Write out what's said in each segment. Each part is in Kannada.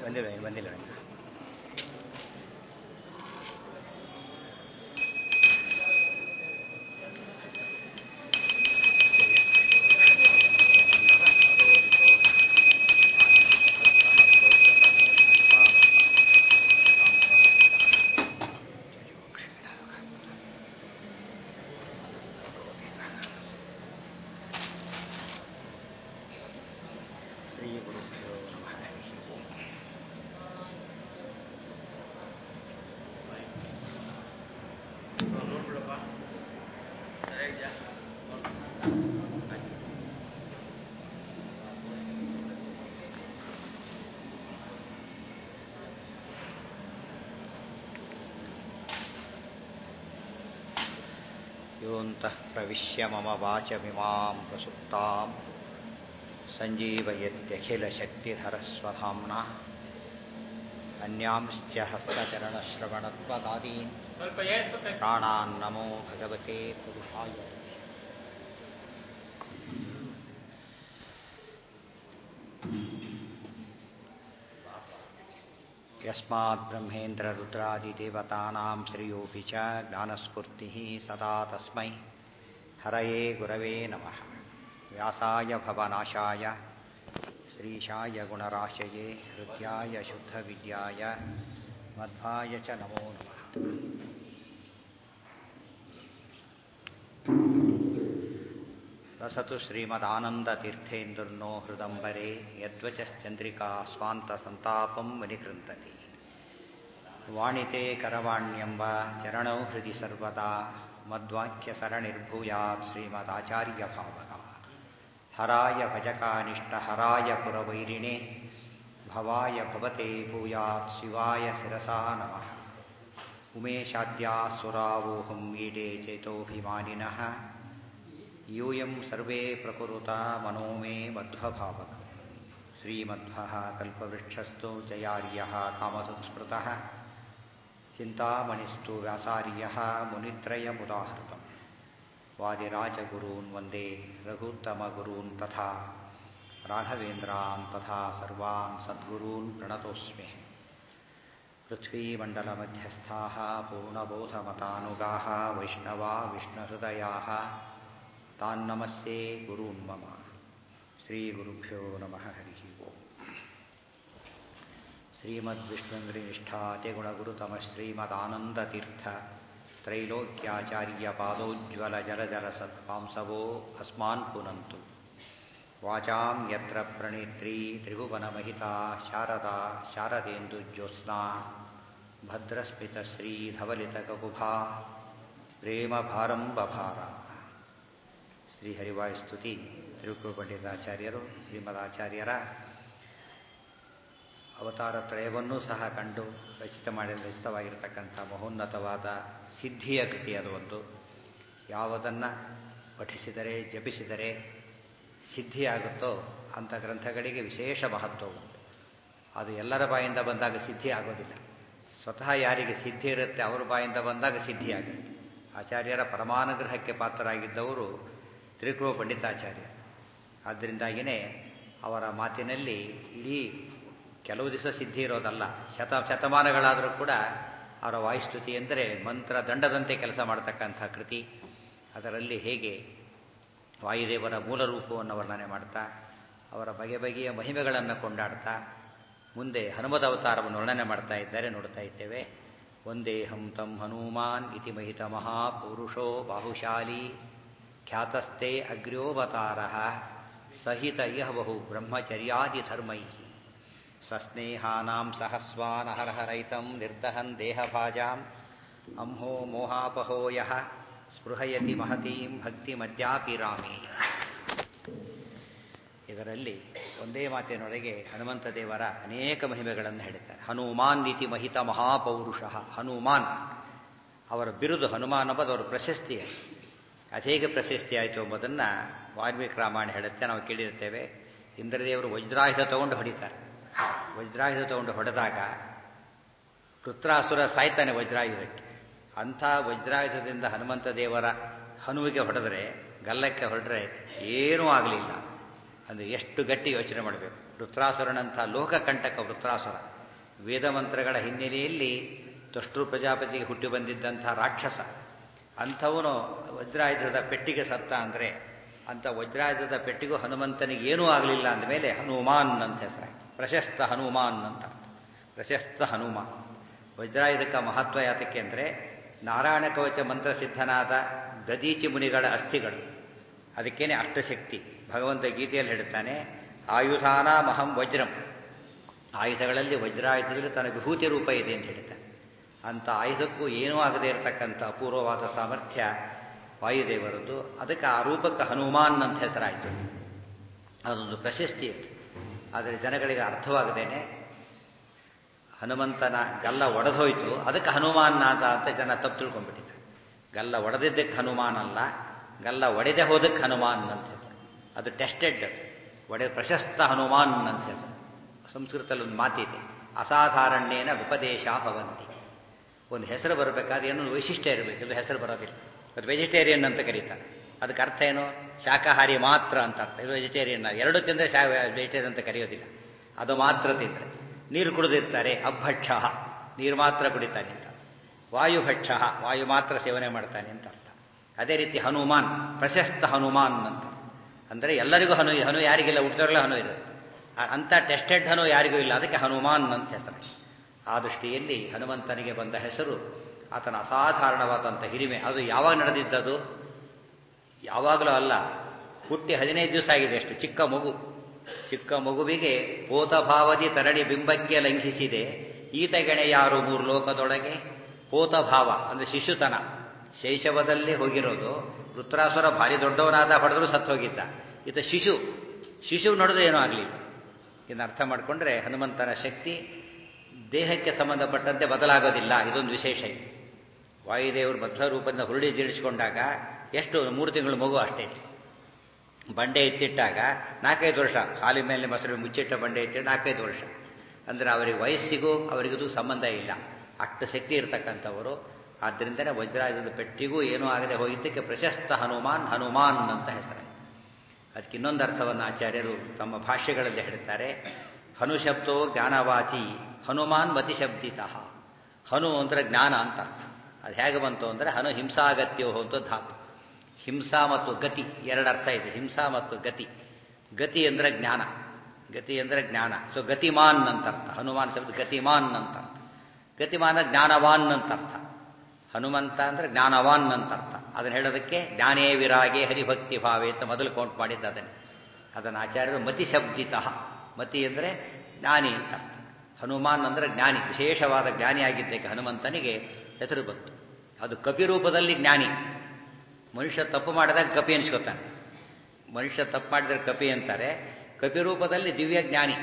ಬಂದಿಲ್ಲ ಇನ್ನು ಬಂದಿಲ್ಲ ಇನ್ನು. ಶ್ರೀ ಗುರುಭ್ಯೋ ನಮಃ ಹರಿಃ ಓಂ. ಯೋऽन्तः ಪ್ರವಿಶ್ಯ मम वाचमिमां प्रसुप्तां सञ्जीवयत्यखिलशक्तिधरस्वधाम्ना अन्यांश्च हस्तचरणश्रवणत्वगादीन् प्राणान्नमो भगवते पुरुषाय यस्मात् ब्रह्मेन्द्ररुद्रादिदेवतानां श्रेयोऽपि च ज्ञानस्फूर्तिः सदा तस्मै हरये गुरवे नमः व्यासाय भवनाशाय श्रीशाय गुणराशये हृद्याय शुद्धविद्याय मध्वाय च नमो नमः रसतु श्रीमदानन्दतीर्थेन्दुर्नो हृदम्बरे यद्वचश्चन्द्रिका स्वान्तसन्तापं विनिकृन्तति वाणिते करवाण्यम्ब चरणौ हृदि सर्वदा मद्वाक्यसरणिर्भूयात् श्रीमदाचार्यभावगा हराय भजकानिष्टहराय पुरवैरिणे भवाय भवते भूयात् शिवाय शिरसा नमः उमेशाद्यासुरावोहं ईडे चेतोऽभिमानिनः यूयं सर्वे प्रकुरुता मनो मे मध्वभावकम् श्रीमध्वः कल्पवृक्षस्तु जयार्यः कामधुक्स्मृतः चिन्तामणिस्तु व्यासार्यः मुनित्रयमुदाहृतम् वादिराजगुरून् वन्दे रघुत्तमगुरून् तथा राघवेन्द्रान् तथा सर्वान् सद्गुरून् प्रणतोऽस्मि पृथ्वीमण्डलमध्यस्थाः पूर्णबोधमतानुगाः वैष्णवा विष्णुहृदयाः तान्नमस्ये गुरून् मम श्रीगुरुभ्यो नमः हरिः ओम् श्रीमद्विष्णुङ्घ्रिनिष्ठातिगुणगुरुतमः श्रीमदानन्दतीर्थ त्रैलोक्याचार्यपादोज्ज्वलजलजलसत्पांसवो अस्मान् पुनन्तु वाचां यत्र प्रणेत्री त्रिभुवनमहिता शारदा शारदेन्दुज्योत्स्ना भद्रस्मितश्रीधवलितककुभा ಪ್ರೇಮಭಾರಂ ಬಭಾರ ಶ್ರೀ ಹರಿವಾಯುಸ್ತುತಿ ತಿರುಕುರು ಪಂಡಿತಾಚಾರ್ಯರು ಶ್ರೀಮದಾಚಾರ್ಯರ ಅವತಾರ ತ್ರಯವನ್ನೂ ಸಹ ಕಂಡು ರಚಿತ ಮಾಡಿ ರಚಿತವಾಗಿರತಕ್ಕಂಥ ಮಹೋನ್ನತವಾದ ಸಿದ್ಧಿಯ ಕೃತಿ ಅದು ಒಂದು ಯಾವುದನ್ನು ಪಠಿಸಿದರೆ ಜಪಿಸಿದರೆ ಸಿದ್ಧಿಯಾಗುತ್ತೋ ಅಂಥ ಗ್ರಂಥಗಳಿಗೆ ವಿಶೇಷ ಮಹತ್ವ ಉಂಟು ಅದು ಎಲ್ಲರ ಬಾಯಿಂದ ಬಂದಾಗ ಸಿದ್ಧಿ ಆಗೋದಿಲ್ಲ ಸ್ವತಃ ಯಾರಿಗೆ ಸಿದ್ಧಿ ಇರುತ್ತೆ ಅವರ ಬಾಯಿಂದ ಬಂದಾಗ ಸಿದ್ಧಿ ಆಗುತ್ತೆ ಆಚಾರ್ಯರ ಪರಮಾನುಗ್ರಹಕ್ಕೆ ಪಾತ್ರರಾಗಿದ್ದವರು ತ್ರಿಕೃಪ ಪಂಡಿತಾಚಾರ್ಯ ಆದ್ದರಿಂದಾಗಿಯೇ ಅವರ ಮಾತಿನಲ್ಲಿ ಇಡೀ ಕೆಲವು ದಿವಸ ಸಿದ್ಧಿ ಇರೋದಲ್ಲ ಶತ ಶತಮಾನಗಳಾದರೂ ಕೂಡ ಅವರ ವಾಯುಸ್ತುತಿ ಎಂದರೆ ಮಂತ್ರ ದಂಡದಂತೆ ಕೆಲಸ ಮಾಡತಕ್ಕಂಥ ಕೃತಿ ಅದರಲ್ಲಿ ಹೇಗೆ ವಾಯುದೇವರ ಮೂಲ ರೂಪವನ್ನು ವರ್ಣನೆ ಮಾಡ್ತಾ ಅವರ ಬಗೆ ಬಗೆಯ ಮಹಿಮೆಗಳನ್ನು ಕೊಂಡಾಡ್ತಾ ಮುಂದೆ ಹನುಮದ ಅವತಾರವನ್ನು ವರ್ಣನೆ ಮಾಡ್ತಾ ಇದ್ದಾರೆ ನೋಡ್ತಾ ಇದ್ದೇವೆ ಒಂದೇ ಹಂ ತಂ ಹನುಮಾನ್ ಇತಿ ಮಹಿತ ಮಹಾಪುರುಷೋ ಬಾಹುಶಾಲಿ ಖ್ಯಾತಸ್ಥೆ ಅಗ್ರ್ಯೋವತಾರ ಸಹಿತ ಇಹ ಬಹು ಬ್ರಹ್ಮಚರ್ಯಾದಿ ಧರ್ಮೈ ಸಸ್ನೇಹಾನಾಂ ಸಹಸ್ವಾನಹರಹರೈತಂ ನಿರ್ದಹನ್ ದೇಹಭಾಜಾಂ ಅಂಹೋ ಮೋಹಾಪಹೋ ಯಃ ಸ್ಪೃಹಯತಿ ಮಹತೀಂ ಭಕ್ತಿಮದ್ಯಾಪಿ ರಾಮೇ ಇದರಲ್ಲಿ ಒಂದೇ ಮಾತಿನೊಳಗೆ ಹನುಮಂತ ದೇವರ ಅನೇಕ ಮಹಿಮೆಗಳನ್ನು ಹೇಳ್ತಾರೆ ಹನುಮಾನ್ ನೀತಿ ಮಹಿತ ಮಹಾಪೌರುಷ ಹನುಮಾನ್ ಅವರ ಬಿರುದು ಹನುಮಾನ್ ಎಂಬುದು ಅವರ ಪ್ರಶಸ್ತಿ ಅದು ಹೇಗೆ ಪ್ರಶಸ್ತಿ ಆಯಿತು ಎಂಬುದನ್ನು ವಾಲ್ಮೀಕಿ ರಾಮಾಯಣ ಹೇಳುತ್ತೆ ನಾವು ಕೇಳಿರ್ತೇವೆ ಇಂದ್ರದೇವರು ವಜ್ರಾಯುಧ ತಗೊಂಡು ಹೊಡಿತಾರೆ ವಜ್ರಾಯುಧ ತಗೊಂಡು ಹೊಡೆದಾಗ ವೃತ್ರಾಸುರ ಸಾಯ್ತಾನೆ ವಜ್ರಾಯುಧಕ್ಕೆ ಅಂಥ ವಜ್ರಾಯುಧದಿಂದ ಹನುಮಂತ ದೇವರ ಹನುವಿಗೆ ಹೊಡೆದರೆ ಗಲ್ಲಕ್ಕೆ ಹೊರಡ್ರೆ ಏನೂ ಆಗಲಿಲ್ಲ ಅಂದರೆ ಎಷ್ಟು ಗಟ್ಟಿ ಯೋಚನೆ ಮಾಡಬೇಕು ವೃತ್ರಾಸುರನಂಥ ಲೋಕಕಂಟಕ ವೃತ್ರಾಸುರ ವೇದ ಮಂತ್ರಗಳ ಹಿನ್ನೆಲೆಯಲ್ಲಿ ತ್ವಷ್ಟೃ ಪ್ರಜಾಪತಿಗೆ ಹುಟ್ಟಿ ಬಂದಿದ್ದಂಥ ರಾಕ್ಷಸ ಅಂಥವನು ವಜ್ರಾಯುಧದ ಪೆಟ್ಟಿಗೆ ಸತ್ತ ಅಂದರೆ ಅಂಥ ವಜ್ರಾಯುಧದ ಪೆಟ್ಟಿಗೂ ಹನುಮಂತನಿಗೆ ಏನೂ ಆಗಲಿಲ್ಲ ಅಂದಮೇಲೆ ಹನುಮಾನ್ ಅಂತ ಹೆಸರಾಯಿತು ಪ್ರಶಸ್ತ ಹನುಮಾನ್ ಅಂತ ಪ್ರಶಸ್ತ ಹನುಮಾನ್ ವಜ್ರಾಯುಧಕ ಮಹತ್ವ ಯಾತಕ್ಕೆ ಅಂದರೆ ನಾರಾಯಣ ಕವಚ ಮಂತ್ರಸಿದ್ಧನಾದ ದದೀಚಿ ಮುನಿಗಳ ಅಸ್ಥಿಗಳು ಅದಕ್ಕೇನೆ ಅಷ್ಟಶಕ್ತಿ ಭಗವಂತ ಗೀತೆಯಲ್ಲಿ ಹೇಳ್ತಾನೆ ಆಯುಧಾನ ಮಹಂ ವಜ್ರಂ ಆಯುಧಗಳಲ್ಲಿ ವಜ್ರಾಯುಧದಲ್ಲಿ ತನ್ನ ವಿಭೂತಿ ರೂಪ ಇದೆ ಅಂತ ಹೇಳ್ತಾನೆ ಅಂಥ ಆಯುಧಕ್ಕೂ ಏನೂ ಆಗದೇ ಇರತಕ್ಕಂಥ ಅಪೂರ್ವವಾದ ಸಾಮರ್ಥ್ಯ ವಾಯುದೇವರದ್ದು ಅದಕ್ಕೆ ಆ ರೂಪಕ್ಕೆ ಹನುಮಾನ್ ಅಂತ ಹೆಸರಾಯಿತು ಅದೊಂದು ಪ್ರಶಸ್ತಿ ಅದು ಆದರೆ ಜನಗಳಿಗೆ ಅರ್ಥವಾಗದೇನೆ ಹನುಮಂತನ ಗಲ್ಲ ಒಡೆದೋಯ್ತು ಅದಕ್ಕೆ ಹನುಮಾನ್ನಾದ ಅಂತ ಜನ ತಪ್ಪು ತಿಳ್ಕೊಂಡ್ಬಿಟ್ಟಿದ್ದಾರೆ ಗಲ್ಲ ಒಡೆದಿದ್ದಕ್ಕೆ ಹನುಮಾನ್ ಅಲ್ಲ ಗಲ್ಲ ಒಡೆದೇ ಹೋದಕ್ಕೆ ಹನುಮಾನ್ ಅಂತ ಹೆಸರು ಅದು ಟೆಸ್ಟೆಡ್ ಒಡೆ ಪ್ರಶಸ್ತ ಹನುಮಾನ್ ಅಂತ ಹೆಸರು ಸಂಸ್ಕೃತದಲ್ಲಿ ಒಂದು ಮಾತಿದೆ ಅಸಾಧಾರಣ್ಯೇನ ವಿಪದೇಶ ಭವಂತಿ ಒಂದು ಹೆಸರು ಬರಬೇಕಾದ್ರೆ ಏನೋ ವೈಶಿಷ್ಟ್ಯ ಇರಬೇಕು ಇದು ಹೆಸರು ಬರೋದಿಲ್ಲ ಅದು ವೆಜಿಟೇರಿಯನ್ ಅಂತ ಕರೀತಾರೆ ಅದಕ್ಕೆ ಅರ್ಥ ಏನು ಶಾಕಾಹಾರಿ ಮಾತ್ರ ಅಂತ ಅರ್ಥ ಇದು ವೆಜಿಟೇರಿಯನ್ ಎರಡು ತಿಂದರೆ ಶಾ ವೆಜಿಟೇರಿಯನ್ ಅಂತ ಕರೆಯೋದಿಲ್ಲ ಅದು ಮಾತ್ರ ತಿಂದರೆ ನೀರು ಕುಡಿದಿರ್ತಾರೆ ಅಭಕ್ಷ ನೀರು ಮಾತ್ರ ಕುಡಿತಾನೆ ಅಂತ ವಾಯುಭಕ್ಷ ವಾಯು ಮಾತ್ರ ಸೇವನೆ ಮಾಡ್ತಾನೆ ಅಂತ ಅರ್ಥ ಅದೇ ರೀತಿ ಹನುಮಾನ್ ಪ್ರಶಸ್ತ ಹನುಮಾನ್ ಅಂತ ಅಂದರೆ ಎಲ್ಲರಿಗೂ ಹನು ಹನು ಯಾರಿಗಿಲ್ಲ ಹುಟ್ಟಿದವರೆಲ್ಲ ಹನು ಇರುತ್ತೆ ಅಂಥ ಟೆಸ್ಟೆಡ್ ಹನು ಯಾರಿಗೂ ಇಲ್ಲ ಅದಕ್ಕೆ ಹನುಮಾನ್ ಅಂತ ಹೆಸರು ಆ ದೃಷ್ಟಿಯಲ್ಲಿ ಹನುಮಂತನಿಗೆ ಬಂದ ಹೆಸರು ಆತನ ಅಸಾಧಾರಣವಾದಂಥ ಹಿರಿಮೆ ಅದು ಯಾವಾಗ ನಡೆದಿದ್ದದು ಯಾವಾಗಲೂ ಅಲ್ಲ ಹುಟ್ಟಿ ಹದಿನೈದು ದಿವಸ ಆಗಿದೆ ಅಷ್ಟು ಚಿಕ್ಕ ಮಗು ಚಿಕ್ಕ ಮಗುವಿಗೆ ಪೋತಭಾವದಿ ತರಣಿ ಬಿಂಬಕ್ಕೆ ಲಂಘಿಸಿದೆ ಈತಗೆಣೆ ಯಾರು ಮೂರು ಲೋಕದೊಳಗೆ ಪೋತಭಾವ ಅಂದರೆ ಶಿಶುತನ ಶೈಶವದಲ್ಲಿ ಹೋಗಿರೋದು ವೃತ್ರಾಸುರ ಭಾರಿ ದೊಡ್ಡವನಾದ ಹೊಡೆದ್ರು ಸತ್ತು ಹೋಗಿದ್ದ ಈತ ಶಿಶು ಶಿಶು ನಡೆದು ಏನೂ ಆಗಲಿಲ್ಲ ಇದನ್ನು ಅರ್ಥ ಮಾಡಿಕೊಂಡ್ರೆ ಹನುಮಂತನ ಶಕ್ತಿ ದೇಹಕ್ಕೆ ಸಂಬಂಧಪಟ್ಟಂತೆ ಬದಲಾಗೋದಿಲ್ಲ ಇದೊಂದು ವಿಶೇಷ ಇದೆ ವಾಯುದೇವರು ಮಧ್ವ ರೂಪದಿಂದ ಹುರುಳಿ ಜೀರ್ಣಿಸಿಕೊಂಡಾಗ ಎಷ್ಟು ಮೂರು ತಿಂಗಳು ಮಗು ಅಷ್ಟೇ ಬಂಡೆ ಎತ್ತಿಟ್ಟಾಗ ನಾಲ್ಕೈದು ವರ್ಷ ಹಾಲಿನ ಮೇಲೆ ಮೊಸರು ಮುಚ್ಚಿಟ್ಟ ಬಂಡೆ ಎತ್ತಿಟ್ಟು ನಾಲ್ಕೈದು ವರ್ಷ ಅಂದರೆ ಅವರಿಗೆ ವಯಸ್ಸಿಗೂ ಅವರಿಗೂ ಸಂಬಂಧ ಇಲ್ಲ ಅಷ್ಟು ಶಕ್ತಿ ಇರತಕ್ಕಂಥವರು ಆದ್ದರಿಂದನೇ ವಜ್ರಾಯುಧದ ಪೆಟ್ಟಿಗೂ ಏನೂ ಆಗದೆ ಹೋಗಿದ್ದಕ್ಕೆ ಪ್ರಶಸ್ತ ಹನುಮಾನ್ ಹನುಮಾನ್ ಅಂತ ಹೆಸರಾಯಿತು ಅದಕ್ಕೆ ಇನ್ನೊಂದು ಅರ್ಥವನ್ನು ಆಚಾರ್ಯರು ತಮ್ಮ ಭಾಷ್ಯಗಳಲ್ಲಿ ಹೇಳ್ತಾರೆ ಹನು ಶಬ್ದೋ ಜ್ಞಾನವಾಚಿ ಹನುಮಾನ್ ಮತಿಶಬ್ದಿತಃ ಹನು ಅಂದರೆ ಜ್ಞಾನ ಅಂತ ಅರ್ಥ ಅದು ಹೇಗೆ ಬಂತು ಅಂದರೆ ಹನು ಹಿಂಸಾಗತ್ಯೋ ಅಂತ ಧಾತು ಹಿಂಸಾ ಮತ್ತು ಗತಿ ಎರಡು ಅರ್ಥ ಇದೆ ಹಿಂಸಾ ಮತ್ತು ಗತಿ ಗತಿ ಅಂದರೆ ಜ್ಞಾನ ಗತಿ ಅಂದರೆ ಜ್ಞಾನ ಸೊ ಗತಿಮಾನ್ ಅಂತ ಅರ್ಥ ಹನುಮಾನ್ ಶಬ್ದ ಗತಿಮಾನ್ ಅಂತ ಅರ್ಥ ಗತಿಮಾನ ಜ್ಞಾನವಾನ್ ಅಂತ ಅರ್ಥ ಹನುಮಂತ ಅಂದರೆ ಜ್ಞಾನವಾನ್ ಅಂತ ಅರ್ಥ ಅದನ್ನು ಹೇಳೋದಕ್ಕೆ ಜ್ಞಾನೇ ವಿರಾಗೆ ಹರಿಭಕ್ತಿ ಭಾವೆ ಅಂತ ಮೊದಲು ಕೌಂಟ್ ಮಾಡಿದ್ದು ಅದನ್ನೇ ಅದನ್ನು ಆಚಾರ್ಯರು ಮತಿ ಶಬ್ದಿತಃ ಮತಿ ಅಂದರೆ ಜ್ಞಾನಿ ಅಂತ ಅರ್ಥ ಹನುಮಾನ್ ಅಂದರೆ ಜ್ಞಾನಿ ವಿಶೇಷವಾದ ಜ್ಞಾನಿಯಾಗಿದ್ದಕ್ಕೆ ಹನುಮಂತನಿಗೆ ಹೆಸರು ಬಂತು ಅದು ಕಪಿ ರೂಪದಲ್ಲಿ ಜ್ಞಾನಿ ಮನುಷ್ಯ ತಪ್ಪು ಮಾಡಿದಾಗ ಕಪಿ ಅನಿಸ್ಕೊತಾನೆ ಮನುಷ್ಯ ತಪ್ಪು ಮಾಡಿದ್ರೆ ಕಪಿ ಅಂತಾರೆ ಕಪಿ ರೂಪದಲ್ಲಿ ದಿವ್ಯ ಜ್ಞಾನಿ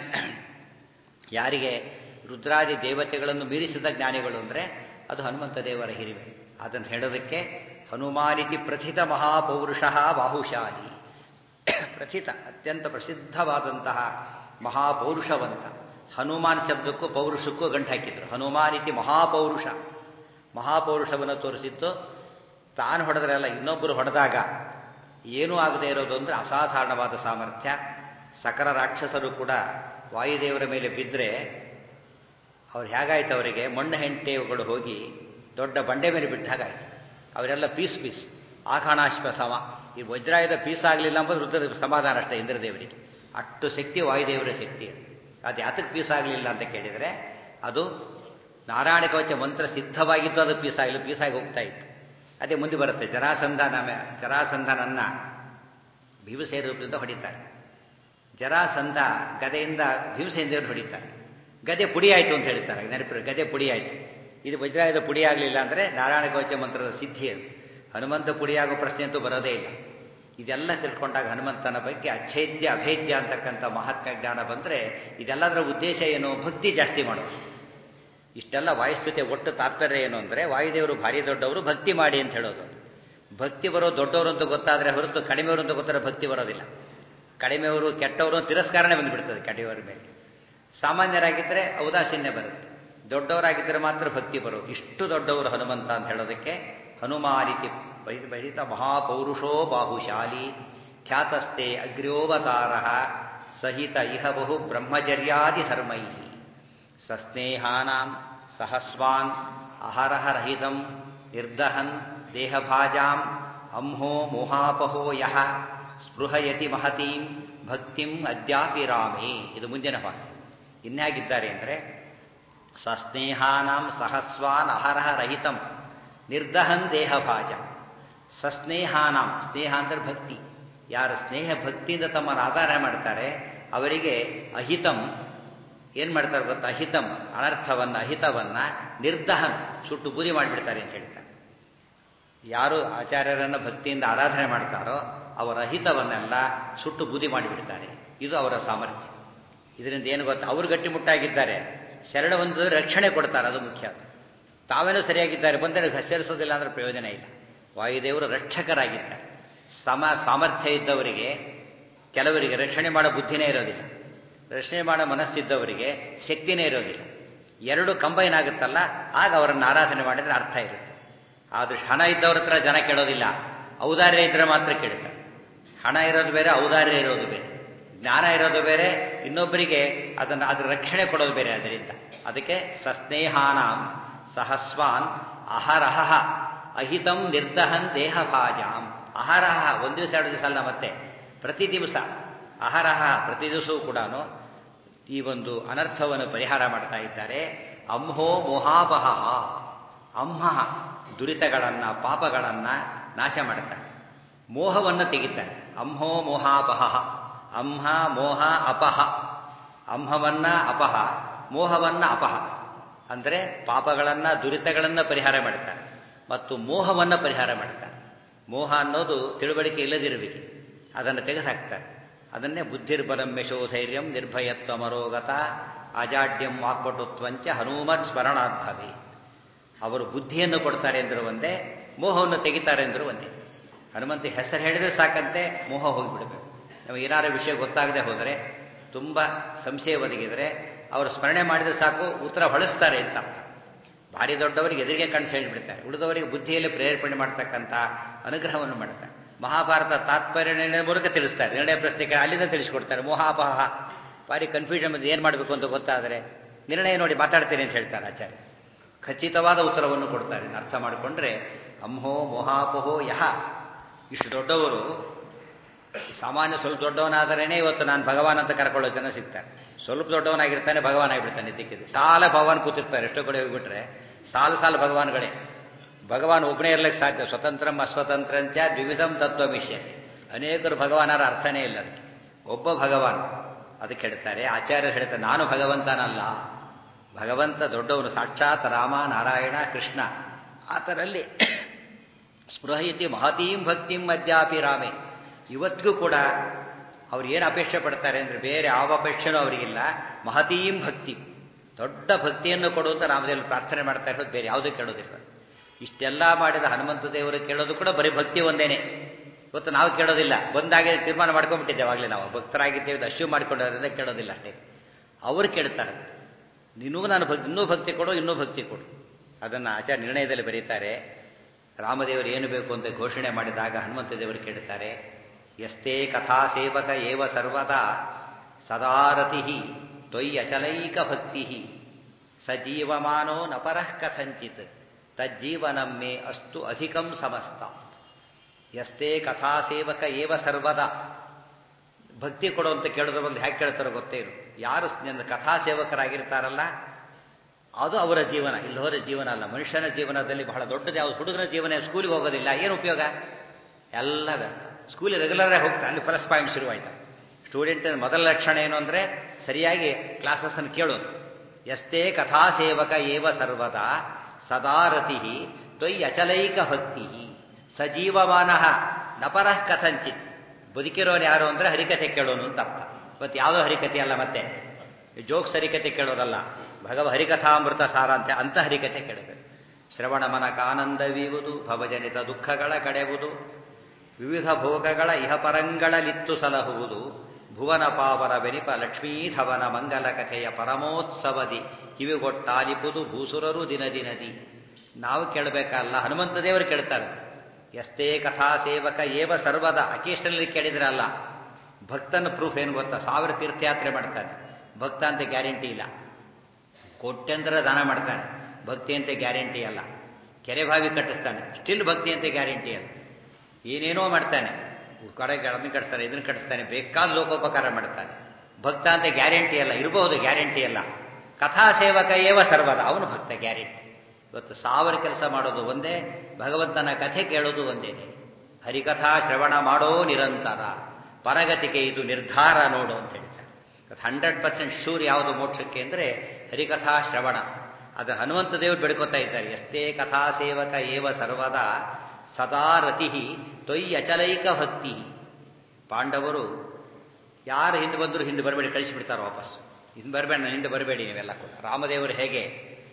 ಯಾರಿಗೆ ರುದ್ರಾದಿ ದೇವತೆಗಳನ್ನು ಮೀರಿಸಿದ ಜ್ಞಾನಿಗಳು ಅಂದರೆ ಅದು ಹನುಮಂತ ದೇವರ ಹಿರಿಮೆ ಅದನ್ನು ಹೇಳೋದಕ್ಕೆ ಹನುಮಾನಿತಿ ಪ್ರಥಿತ ಮಹಾಪೌರುಷ ಬಾಹುಶಾಲಿ ಪ್ರಥಿತ ಅತ್ಯಂತ ಪ್ರಸಿದ್ಧವಾದಂತಹ ಮಹಾಪೌರುಷವಂತ ಹನುಮಾನ್ ಶಬ್ದಕ್ಕೂ ಪೌರುಷಕ್ಕೂ ಗಂಟು ಹಾಕಿದ್ರು ಹನುಮಾನಿತಿ ಮಹಾಪೌರುಷ ಮಹಾಪೌರುಷವನ್ನು ತೋರಿಸಿದ್ದು ತಾನು ಹೊಡೆದ್ರಲ್ಲ ಇನ್ನೊಬ್ಬರು ಹೊಡೆದಾಗ ಏನೂ ಆಗದೆ ಇರೋದು ಅಂದರೆ ಅಸಾಧಾರಣವಾದ ಸಾಮರ್ಥ್ಯ ಸಕಲ ರಾಕ್ಷಸರು ಕೂಡ ವಾಯುದೇವರ ಮೇಲೆ ಬಿದ್ದರೆ ಅವ್ರು ಹೇಗಾಯ್ತು ಅವರಿಗೆ ಮಣ್ಣು ಹೆಂಟೆಗಳು ಹೋಗಿ ದೊಡ್ಡ ಬಂಡೆ ಮೇಲೆ ಬಿಟ್ಟ ಹಾಗಾಯ್ತು ಅವರೆಲ್ಲ ಪೀಸ್ ಪೀಸ್ ಆಕಾಣಾಶ್ವ ಸಮ ಈ ವಜ್ರಾಯುಧ ಪೀಸ್ ಆಗಲಿಲ್ಲ ಅಂಬೋದು ರುದ್ರ ಸಮಾಧಾನ ಅಷ್ಟೇ ಇಂದ್ರದೇವರಿಗೆ ಅಷ್ಟು ಶಕ್ತಿ ವಾಯುದೇವರ ಶಕ್ತಿ ಅದು ಅದು ಯಾತಕ್ಕೆ ಪೀಸ್ ಆಗಲಿಲ್ಲ ಅಂತ ಕೇಳಿದರೆ ಅದು ನಾರಾಯಣ ಕವಚ ಮಂತ್ರ ಸಿದ್ಧವಾಗಿದ್ದು ಅದು ಪೀಸ್ ಆಗಲಿ ಪೀಸಾಗಿ ಹೋಗ್ತಾ ಇತ್ತು ಅದೇ ಮುಂದೆ ಬರುತ್ತೆ ಜರಾಸಂಧ ನಾಮೆ ಜರಾಸಂಧನನ್ನ ಭೀಮಸೇನ ರೂಪದಿಂದ ಹೊಡಿತಾರೆ ಜರಾಸಂಧ ಗದೆಯಿಂದ ಭೀಮಸೇನ ಹೊಡಿತಾರೆ ಗದೆ ಪುಡಿ ಆಯಿತು ಅಂತ ಹೇಳ್ತಾರೆ ನೆನಪಿರು ಗದೆ ಪುಡಿ ಆಯಿತು ಇದು ವಜ್ರಾಯುಧ ಪುಡಿ ಆಗಲಿಲ್ಲ ಅಂದರೆ ನಾರಾಯಣ ಕವಚ ಮಂತ್ರದ ಸಿದ್ಧಿ ಅದು ಹನುಮಂತ ಪುಡಿಯಾಗೋ ಪ್ರಶ್ನೆ ಅಂತೂ ಬರೋದೇ ಇಲ್ಲ ಇದೆಲ್ಲ ತಿಳ್ಕೊಂಡಾಗ ಹನುಮಂತನ ಬಗ್ಗೆ ಅಚ್ಛೇದ್ಯ ಅಭೇದ್ಯ ಅಂತಕ್ಕಂಥ ಮಹಾತ್ಮ ಜ್ಞಾನ ಬಂದರೆ ಇದೆಲ್ಲದರ ಉದ್ದೇಶ ಏನು ಭಕ್ತಿ ಜಾಸ್ತಿ ಮಾಡೋದು ಇಷ್ಟೆಲ್ಲ ವಾಯುಸ್ತುತಿಯ ಒಟ್ಟು ತಾತ್ಪರ್ಯ ಏನು ಅಂದರೆ ವಾಯುದೇವರು ಭಾರಿ ದೊಡ್ಡವರು ಭಕ್ತಿ ಮಾಡಿ ಅಂತ ಹೇಳೋದು ಭಕ್ತಿ ಬರೋ ದೊಡ್ಡವರು ಅಂತ ಗೊತ್ತಾದರೆ ಹೊರತು ಕಡಿಮೆಯವರು ಅಂತ ಗೊತ್ತಾರೆ ಭಕ್ತಿ ಬರೋದಿಲ್ಲ ಕಡಿಮೆಯವರು ಕೆಟ್ಟವರು ತಿರಸ್ಕಾರನೇ ಬಂದುಬಿಡ್ತದೆ ಕಡಿಮೆಯವರ ಮೇಲೆ ಸಾಮಾನ್ಯರಾಗಿದ್ದರೆ ಔದಾಸೀನ್ಯ ಬರುತ್ತೆ ದೊಡ್ಡವರಾಗಿದ್ದರೆ ಮಾತ್ರ ಭಕ್ತಿ ಬರೋದು ಇಷ್ಟು ದೊಡ್ಡವರು ಹನುಮಂತ ಅಂತ ಹೇಳೋದಕ್ಕೆ ಹನುಮಾನಿತಿ ಬಹಿತ ಮಹಾಪೌರುಷೋ ಬಾಹುಶಾಲಿ ಖ್ಯಾತಸ್ತೆ ಅಗ್ರ್ಯೋವತಾರ ಸಹಿತ ಇಹ ಬಹು ಬ್ರಹ್ಮಚರ್ಯಾದಿ ಧರ್ಮೈ ಸಸ್ನೇಹಾನಾಂ ಸಹಸ್ವಾನ್ ಅಹರಹರಹಿತಂ ನಿರ್ದಹನ್ ದೇಹಭಾಜಾಂ ಅಂಹೋ ಮೋಹಾಪಹೋ ಯಹ ಸ್ಪೃಹಯತಿ ಮಹತೀಂ ಭಕ್ತಿಂ ಅದ್ಯಾಪಿ ರಾಮೇ ಇದು ಮುಂದಿನ ವಾಕ್ಯ ಇನ್ಯಾಗಿದ್ದಾರೆ ಅಂದರೆ ಸಸ್ನೇಹಾನಾಂ ಸಹಸ್ವಾನ್ ಅಹರಹ ರಹಿತಂ ನಿರ್ದಹನ್ ದೇಹಭಾಜ ಸಸ್ನೇಹಾನಾಂ ಸ್ನೇಹ ಅಂದ್ರೆ ಭಕ್ತಿ ಯಾರು ಸ್ನೇಹ ಭಕ್ತಿಯಿಂದ ತಮ್ಮನ್ನು ಆಧಾರ ಮಾಡ್ತಾರೆ ಅವರಿಗೆ ಅಹಿತಂ ಏನ್ ಮಾಡ್ತಾರೆ ಗೊತ್ತಾ ಅಹಿತಂ ಅನರ್ಥವನ್ನ ಅಹಿತವನ್ನ ನಿರ್ದಹನ್ ಸುಟ್ಟು ಬೂದಿ ಮಾಡಿಬಿಡ್ತಾರೆ ಅಂತ ಹೇಳ್ತಾರೆ ಯಾರು ಆಚಾರ್ಯರನ್ನ ಭಕ್ತಿಯಿಂದ ಆರಾಧನೆ ಮಾಡ್ತಾರೋ ಅವರ ಅಹಿತವನ್ನೆಲ್ಲ ಸುಟ್ಟು ಬೂದಿ ಮಾಡಿಬಿಡ್ತಾರೆ ಇದು ಅವರ ಸಾಮರ್ಥ್ಯ ಇದರಿಂದ ಏನು ಗೊತ್ತಾ ಅವರು ಗಟ್ಟಿಮುಟ್ಟಾಗಿದ್ದಾರೆ ಶರಣ ಒಂದು ರಕ್ಷಣೆ ಕೊಡ್ತಾರೆ ಅದು ಮುಖ್ಯ ತಾವೇನೋ ಸರಿಯಾಗಿದ್ದಾರೆ ಬಂದರೆ ಸೇರಿಸೋದಿಲ್ಲ ಅಂದ್ರೆ ಪ್ರಯೋಜನ ಇಲ್ಲ ವಾಯುದೇವರು ರಕ್ಷಕರಾಗಿದ್ದಾರೆ ಸಮ ಸಾಮರ್ಥ್ಯ ಇದ್ದವರಿಗೆ ಕೆಲವರಿಗೆ ರಕ್ಷಣೆ ಮಾಡೋ ಬುದ್ಧಿನೇ ಇರೋದಿಲ್ಲ ರಕ್ಷಣೆ ಮಾಡೋ ಮನಸ್ಸಿದ್ದವರಿಗೆ ಶಕ್ತಿನೇ ಇರೋದಿಲ್ಲ ಎರಡು ಕಂಬೈನ್ ಆಗುತ್ತಲ್ಲ ಆಗ ಅವರನ್ನು ಆರಾಧನೆ ಮಾಡಿದ್ರೆ ಅರ್ಥ ಇರುತ್ತೆ ಆದ್ರೆ ಹಣ ಇದ್ದವ್ರ ಹತ್ರ ಜನ ಕೇಳೋದಿಲ್ಲ ಔದಾರ್ಯ ಇದ್ರೆ ಮಾತ್ರ ಕೇಳ್ತಾರೆ ಹಣ ಇರೋದು ಬೇರೆ ಔದಾರ್ಯ ಇರೋದು ಬೇರೆ ಜ್ಞಾನ ಇರೋದು ಬೇರೆ ಇನ್ನೊಬ್ಬರಿಗೆ ಅದನ್ನು ಅದರ ರಕ್ಷಣೆ ಕೊಡೋದು ಬೇರೆ ಅದರಿಂದ ಅದಕ್ಕೆ ಸಸ್ನೇಹಾನಾಂ ಸಹಸ್ವಾನ್ ಅಹರಹ ಅಹಿತಂ ನಿರ್ದಹನ್ ದೇಹಭಾಜಾಂ ಅಹರಹ ಒಂದು ದಿವಸ ಎರಡು ದಿವಸ ಅಲ್ಲ ಮತ್ತೆ ಪ್ರತಿ ದಿವಸ ಅಹರಹ ಪ್ರತಿ ದಿವಸವೂ ಕೂಡ ಈ ಒಂದು ಅನರ್ಥವನ್ನು ಪರಿಹಾರ ಮಾಡ್ತಾ ಇದ್ದಾರೆ ಅಂಹೋ ಮೋಹಾಪಹ ಅಂಹ ದುರಿತಗಳನ್ನ ಪಾಪಗಳನ್ನ ನಾಶ ಮಾಡ್ತಾರೆ ಮೋಹವನ್ನು ತೆಗಿತಾರೆ ಅಂಹೋ ಮೋಹಾಪಹ ಅಂಹ ಮೋಹ ಅಪಹ ಅಂಹವನ್ನ ಅಪಹ ಮೋಹವನ್ನ ಅಪಹ ಅಂದರೆ ಪಾಪಗಳನ್ನ ದುರಿತಗಳನ್ನ ಪರಿಹಾರ ಮಾಡ್ತಾರೆ ಮತ್ತು ಮೋಹವನ್ನ ಪರಿಹಾರ ಮಾಡ್ತಾರೆ ಮೋಹ ಅನ್ನೋದು ತಿಳುವಳಿಕೆ ಇಲ್ಲದಿರುವಿಕೆ ಅದನ್ನು ತೆಗೆದುಹಾಕ್ತಾರೆ ಅದನ್ನೇ ಬುದ್ಧಿರ್ಬಲಂ ಯಶೋಧೈರ್ಯಂ ನಿರ್ಭಯತ್ವ ಮರೋಗತ ಅಜಾಡ್ಯಂ ವಾಕ್ಪಟುತ್ವಂಚ ಹನುಮತ್ ಸ್ಮರಣಾದ್ಭವಿ ಅವರು ಬುದ್ಧಿಯನ್ನು ಕೊಡ್ತಾರೆ ಎಂದರು ಒಂದೇ ಮೋಹವನ್ನು ತೆಗಿತಾರೆ ಎಂದರು ಒಂದೇ ಹನುಮಂತ ಹೆಸರು ಹೇಳಿದ್ರೆ ಸಾಕಂತೆ ಮೋಹ ಹೋಗಿಬಿಡಬೇಕು ನಮಗೆ ಏನಾರ ವಿಷಯ ಗೊತ್ತಾಗದೆ ಹೋದರೆ ತುಂಬ ಸಂಶಯ ಒದಗಿದರೆ ಅವರು ಸ್ಮರಣೆ ಮಾಡಿದ್ರೆ ಸಾಕು ಉತ್ತರ ಹೊಳಿಸ್ತಾರೆ ಅಂತ ಅರ್ಥ ಭಾರಿ ದೊಡ್ಡವರಿಗೆ ಎದುರಿಗೆ ಕಂಡು ಹೇಳಿಬಿಡ್ತಾರೆ ಉಳಿದವರಿಗೆ ಬುದ್ಧಿಯಲ್ಲಿ ಪ್ರೇರೇಪಣೆ ಮಾಡ್ತಕ್ಕಂಥ ಅನುಗ್ರಹವನ್ನು ಮಾಡ್ತಾರೆ ಮಹಾಭಾರತ ತಾತ್ಪರ್ಯ ನಿರ್ಣಯ ಮೂಲಕ ತಿಳಿಸ್ತಾರೆ ನಿರ್ಣಯ ಪ್ರಶ್ನೆಗೆ ಅಲ್ಲಿಂದ ತಿಳಿಸ್ಕೊಡ್ತಾರೆ ಮೋಹಾಪಹ ಭಾರಿ ಕನ್ಫ್ಯೂಷನ್ ಬಂದು ಏನು ಮಾಡಬೇಕು ಅಂತ ಗೊತ್ತಾದರೆ ನಿರ್ಣಯ ನೋಡಿ ಮಾತಾಡ್ತೇನೆ ಅಂತ ಹೇಳ್ತಾರೆ ಆಚಾರ್ಯ ಖಚಿತವಾದ ಉತ್ತರವನ್ನು ಕೊಡ್ತಾರೆ ಅರ್ಥ ಮಾಡಿಕೊಂಡ್ರೆ ಅಂಹೋ ಮೋಹಾಪಹೋ ಯಹ ಇಷ್ಟು ದೊಡ್ಡವರು ಸಾಮಾನ್ಯ ಸ್ವಲ್ಪ ದೊಡ್ಡವನಾದರೇನೆ ಇವತ್ತು ನಾನು ಭಗವಾನ್ ಅಂತ ಕರ್ಕೊಳ್ಳೋ ಜನ ಸಿಗ್ತಾರೆ ಸ್ವಲ್ಪ ದೊಡ್ಡವನಾಗಿರ್ತಾನೆ ಭಗವಾನ್ ಆಗಿಬಿಡ್ತಾನೆ ತಿಕ್ಕಿದ್ದು ಸಾಲ ಭಗವಾನ್ ಕೂತಿರ್ತಾರೆ ಎಷ್ಟೋ ಕಡೆ ಹೋಗ್ಬಿಟ್ರೆ ಸಾಲು ಸಾಲು ಭಗವಾನ್ಗಳೇ ಭಗವಾನ್ ಒಬ್ಬನೇ ಇರ್ಲಿಕ್ಕೆ ಸಾಧ್ಯ ಸ್ವತಂತ್ರಂ ಅಸ್ವತಂತ್ರಂಚ ದ್ವಿವಿಧಂ ತತ್ವ ಮಿಷ್ಯತೆ ಅನೇಕರು ಭಗವಾನರ ಅರ್ಥನೇ ಇಲ್ಲ ಅದಕ್ಕೆ ಒಬ್ಬ ಭಗವಾನ್ ಅದಕ್ಕೆ ಹೇಳ್ತಾರೆ ಆಚಾರ್ಯರು ಹೇಳ್ತಾರೆ ನಾನು ಭಗವಂತನಲ್ಲ ಭಗವಂತ ದೊಡ್ಡವನು ಸಾಕ್ಷಾತ್ ರಾಮ ನಾರಾಯಣ ಕೃಷ್ಣ ಆತರಲ್ಲಿ ಸ್ಪೃಹಯತಿ ಮಹತೀಂ ಭಕ್ತಿಂ ಮದ್ಯಾಪಿ ರಾಮೆ ಇವತ್ತಿಗೂ ಕೂಡ ಅವ್ರು ಏನು ಅಪೇಕ್ಷೆ ಪಡ್ತಾರೆ ಅಂದ್ರೆ ಬೇರೆ ಯಾವ ಅಪೇಕ್ಷೆನೂ ಅವರಿಗಿಲ್ಲ ಮಹತೀಂ ಭಕ್ತಿ ದೊಡ್ಡ ಭಕ್ತಿಯನ್ನು ಕೊಡುವಂತ ರಾಮದೇವರು ಪ್ರಾರ್ಥನೆ ಮಾಡ್ತಾ ಇರೋದು ಬೇರೆ ಯಾವುದೂ ಕೇಳೋದಿಲ್ಲ ಇಷ್ಟೆಲ್ಲ ಮಾಡಿದ ಹನುಮಂತ ದೇವರು ಕೇಳೋದು ಕೂಡ ಬರೀ ಭಕ್ತಿ ಒಂದೇನೆ ಇವತ್ತು ನಾವು ಕೇಳೋದಿಲ್ಲ ಬಂದಾಗೆ ತೀರ್ಮಾನ ಮಾಡ್ಕೊಂಡ್ಬಿಟ್ಟಿದ್ದೇವೆ ಆಗಲೇ ನಾವು ಭಕ್ತರಾಗಿದ್ದೇವೆ ಅಶ್ಯೂ ಮಾಡ್ಕೊಂಡೋದ್ರಿಂದ ಕೇಳೋದಿಲ್ಲ ಅಷ್ಟೇ ಅವರು ಕೇಳ್ತಾರೆ ನಿನ್ನೂ ನಾನು ಭಕ್ತಿ ಇನ್ನೂ ಭಕ್ತಿ ಕೊಡು ಇನ್ನೂ ಭಕ್ತಿ ಕೊಡು ಅದನ್ನು ಆಚಾರ ನಿರ್ಣಯದಲ್ಲಿ ಬರೀತಾರೆ ರಾಮದೇವರು ಏನು ಬೇಕು ಅಂತ ಘೋಷಣೆ ಮಾಡಿದಾಗ ಹನುಮಂತ ದೇವರು ಕೇಳ್ತಾರೆ ಎಸ್ತೇ ಕಥಾ ಸೇವಕ ಏವ ಸರ್ವದಾ ಸದಾರತಿ ತ್ವಯಿ ಅಚಲೈಕ ಭಕ್ತಿ ಸಜೀವಮಾನೋ ನಪರಃ ಕಥಂಚಿತ್ ತಜ್ಜೀವನಂ ಮೇ ಅಸ್ತು ಅಧಿಕಂ ಸಮಸ್ತಾತ್ ಎಷ್ಟೇ ಕಥಾ ಸೇವಕ ಏವ ಸರ್ವದ ಭಕ್ತಿ ಕೊಡು ಅಂತ ಕೇಳೋದ್ರ ಬಂದು ಹ್ಯಾಕೆ ಕೇಳ್ತಾರೋ ಗೊತ್ತೇನು ಯಾರು ನನ್ನ ಕಥಾ ಸೇವಕರಾಗಿರ್ತಾರಲ್ಲ ಅದು ಅವರ ಜೀವನ ಇಲ್ಲದವರ ಜೀವನ ಅಲ್ಲ ಮನುಷ್ಯನ ಜೀವನದಲ್ಲಿ ಬಹಳ ದೊಡ್ಡದು ಯಾವುದು ಹುಡುಗನ ಜೀವನ ಸ್ಕೂಲಿಗೆ ಹೋಗೋದಿಲ್ಲ ಏನು ಉಪಯೋಗ ಎಲ್ಲ ವ್ಯರ್ಥ ಸ್ಕೂಲಿಗೆ ರೆಗ್ಯುಲರ್ ಆಗಿ ಹೋಗ್ತಾ ಅಲ್ಲಿ ಪ್ಲಸ್ ಪಾಯಿಂಟ್ ಶುರುವಾಯ್ತು ಸ್ಟೂಡೆಂಟ್ ಮೊದಲ ಲಕ್ಷಣ ಏನು ಅಂದರೆ ಸರಿಯಾಗಿ ಕ್ಲಾಸಸ್ ಅನ್ನು ಕೇಳೋದು ಎಷ್ಟೇ ಕಥಾ ಸೇವಕ ಏವ ಸರ್ವದಾ ಸದಾರತಿ ತ್ವಯಿ ಅಚಲೈಕ ಭಕ್ತಿ ಸಜೀವಮಾನ ನಪರಃ ಕಥಂಚಿತ್ ಬದುಕಿರೋನು ಯಾರು ಅಂದ್ರೆ ಹರಿಕಥೆ ಕೇಳೋನು ಅಂತ ಅರ್ಥ ಇವತ್ತು ಯಾವುದೋ ಹರಿಕಥೆ ಅಲ್ಲ ಮತ್ತೆ ಜೋಕ್ಸ್ ಹರಿಕಥೆ ಕೇಳೋದಲ್ಲ ಭಗವ ಹರಿಕಥಾಮೃತ ಸಾರ ಅಂತ ಅಂತ ಹರಿಕಥೆ ಕೇಳಬೇಕು ಶ್ರವಣ ಮನಕಾನಂದವೀವುದು ಭವಜನಿತ ದುಃಖಗಳ ಕಡೆಯುವುದು ವಿವಿಧ ಭೋಗಗಳ ಇಹಪರಂಗಳಲಿತ್ತು ಸಲಹುವುದು ಭುವನ ಪಾವನ ಬೆನಿಪ ಲಕ್ಷ್ಮೀಧವನ ಮಂಗಲ ಕಥೆಯ ಪರಮೋತ್ಸವದಿ ಕಿವಿಗೊಟ್ಟಾಲಿಪುದು ಭೂಸುರರು ದಿನ ದಿನದಿ ನಾವು ಕೇಳಬೇಕಲ್ಲ ಹನುಮಂತ ದೇವರು ಕೇಳ್ತಾರೆ ಎಷ್ಟೇ ಕಥಾ ಸೇವಕ ಏವ ಸರ್ವದ ಅಕೇಶನಲ್ಲಿ ಕೇಳಿದ್ರಲ್ಲ ಭಕ್ತನ ಪ್ರೂಫ್ ಏನು ಗೊತ್ತಾ ಸಾವಿರ ತೀರ್ಥಯಾತ್ರೆ ಮಾಡ್ತಾನೆ ಭಕ್ತ ಅಂತ ಗ್ಯಾರಂಟಿ ಇಲ್ಲ ಕೋಟ್ಯಂತರ ದಾನ ಮಾಡ್ತಾನೆ ಭಕ್ತಿ ಅಂತ ಗ್ಯಾರಂಟಿ ಅಲ್ಲ ಕೆರೆ ಬಾವಿ ಕಟ್ಟಿಸ್ತಾನೆ ಸ್ಟಿಲ್ ಭಕ್ತಿ ಅಂತ ಗ್ಯಾರಂಟಿ ಅಲ್ಲ ಏನೇನೋ ಮಾಡ್ತಾನೆ ಕಡೆಗೆ ಅದನ್ನ ಕಟ್ಟಿಸ್ತಾನೆ ಇದನ್ನ ಕಟ್ಟಿಸ್ತಾನೆ ಬೇಕಾದ ಲೋಕೋಪಕಾರ ಮಾಡ್ತಾನೆ ಭಕ್ತ ಅಂತ ಗ್ಯಾರಂಟಿ ಅಲ್ಲ ಇರಬಹುದು ಗ್ಯಾರಂಟಿ ಅಲ್ಲ ಕಥಾ ಸೇವಕ ಏವ ಸರ್ವದ ಅವನು ಭಕ್ತ ಗ್ಯಾರಂಟಿ ಇವತ್ತು ಸಾವಿರ ಕೆಲಸ ಮಾಡೋದು ಒಂದೇ ಭಗವಂತನ ಕಥೆ ಕೇಳೋದು ಒಂದೇನೆ ಹರಿಕಥಾ ಶ್ರವಣ ಮಾಡೋ ನಿರಂತರ ಪರಗತಿಗೆ ಇದು ನಿರ್ಧಾರ ನೋಡು ಅಂತ ಹೇಳ್ತಾರೆ ಹಂಡ್ರೆಡ್ ಪರ್ಸೆಂಟ್ ಶೂರ್ ಯಾವುದು ಮೋಕ್ಷಕ್ಕೆ ಅಂದರೆ ಹರಿಕಥಾ ಶ್ರವಣ ಅದು ಹನುಮಂತ ದೇವರು ಬೆಳ್ಕೋತಾ ಇದ್ದಾರೆ ಎಷ್ಟೇ ಕಥಾ ಸೇವಕ ಏವ ಸರ್ವದ ಸದಾ ರತಿ ತೊಯ್ ಅಚಲೈಕ ಭಕ್ತಿ ಪಾಂಡವರು ಯಾರು ಹಿಂದೆ ಬಂದರೂ ಹಿಂದೆ ಬರಬೇಡಿ ಕಳಿಸಿಬಿಡ್ತಾರೆ ವಾಪಸ್ ಹಿಂದೆ ಬರಬೇಡ ನಾನು ಹಿಂದೆ ಬರಬೇಡಿ ನೀವೆಲ್ಲ ಕೂಡ ರಾಮದೇವರು ಹೇಗೆ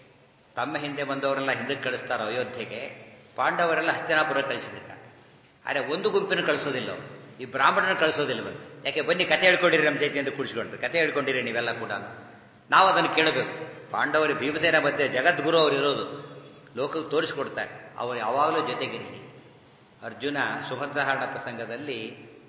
ತಮ್ಮ ಹಿಂದೆ ಬಂದವರೆಲ್ಲ ಹಿಂದಕ್ಕೆ ಕಳಿಸ್ತಾರೋ ಅಯೋಧ್ಯೆಗೆ ಪಾಂಡವರೆಲ್ಲ ಹಸ್ತಿನಾಪುರ ಕಳಿಸಿಬಿಡ್ತಾರೆ ಆದರೆ ಒಂದು ಗುಂಪಿನ ಕಳಿಸೋದಿಲ್ಲ ಅವರು ಈ ಬ್ರಾಹ್ಮಣನ ಕಳಿಸೋದಿಲ್ಲ ಬಂದು ಯಾಕೆ ಬನ್ನಿ ಕತೆ ಹೇಳ್ಕೊಂಡಿರಿ ನಮ್ಮ ಜೈತಿ ಅಂತ ಕೂಡಿಸ್ಕೊಂಡ್ರು ಕತೆ ಹೇಳ್ಕೊಂಡಿರಿ ನೀವೆಲ್ಲ ಕೂಡ ನಾವು ಅದನ್ನು ಕೇಳಬೇಕು ಪಾಂಡವರು ಭೀಮಸೇನ ಮಧ್ಯೆ ಜಗದ್ಗುರು ಅವರು ಇರೋದು ಲೋಕಕ್ಕೆ ತೋರಿಸ್ಕೊಡ್ತಾರೆ ಅವರು ಯಾವಾಗಲೂ ಜೊತೆಗಿರಲಿ ಅರ್ಜುನ ಸುಭದ್ರಹರಣ ಪ್ರಸಂಗದಲ್ಲಿ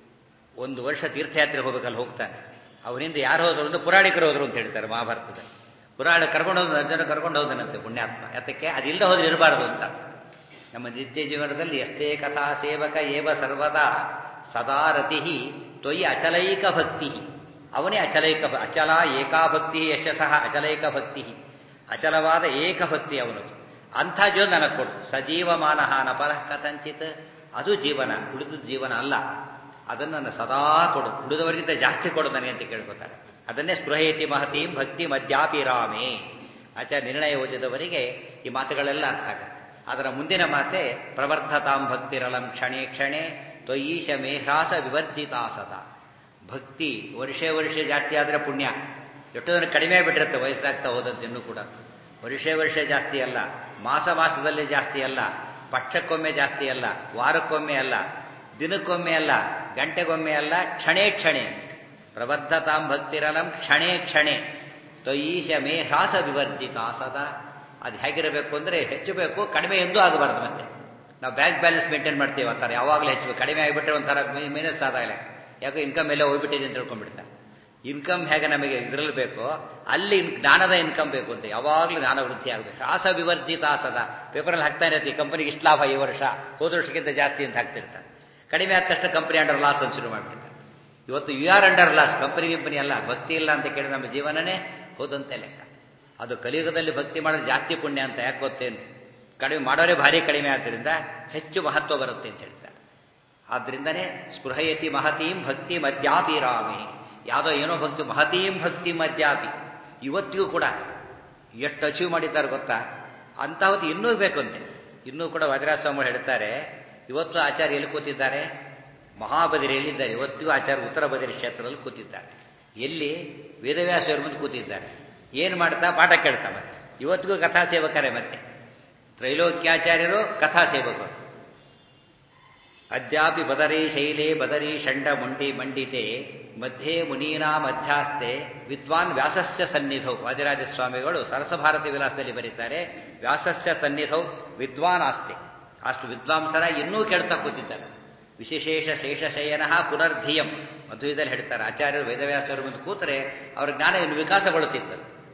ಒಂದು ವರ್ಷ ತೀರ್ಥಯಾತ್ರೆ ಹೋಗ್ಬೇಕಲ್ಲಿ ಹೋಗ್ತಾನೆ ಅವರಿಂದ ಯಾರು ಹೋದ್ರು ಅಂದ್ರೆ ಪುರಾಣಿಕರು ಹೋದ್ರು ಅಂತ ಹೇಳ್ತಾರೆ ಮಹಾಭಾರತದಲ್ಲಿ ಪುರಾಣ ಕರ್ಕೊಂಡು ಹೋದ್ ಅರ್ಜುನ ಕರ್ಕೊಂಡು ಹೋದನಂತೆ ಪುಣ್ಯಾತ್ಮ ಯಾತಕ್ಕೆ ಅದಿಲ್ಲದೆ ಹೋದ್ರೆ ಇರಬಾರದು ಅಂತ ಅರ್ಥ ನಮ್ಮ ನಿತ್ಯ ಜೀವನದಲ್ಲಿ ಎಷ್ಟೇ ಕಥಾ ಸೇವಕ ಏವ ಸರ್ವದಾ ಸದಾ ರತಿ ತ್ವಯಿ ಅಚಲೈಕ ಭಕ್ತಿ ಅವನೇ ಅಚಲೈಕ ಅಚಲ ಏಕಾಭಕ್ತಿ ಯಶಸಃ ಅಚಲೈಕ ಭಕ್ತಿ ಅಚಲವಾದ ಏಕಭಕ್ತಿ ಅವನು ಅಂಥ ಜೀವನ ನನಗೆ ಕೊಡು ಸಜೀವ ಮಾನಹ ನಪರಃ ಕಥಂಚಿತ್ ಅದು ಜೀವನ ಉಳಿದ ಜೀವನ ಅಲ್ಲ ಅದನ್ನು ನನ್ನ ಸದಾ ಕೊಡು ಉಳಿದವರಿಗಿಂತ ಜಾಸ್ತಿ ಕೊಡು ನನಗೆ ಅಂತ ಕೇಳ್ಕೊತಾರೆ ಅದನ್ನೇ ಸ್ಪೃಹೇತಿ ಮಹತಿ ಭಕ್ತಿ ಮದ್ಯಾಪಿ ರಾಮೇ ಆಚಾರ್ಯ ನಿರ್ಣಯ ಓದಿದವರಿಗೆ ಈ ಮಾತುಗಳೆಲ್ಲ ಅರ್ಥ ಆಗುತ್ತೆ ಅದರ ಮುಂದಿನ ಮಾತೆ ಪ್ರವರ್ಧತಾಂ ಭಕ್ತಿರಲಂ ಕ್ಷಣೇ ಕ್ಷಣೆ ತ್ವಯೀಶ ಮೇಹ್ರಾಸ ವಿವರ್ಜಿತಾಸದ ಭಕ್ತಿ ವರ್ಷ ವರ್ಷ ಜಾಸ್ತಿ ಆದರೆ ಪುಣ್ಯ ಎಷ್ಟೋ ಜನ ಕಡಿಮೆ ಬಿಟ್ಟಿರುತ್ತೆ ವಯಸ್ಸಾಗ್ತಾ ಹೋದಂತೆ ಇನ್ನೂ ಕೂಡ ವರ್ಷ ವರ್ಷ ಜಾಸ್ತಿ ಅಲ್ಲ ಮಾಸ ಮಾಸದಲ್ಲಿ ಜಾಸ್ತಿ ಅಲ್ಲ ಪಕ್ಷಕ್ಕೊಮ್ಮೆ ಜಾಸ್ತಿ ಅಲ್ಲ ವಾರಕ್ಕೊಮ್ಮೆ ಅಲ್ಲ ದಿನಕ್ಕೊಮ್ಮೆ ಅಲ್ಲ ಗಂಟೆಗೊಮ್ಮೆ ಅಲ್ಲ ಕ್ಷಣೇ ಕ್ಷಣೆ ಪ್ರಬದ್ಧತಾಂ ಭಕ್ತಿರಲಂ ಕ್ಷಣೇ ಕ್ಷಣೆ ತ್ವಯೀಶ ಮೇ ಹ್ರಾಸ ವಿವರ್ಜಿತ ಸದಾ ಅದು ಹೇಗಿರಬೇಕು ಅಂದರೆ ಹೆಚ್ಚಬೇಕು ಕಡಿಮೆ ಎಂದೂ ಆಗಬಾರ್ದು ಮತ್ತೆ ನಾವು ಬ್ಯಾಂಕ್ ಬ್ಯಾಲೆನ್ಸ್ ಮೇಂಟೈನ್ ಮಾಡ್ತೀವಿ ಅಂತಾರೆ ಯಾವಾಗಲೂ ಹೆಚ್ಚು ಕಡಿಮೆ ಆಗಿಬಿಟ್ರೆ ಒಂಥರ ಮೈನಸ್ ಆದಾಗಲೇ ಯಾಕೋ ಇನ್ಕಮ್ ಎಲ್ಲ ಹೋಗ್ಬಿಟ್ಟಿದೆ ಅಂತ ತಿಳ್ಕೊಂಡ್ಬಿಡ್ತಾರೆ ಇನ್ಕಮ್ ಹೇಗೆ ನಮಗೆ ಇದರಲ್ಲಿ ಬೇಕೋ ಅಲ್ಲಿ ಜ್ಞಾನದ ಇನ್ಕಮ್ ಬೇಕು ಅಂತ ಯಾವಾಗಲೂ ಜ್ಞಾನ ವೃದ್ಧಿ ಆಗಬೇಕು ಹ್ರಾಸ ವಿವರ್ಜಿತ ಸದಾ ಪೇಪರಲ್ಲಿ ಹಾಕ್ತಾ ಇರುತ್ತೆ ಕಂಪನಿಗೆ ಇಷ್ಟು ಲಾಭ ಈ ವರ್ಷ ಹೋದ ವರ್ಷಕ್ಕಿಂತ ಜಾಸ್ತಿ ಅಂತ ಹಾಕ್ತಿರ್ತಾರೆ ಕಡಿಮೆ ಆದ ತಕ್ಷಣ ಕಂಪನಿ ಅಂಡರ್ ಲಾಸ್ ಅಂತ ಶುರು ಮಾಡಿಬಿಡ್ತಾರೆ ಇವತ್ತು U R under loss company ಗಿಂಪನಿ ಅಲ್ಲ ಭಕ್ತಿ ಇಲ್ಲ ಅಂತ ಕೇಳಿ ನಮ್ಮ ಜೀವನನೇ ಹೋದಂತೆ ಲೆಕ್ಕ ಅದು ಕಲಿಯುಗದಲ್ಲಿ ಭಕ್ತಿ ಮಾಡೋದು ಜಾಸ್ತಿ ಪುಣ್ಯ ಅಂತ ಯಾಕೆ ಗೊತ್ತೇನು ಕಡಿಮೆ ಮಾಡೋರೇ ಭಾರಿ ಕಡಿಮೆ ಆದ್ದರಿಂದ ಹೆಚ್ಚು ಮಹತ್ವ ಬರುತ್ತೆ ಅಂತ ಹೇಳ್ತಾರೆ ಆದ್ರಿಂದನೇ ಸ್ಪೃಹಯತಿ ಮಹತೀಂ ಭಕ್ತಿ ಮದ್ಯಾಪಿ ರಾಮೇ ಯಾವುದೋ ಏನೋ ಭಕ್ತಿ ಮಹತೀಂ ಭಕ್ತಿ ಮದ್ಯಾಪಿ ಇವತ್ತಿಗೂ ಕೂಡ ಎಷ್ಟು ಅಚೀವ್ ಮಾಡಿದ್ದಾರೆ ಗೊತ್ತಾ ಅಂತ ಹೊತ್ತು ಇನ್ನೂ ಬೇಕಂತೆ ಇನ್ನೂ ಕೂಡ ವಜ್ರಾಸ್ವಾಮಿ ಹೇಳ್ತಾರೆ ಇವತ್ತು ಆಚಾರ್ಯ ಎಲ್ಲಿ ಕೂತಿದ್ದಾರೆ ಮಹಾಬದಿರಿಯಲ್ಲಿದ್ದಾರೆ ಇವತ್ತಿಗೂ ಆಚಾರ್ಯ ಉತ್ತರ ಬದಿರಿ ಕ್ಷೇತ್ರದಲ್ಲಿ ಕೂತಿದ್ದಾರೆ ಎಲ್ಲಿ ವೇದವ್ಯಾಸರ ಮುಂದೆ ಕೂತಿದ್ದಾರೆ ಏನು ಮಾಡ್ತಾ ಪಾಠ ಕೇಳ್ತಾ ಮತ್ತೆ ಇವತ್ತಿಗೂ ಕಥಾ ಸೇವಕರೇ ಮತ್ತೆ ತ್ರೈಲೋಕ್ಯಾಚಾರ್ಯರು ಕಥಾ ಸೇವಕರು ಅದ್ಯಾಪಿ ಬದರಿ ಶೈಲೆ ಬದರಿ ಷಂಡ ಮುಂಡಿ ಮಂಡಿತೆ ಮಧ್ಯೆ ಮುನೀನಾ ಮಧ್ಯಾಸ್ತೆ ವಿದ್ವಾನ್ ವ್ಯಾಸಸ್ಯ ಸನ್ನಿಧೌ ವಾದಿರಾಜ ಸ್ವಾಮಿಗಳು ಸರಸಭಾರತಿ ವಿಲಾಸದಲ್ಲಿ ಬರೀತಾರೆ ವ್ಯಾಸಸ್ಯ ಸನ್ನಿಧೌ ವಿದ್ವಾನ್ ಆಸ್ತೆ ಅಷ್ಟು ವಿದ್ವಾಂಸರ ಇನ್ನೂ ಕೇಳ್ತಾ ಕೂತಿದ್ದಾರೆ ವಿಶೇಷ ಶೇಷಶಯನ ಪುನರ್ಧಿಯಂ ಮಧ್ವದಲ್ಲಿ ಹೇಳ್ತಾರೆ ಆಚಾರ್ಯರು ವೇದವ್ಯಾಸರ ಮುಂದೆ ಕೂತರೆ ಅವರ ಜ್ಞಾನ ಇನ್ನು ವಿಕಾಸಗೊಳ್ಳುತ್ತಿತ್ತು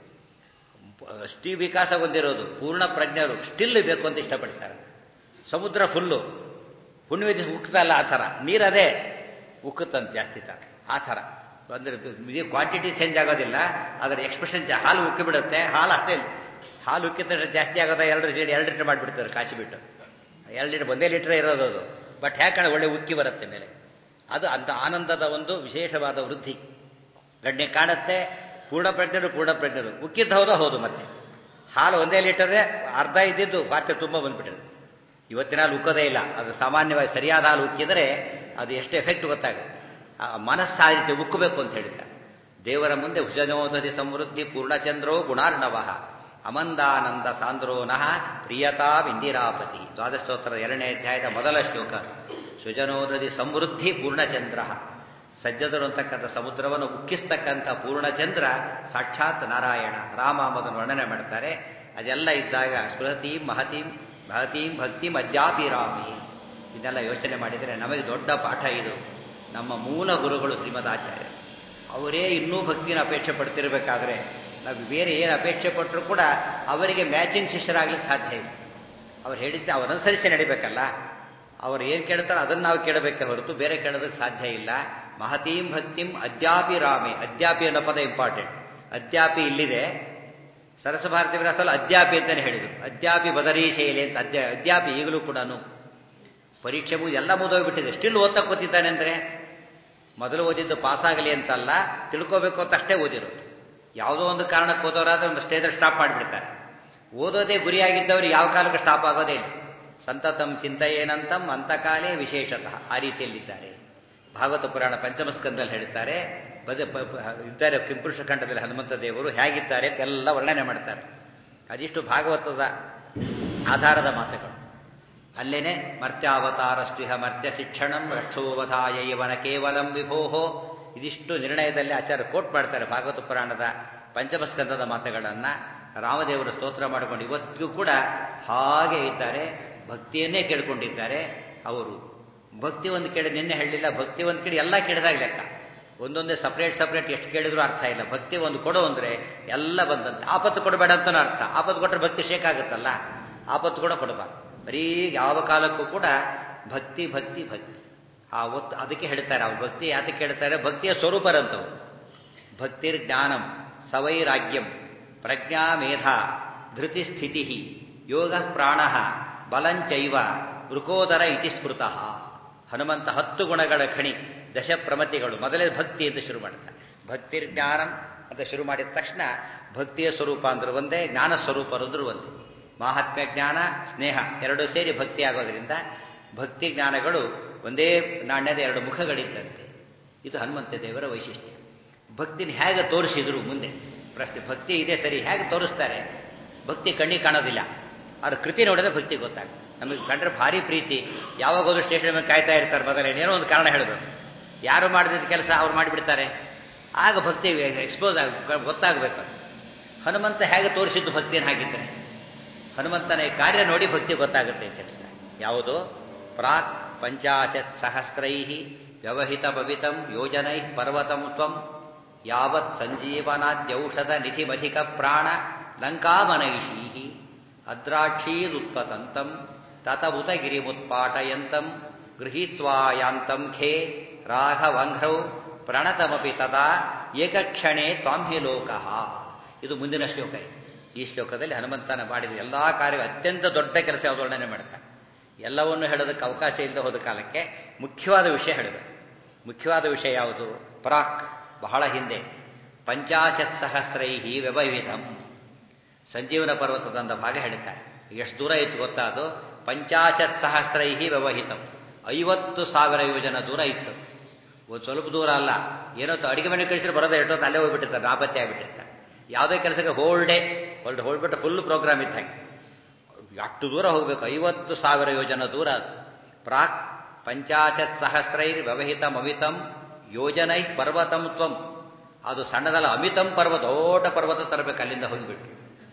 ಅಷ್ಟೀ ವಿಕಾಸಗೊಂಡಿರೋದು ಪೂರ್ಣ ಪ್ರಜ್ಞರು ಸ್ಟಿಲ್ ಬೇಕು ಅಂತ ಇಷ್ಟಪಡ್ತಾರೆ ಸಮುದ್ರ ಫುಲ್ಲು ಹುಣ್ಣಿಮೆ ಉಕ್ಕುತ್ತಲ್ಲ ಆ ಥರ ನೀರದೇ ಉಕ್ಕುತ್ತಂತ ಜಾಸ್ತಿ ತರ ಆ ಥರ ಅಂದರೆ ಕ್ವಾಂಟಿಟಿ ಚೇಂಜ್ ಆಗೋದಿಲ್ಲ ಅದರ ಎಕ್ಸ್ಪ್ರೆಷನ್ ಹಾಲು ಉಕ್ಕಿ ಬಿಡುತ್ತೆ ಹಾಲು ಅಷ್ಟೇ ಹಾಲು ಉಕ್ಕಿದ ಜಾಸ್ತಿ ಆಗೋದ ಎರಡು ಲೀಟರ್ ಎರಡು ಲೀಟರ್ ಮಾಡಿಬಿಡ್ತಾರೆ ಕಾಶಿ ಬಿಟ್ಟು ಎರಡು ಲೀಟರ್ ಒಂದೇ ಲೀಟರ್ ಇರೋದು ಅದು ಬಟ್ ಯಾಕಂದ್ರೆ ಒಳ್ಳೆ ಉಕ್ಕಿ ಬರುತ್ತೆ ಮೇಲೆ ಅದು ಅಂತ ಆನಂದದ ಒಂದು ವಿಶೇಷವಾದ ವೃದ್ಧಿ ಗಡ್ಡೆ ಕಾಣುತ್ತೆ ಪೂರ್ಣ ಪ್ರಜ್ಞರು ಪೂರ್ಣ ಪ್ರಜ್ಞರು ಉಕ್ಕಿದ್ದ ಹೌದು ಹೌದು ಮತ್ತೆ ಹಾಲು ಒಂದೇ ಲೀಟರೇ ಅರ್ಧ ಇದ್ದಿದ್ದು ಪಾತ್ರೆ ತುಂಬ ಬಂದ್ಬಿಟ್ಟಿರುತ್ತೆ ಇವತ್ತಿನ ಹಾಲು ಉಕ್ಕೋದೇ ಇಲ್ಲ ಅದು ಸಾಮಾನ್ಯವಾಗಿ ಸರಿಯಾದ ಹಾಲು ಉಕ್ಕಿದರೆ ಅದು ಎಷ್ಟು ಎಫೆಕ್ಟ್ ಗೊತ್ತಾಗುತ್ತೆ ಆ ಮನಸ್ಸು ಆ ರೀತಿ ಉಕ್ಕಬೇಕು ಅಂತ ಹೇಳಿದ್ದಾರೆ ದೇವರ ಮುಂದೆ ಭುಜನೋದಧಿ ಸಮೃದ್ಧಿ ಪೂರ್ಣಚಂದ್ರೋ ಗುಣಾರ್ಣವ ಅಮಂದಾನಂದ ಸಾಂದ್ರೋ ನಃ ಪ್ರಿಯತಾ ಇಂದಿರಾಪತಿ ದ್ವಾದಶೋತ್ತರ ಎರಡನೇ ಅಧ್ಯಾಯದ ಮೊದಲ ಶ್ಲೋಕ ಸುಜನೋದಧಿ ಸಮೃದ್ಧಿ ಪೂರ್ಣಚಂದ್ರ ಸಜ್ಜದರು ಅಂತಕ್ಕಂಥ ಸಮುದ್ರವನ್ನು ಉಕ್ಕಿಸ್ತಕ್ಕಂಥ ಪೂರ್ಣಚಂದ್ರ ಸಾಕ್ಷಾತ್ ನಾರಾಯಣ ರಾಮ ಎಂಬುದನ್ನು ವರ್ಣನೆ ಮಾಡ್ತಾರೆ ಅದೆಲ್ಲ ಇದ್ದಾಗ ಸ್ಮೃತೀಂ ಮಹತೀಂ ಮಹತೀಂ ಭಕ್ತಿ ಮದ್ಯಾಪಿ ರಾಮಿ ಇದೆಲ್ಲ ಯೋಚನೆ ಮಾಡಿದರೆ ನಮಗೆ ದೊಡ್ಡ ಪಾಠ ಇದು ನಮ್ಮ ಮೂಲ ಗುರುಗಳು ಶ್ರೀಮದ್ ಆಚಾರ್ಯ ಅವರೇ ಇನ್ನೂ ಭಕ್ತಿನ ಅಪೇಕ್ಷೆ ಪಡ್ತಿರ್ಬೇಕಾದ್ರೆ ನಾವು ಬೇರೆ ಏನು ಅಪೇಕ್ಷೆ ಪಟ್ಟರೂ ಕೂಡ ಅವರಿಗೆ ಮ್ಯಾಚಿಂಗ್ ಶಿಷ್ಯರಾಗ್ಲಿಕ್ಕೆ ಸಾಧ್ಯ ಇಲ್ಲ ಅವ್ರು ಹೇಳಿದ್ದೆ ಅವ್ರು ಅನುಸರಿಸಿ ನಡಿಬೇಕಲ್ಲ ಅವ್ರು ಏನು ಕೇಳ್ತಾರೋ ಅದನ್ನು ನಾವು ಕೇಳಬೇಕೆ ಹೊರತು ಬೇರೆ ಕೇಳೋದಕ್ಕೆ ಸಾಧ್ಯ ಇಲ್ಲ ಮಹತೀಂ ಭಕ್ತಿಂ ಅದ್ಯಾಪಿ ರಾಮೆ ಅದ್ಯಾಪಿ ಅನ್ನೋ ಪದ ಇಂಪಾರ್ಟೆಂಟ್ ಅದ್ಯಾಪಿ ಇಲ್ಲಿದೆ ಸರಸಭಾರತಿ ವಿಲಾಸದಲ್ಲಿ ಅದ್ಯಾಪಿ ಅಂತಾನೆ ಹೇಳಿದರು ಅದ್ಯಾಪಿ ಬದರೀ ಶೈಲಿ ಅಂತ ಅದ್ಯ ಅದ್ಯಾಪಿ ಈಗಲೂ ಕೂಡ ಪರೀಕ್ಷೆ ಮುಗಿ ಎಲ್ಲ ಮುಗಿದೋಗ್ಬಿಟ್ಟಿದೆ ಸ್ಟಿಲ್ ಓದ್ತಾ ಕೂತಿದ್ದಾನೆ ಅಂದರೆ ಮೊದಲು ಓದಿದ್ದು ಪಾಸಾಗಲಿ ಅಂತಲ್ಲ ತಿಳ್ಕೋಬೇಕು ಅಂತ ಅಷ್ಟೇ ಓದಿರೋದು ಯಾವುದೋ ಒಂದು ಕಾರಣಕ್ಕೆ ಓದೋರಾದ್ರೆ ಒಂದು ಸ್ಟೇಜಲ್ಲಿ ಸ್ಟಾಪ್ ಮಾಡಿಬಿಡ್ತಾರೆ ಓದೋದೇ ಗುರಿಯಾಗಿದ್ದವರು ಯಾವ ಕಾಲಕ್ಕೂ ಸ್ಟಾಪ್ ಆಗೋದೇ ಇಲ್ಲ ಸಂತತಂ ಚಿಂತೆಯೇನಂತಂ ಅಂತಕಾಲೇ ವಿಶೇಷತಃ ಆ ರೀತಿಯಲ್ಲಿದ್ದಾರೆ ಭಾಗವತ ಪುರಾಣ ಪಂಚಮ ಸ್ಕಂದಲ್ಲಿ ಹೇಳ್ತಾರೆ ಬದ ಇದ್ದಾರೆ ಕಿಂಪುರುಷ ಖಂಡದಲ್ಲಿ ಹನುಮಂತ ದೇವರು ಹೇಗಿದ್ದಾರೆ ಅಂತೆಲ್ಲ ವರ್ಣನೆ ಮಾಡ್ತಾರೆ ಅದಿಷ್ಟು ಭಾಗವತದ ಆಧಾರದ ಮಾತುಗಳು ಅಲ್ಲೇನೆ ಮರ್ತ್ಯಾವತಾರಸ್ವಿಹ ಮರ್ತ್ಯ ಶಿಕ್ಷಣಂ ರಕ್ಷೋವಧಾಯ ಇವನ ಕೇವಲಂ ವಿಭೋಹೋ ಇದಿಷ್ಟು ನಿರ್ಣಯದಲ್ಲಿ ಆಚಾರ್ಯ ಕೋಟ್ ಮಾಡ್ತಾರೆ ಭಾಗವತ ಪುರಾಣದ ಪಂಚಮಸ್ಕಂದದ ಮಾತುಗಳನ್ನು ರಾಮದೇವರು ಸ್ತೋತ್ರ ಮಾಡಿಕೊಂಡು ಇವತ್ತಿಗೂ ಕೂಡ ಹಾಗೆ ಇದ್ದಾರೆ ಭಕ್ತಿಯನ್ನೇ ಕೇಳ್ಕೊಂಡಿದ್ದಾರೆ ಅವರು ಭಕ್ತಿ ಒಂದು ಕೇಳಿ ನಿನ್ನೆ ಹೇಳಲಿಲ್ಲ ಭಕ್ತಿ ಒಂದು ಕೇಳಿ ಎಲ್ಲ ಕೇಳಿದಾಗ ಲೆಕ್ಕ ಒಂದೊಂದೇ ಸಪ್ರೇಟ್ ಸಪ್ರೇಟ್ ಎಷ್ಟು ಕೇಳಿದ್ರು ಅರ್ಥ ಇಲ್ಲ ಭಕ್ತಿ ಒಂದು ಕೊಡು ಅಂದ್ರೆ ಎಲ್ಲ ಬಂದಂತೆ ಆಪತ್ತು ಕೊಡಬೇಡ ಅಂತನೂ ಅರ್ಥ ಆಪತ್ತು ಕೊಟ್ಟರೆ ಭಕ್ತಿ ಶೇಕ್ ಆಗುತ್ತಲ್ಲ ಆಪತ್ತು ಕೂಡ ಕೊಡಬಾರ್ದು ಬರೀ ಯಾವ ಕಾಲಕ್ಕೂ ಕೂಡ ಭಕ್ತಿ ಭಕ್ತಿ ಭಕ್ತಿ ಆ ಒತ್ತು ಅದಕ್ಕೆ ಹೇಳ್ತಾರೆ ಅವ್ರು ಭಕ್ತಿ ಯಾತಕ್ಕೆ ಹೇಳ್ತಾರೆ ಭಕ್ತಿಯ ಸ್ವರೂಪರಂತವು ಭಕ್ತಿರ್ ಜ್ಞಾನಂ ಸವೈರಾಗ್ಯಂ ಪ್ರಜ್ಞಾ ಮೇಧ ಧೃತಿ ಸ್ಥಿತಿ ಯೋಗ ಪ್ರಾಣ ಬಲಂಚೈವ ವೃಕೋದರ ಇತಿ ಸ್ಮೃತಃ ಹನುಮಂತ ಹತ್ತು ಗುಣಗಳ ಖಣಿ ದಶ ಪ್ರಮತಿಗಳು ಮೊದಲೇ ಭಕ್ತಿ ಅಂತ ಶುರು ಮಾಡ್ತಾರೆ ಭಕ್ತಿರ್ ಜ್ಞಾನಂ ಅಂತ ಶುರು ಮಾಡಿದ ತಕ್ಷಣ ಭಕ್ತಿಯ ಸ್ವರೂಪ ಅಂದ್ರೆ ಒಂದೇ ಜ್ಞಾನ ಸ್ವರೂಪ ಅಂದ್ರೂ ಒಂದೇ ಮಾಹಾತ್ಮ್ಯ ಜ್ಞಾನ ಸ್ನೇಹ ಎರಡು ಸೇರಿ ಭಕ್ತಿ ಆಗೋದ್ರಿಂದ ಭಕ್ತಿ ಜ್ಞಾನಗಳು ಒಂದೇ ನಾಣ್ಯದ ಎರಡು ಮುಖಗಳಿದ್ದಂತೆ ಇದು ಹನುಮಂತ ದೇವರ ವೈಶಿಷ್ಟ್ಯ ಭಕ್ತಿನ ಹೇಗೆ ತೋರಿಸಿದ್ರು ಮುಂದೆ ಪ್ರಶ್ನೆ ಭಕ್ತಿ ಇದೆ ಸರಿ ಹೇಗೆ ತೋರಿಸ್ತಾರೆ ಭಕ್ತಿ ಕಣ್ಣಿಗೆ ಕಾಣೋದಿಲ್ಲ ಅವ್ರ ಕೃತಿ ನೋಡಿದ್ರೆ ಭಕ್ತಿ ಗೊತ್ತಾಗುತ್ತೆ ನಮಗೆ ಕಂಡ್ರೆ ಭಾರಿ ಪ್ರೀತಿ ಯಾವಾಗ ಹೋದ್ರು ಸ್ಟೇಷನ್ ಮೇಲೆ ಕಾಯ್ತಾ ಇರ್ತಾರೆ ಮೊದಲೇ ಏನೋ ಒಂದು ಕಾರಣ ಹೇಳಬೇಕು ಯಾರು ಮಾಡಿದ ಕೆಲಸ ಅವ್ರು ಮಾಡಿಬಿಡ್ತಾರೆ ಆಗ ಭಕ್ತಿ ಎಕ್ಸ್ಪೋಸ್ ಆಗ ಗೊತ್ತಾಗಬೇಕು ಹನುಮಂತ ಹೇಗೆ ತೋರಿಸಿದ್ದು ಭಕ್ತಿಯನ್ನು ಹಾಗಿದ್ರೆ ಹನುಮಂತನ ಈ ಕಾರ್ಯ ನೋಡಿ ಭಕ್ತಿ ಗೊತ್ತಾಗುತ್ತೆ ಅಂತ ಹೇಳ್ತಾರೆ ಯಾವುದು ಪ್ರಾಕ್ ಪಂಚಾಶತ್ ಸಹಸ್ರೈ ವ್ಯವಹಿತ ಭವಿತಂ ಯೋಜನೈ ಪರ್ವತಂ ತ್ವಂ ಯಾವತ್ ಸಂಜೀವನಾದ್ಯೌಷಧ ನಿಧಿಮಧಿಕ ಪ್ರಾಣ ಲಂಕಾಮನೈಷೀ ಅದ್ರಾಕ್ಷೀರುತ್ಪತಂತಂ ತತವುತ ಗಿರಿಮುತ್ಪಾಟಯಂತಂ ಗೃಹೀತ್ವಾಯಾಂತಂ ಖೇ ರಾಘವಂಘ್ರೌ ಪ್ರಣತಮಪಿ ತದಾ ಏಕಕ್ಷಣೆ ತ್ವಾಂಹಿ ಲೋಕಃ ಇದು ಮುಂದಿನ ಶ್ಲೋಕ ಇದೆ ಈ ಶ್ಲೋಕದಲ್ಲಿ ಹನುಮಂತನ ಮಾಡಿದ ಎಲ್ಲಾ ಕಾರ್ಯ ಅತ್ಯಂತ ದೊಡ್ಡ ಕೆಲಸ ಯಾವುದು ವರ್ಣನೆ ಮಾಡ್ತಾನೆ ಎಲ್ಲವನ್ನು ಹೇಳೋದಕ್ಕೆ ಅವಕಾಶ ಇಲ್ಲದೆ ಹೋದ ಕಾಲಕ್ಕೆ ಮುಖ್ಯವಾದ ವಿಷಯ ಹೇಳಬೇಕು ಮುಖ್ಯವಾದ ವಿಷಯ ಯಾವುದು ಪ್ರಾಕ್ ಬಹಳ ಹಿಂದೆ ಪಂಚಾಶತ್ ಸಹಸ್ರೈಹಿ ವ್ಯವಹಿತಂ ಸಂಜೀವನ ಪರ್ವತದಂದ ಭಾಗ ಹೇಳ್ತಾರೆ ಎಷ್ಟು ದೂರ ಇತ್ತು ಗೊತ್ತಾ ಅದು ಪಂಚಾಶತ್ ಸಹಸ್ರೈಹಿ ವ್ಯವಹಿತಂ ಐವತ್ತು ಸಾವಿರ ಯೋಜನ ದೂರ ಇತ್ತು ಒಂದು ಸ್ವಲ್ಪ ದೂರ ಅಲ್ಲ ಏನೋ ಅಡಿಗೆ ಮನೆ ಕಳಿಸಿದ್ರೆ ಬರೋದೇ ಎಷ್ಟೊತ್ತು ಅಲ್ಲೇ ಹೋಗ್ಬಿಟ್ಟಿರ್ತಾರೆ ನಾಪತ್ತೆ ಆಗಿಬಿಟ್ಟಿರ್ತಾರೆ ಯಾವುದೇ ಕೆಲಸಕ್ಕೆ ಹೋಲ್ ಡೇ ಹೋಲ್ಡ್ ಹೋಗ್ಬಿಟ್ಟು ಫುಲ್ ಪ್ರೋಗ್ರಾಮ್ ಇದ್ದ ಹಾಗೆ ಅಷ್ಟು ದೂರ ಹೋಗ್ಬೇಕು ಐವತ್ತು ಸಾವಿರ ಯೋಜನ ದೂರ ಪ್ರಾಕ್ ಪಂಚಾಶತ್ ಸಹಸ್ರೈರ್ ವ್ಯವಹಿತ ಅಮಿತಂ ಯೋಜನೈ ಪರ್ವತಂ ತ್ವಂ ಅದು ಸಣ್ಣದಲ್ಲ ಅಮಿತಂ ಪರ್ವತ ದೊಡ್ಡ ಪರ್ವತ ತರಬೇಕು ಅಲ್ಲಿಂದ ಹೋಗಿಬಿಟ್ಟು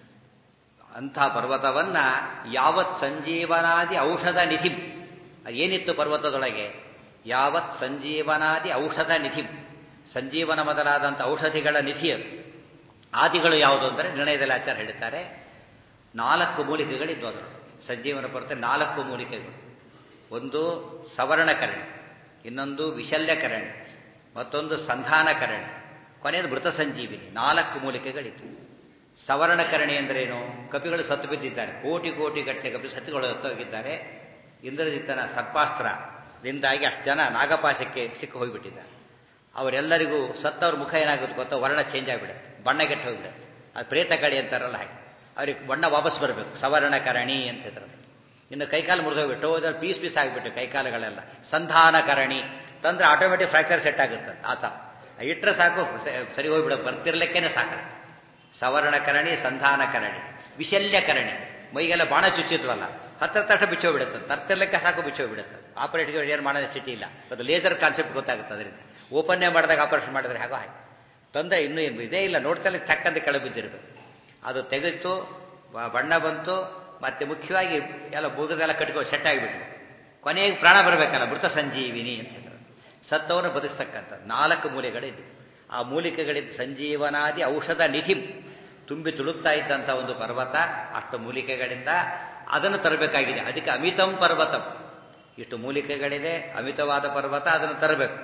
ಅಂಥ ಪರ್ವತವನ್ನ ಯಾವತ್ ಸಂಜೀವನಾದಿ ಔಷಧ ನಿಧಿ ಏನಿತ್ತು ಪರ್ವತದೊಳಗೆ ಯಾವತ್ ಸಂಜೀವನಾದಿ ಔಷಧ ನಿಧಿ ಸಂಜೀವನ ಮೊದಲಾದಂಥ ಔಷಧಿಗಳ ನಿಧಿ ಅದು ಆದಿಗಳು ಯಾವುದು ಅಂದರೆ ನಿರ್ಣಯದಲ್ಲಿ ಆಚಾರ ಹೇಳ್ತಾರೆ ನಾಲ್ಕು ಮೂಲಿಕೆಗಳಿದ್ವು ಅದರೊಳಗೆ ಸಂಜೀವನ ಪರ್ವತ ನಾಲ್ಕು ಮೂಲಿಕೆಗಳು ಒಂದು ಸವರ್ಣಕರಣಿ ಇನ್ನೊಂದು ವಿಶಲ್ಯಕರಣಿ ಮತ್ತೊಂದು ಸಂಧಾನಕರಣಿ ಕೊನೆಯದು ಮೃತ ಸಂಜೀವಿನಿ ನಾಲ್ಕು ಮೂಲಿಕೆಗಳಿತ್ತು ಸವರ್ಣಕರಣಿ ಅಂದ್ರೇನು ಕಪಿಗಳು ಸತ್ತು ಬಿದ್ದಿದ್ದಾರೆ ಕೋಟಿ ಕೋಟಿ ಗಟ್ಟಲೆ ಕಪಿ ಸತ್ತುಗಳು ಸತ್ತೋಗಿದ್ದಾರೆ ಇಂದ್ರಜಿತ್ತನ ಸರ್ಪಾಸ್ತ್ರದಿಂದಾಗಿ ಅಷ್ಟು ಜನ ನಾಗಪಾಶಕ್ಕೆ ಸಿಕ್ಕು ಹೋಗಿಬಿಟ್ಟಿದ್ದಾರೆ ಅವರೆಲ್ಲರಿಗೂ ಸತ್ತವ್ರ ಮುಖ ಏನಾಗುತ್ತೆ ಗೊತ್ತಾ ವರ್ಣ ಚೇಂಜ್ ಆಗಿಬಿಡುತ್ತೆ ಬಣ್ಣಗೆಟ್ಟು ಹೋಗಿಬಿಡುತ್ತೆ ಅದು ಪ್ರೇತ ಕಳಿ ಅಂತಾರಲ್ಲ ಹಾಗೆ ಅವ್ರಿಗೆ ಬಣ್ಣ ವಾಪಸ್ ಬರಬೇಕು ಸವರ್ಣಕರಣಿ ಅಂತ ಹೇಳ್ತಾರೆ ಇನ್ನು ಕೈಕಾಲು ಮುರಿದೋಗ್ಬಿಟ್ಟು ಅದ್ರಲ್ಲಿ ಪೀಸ್ ಪೀಸ್ ಆಗಿಬಿಟ್ಟು ಕೈಕಾಲುಗಳೆಲ್ಲ ಸಂಧಾನಕರಣಿ ತಂದ್ರೆ ಆಟೋಮೆಟಿಕ್ ಫ್ರಾಕ್ಚರ್ ಸೆಟ್ ಆಗುತ್ತೆ ಆ ಥರ ಇಟ್ಟರೆ ಸಾಕು ಸರಿ ಹೋಗ್ಬಿಡೋದು ಬರ್ತಿರ್ಲಿಕ್ಕೇನೆ ಸಾಕು ಸವರ್ಣಕರಣಿ ಸಂಧಾನಕರಣಿ ವಿಶಲ್ಯಕರಣಿ ಮೈಗೆಲ್ಲ ಬಾಣ ಚುಚ್ಚಿದ್ವಲ್ಲ ಹತ್ರ ತಕ್ಷಣ ಬಿಚ್ಚೋಗ್ಬಿಡುತ್ತೆ ತರ್ತಿರ್ಲಿಕ್ಕೆ ಸಾಕು ಬಿಚ್ಚೋಗ್ಬಿಡುತ್ತೆ ಆಪರೇಟ್ಗೆ ಏನು ಮಾಡೋದು ಸಿಟಿ ಇಲ್ಲ ಅದು ಲೇಸರ್ ಕಾನ್ಸೆಪ್ಟ್ ಗೊತ್ತಾಗುತ್ತೆ ಅದರಿಂದ ಓಪನ್ನೇ ಮಾಡಿದಾಗ ಆಪರೇಷನ್ ಮಾಡಿದ್ರೆ ಹಾಗೋ ಹಾಗೆ ತಂದೆ ಇನ್ನೂ ಇದೇ ಇಲ್ಲ ನೋಡ್ತಲೇ ತಕ್ಕಂತೆ ಕೆಳಗೆ ಬಿದ್ದಿರಬೇಕು ಅದು ತೆಗೆದು ಬಣ್ಣ ಬಂತು ಮತ್ತೆ ಮುಖ್ಯವಾಗಿ ಎಲ್ಲ ಬೂಗದೆಲ್ಲ ಕಟ್ಕೊ ಸೆಟ್ ಆಗಿಬಿಟ್ರು ಕೊನೆಗೆ ಪ್ರಾಣ ಬರಬೇಕಲ್ಲ ಮೃತ ಸಂಜೀವಿನಿ ಅಂತ ಹೇಳಿದ್ರು ಸತ್ತವನ್ನ ಬದುಸ್ತಕ್ಕಂಥದ್ದು ನಾಲ್ಕು ಮೂಲೆಗಳಿದ್ದು ಆ ಮೂಲಿಕೆಗಳಿದ್ದ ಸಂಜೀವನಾದಿ ಔಷಧ ನಿಧಿ ತುಂಬಿ ತುಳುಕ್ತಾ ಇದ್ದಂಥ ಒಂದು ಪರ್ವತ ಅಷ್ಟು ಮೂಲಿಕೆಗಳಿಂದ ಅದನ್ನು ತರಬೇಕಾಗಿದೆ ಅದಕ್ಕೆ ಅಮಿತಂ ಪರ್ವತಂ ಇಷ್ಟು ಮೂಲಿಕೆಗಳಿದೆ ಅಮಿತವಾದ ಪರ್ವತ ಅದನ್ನು ತರಬೇಕು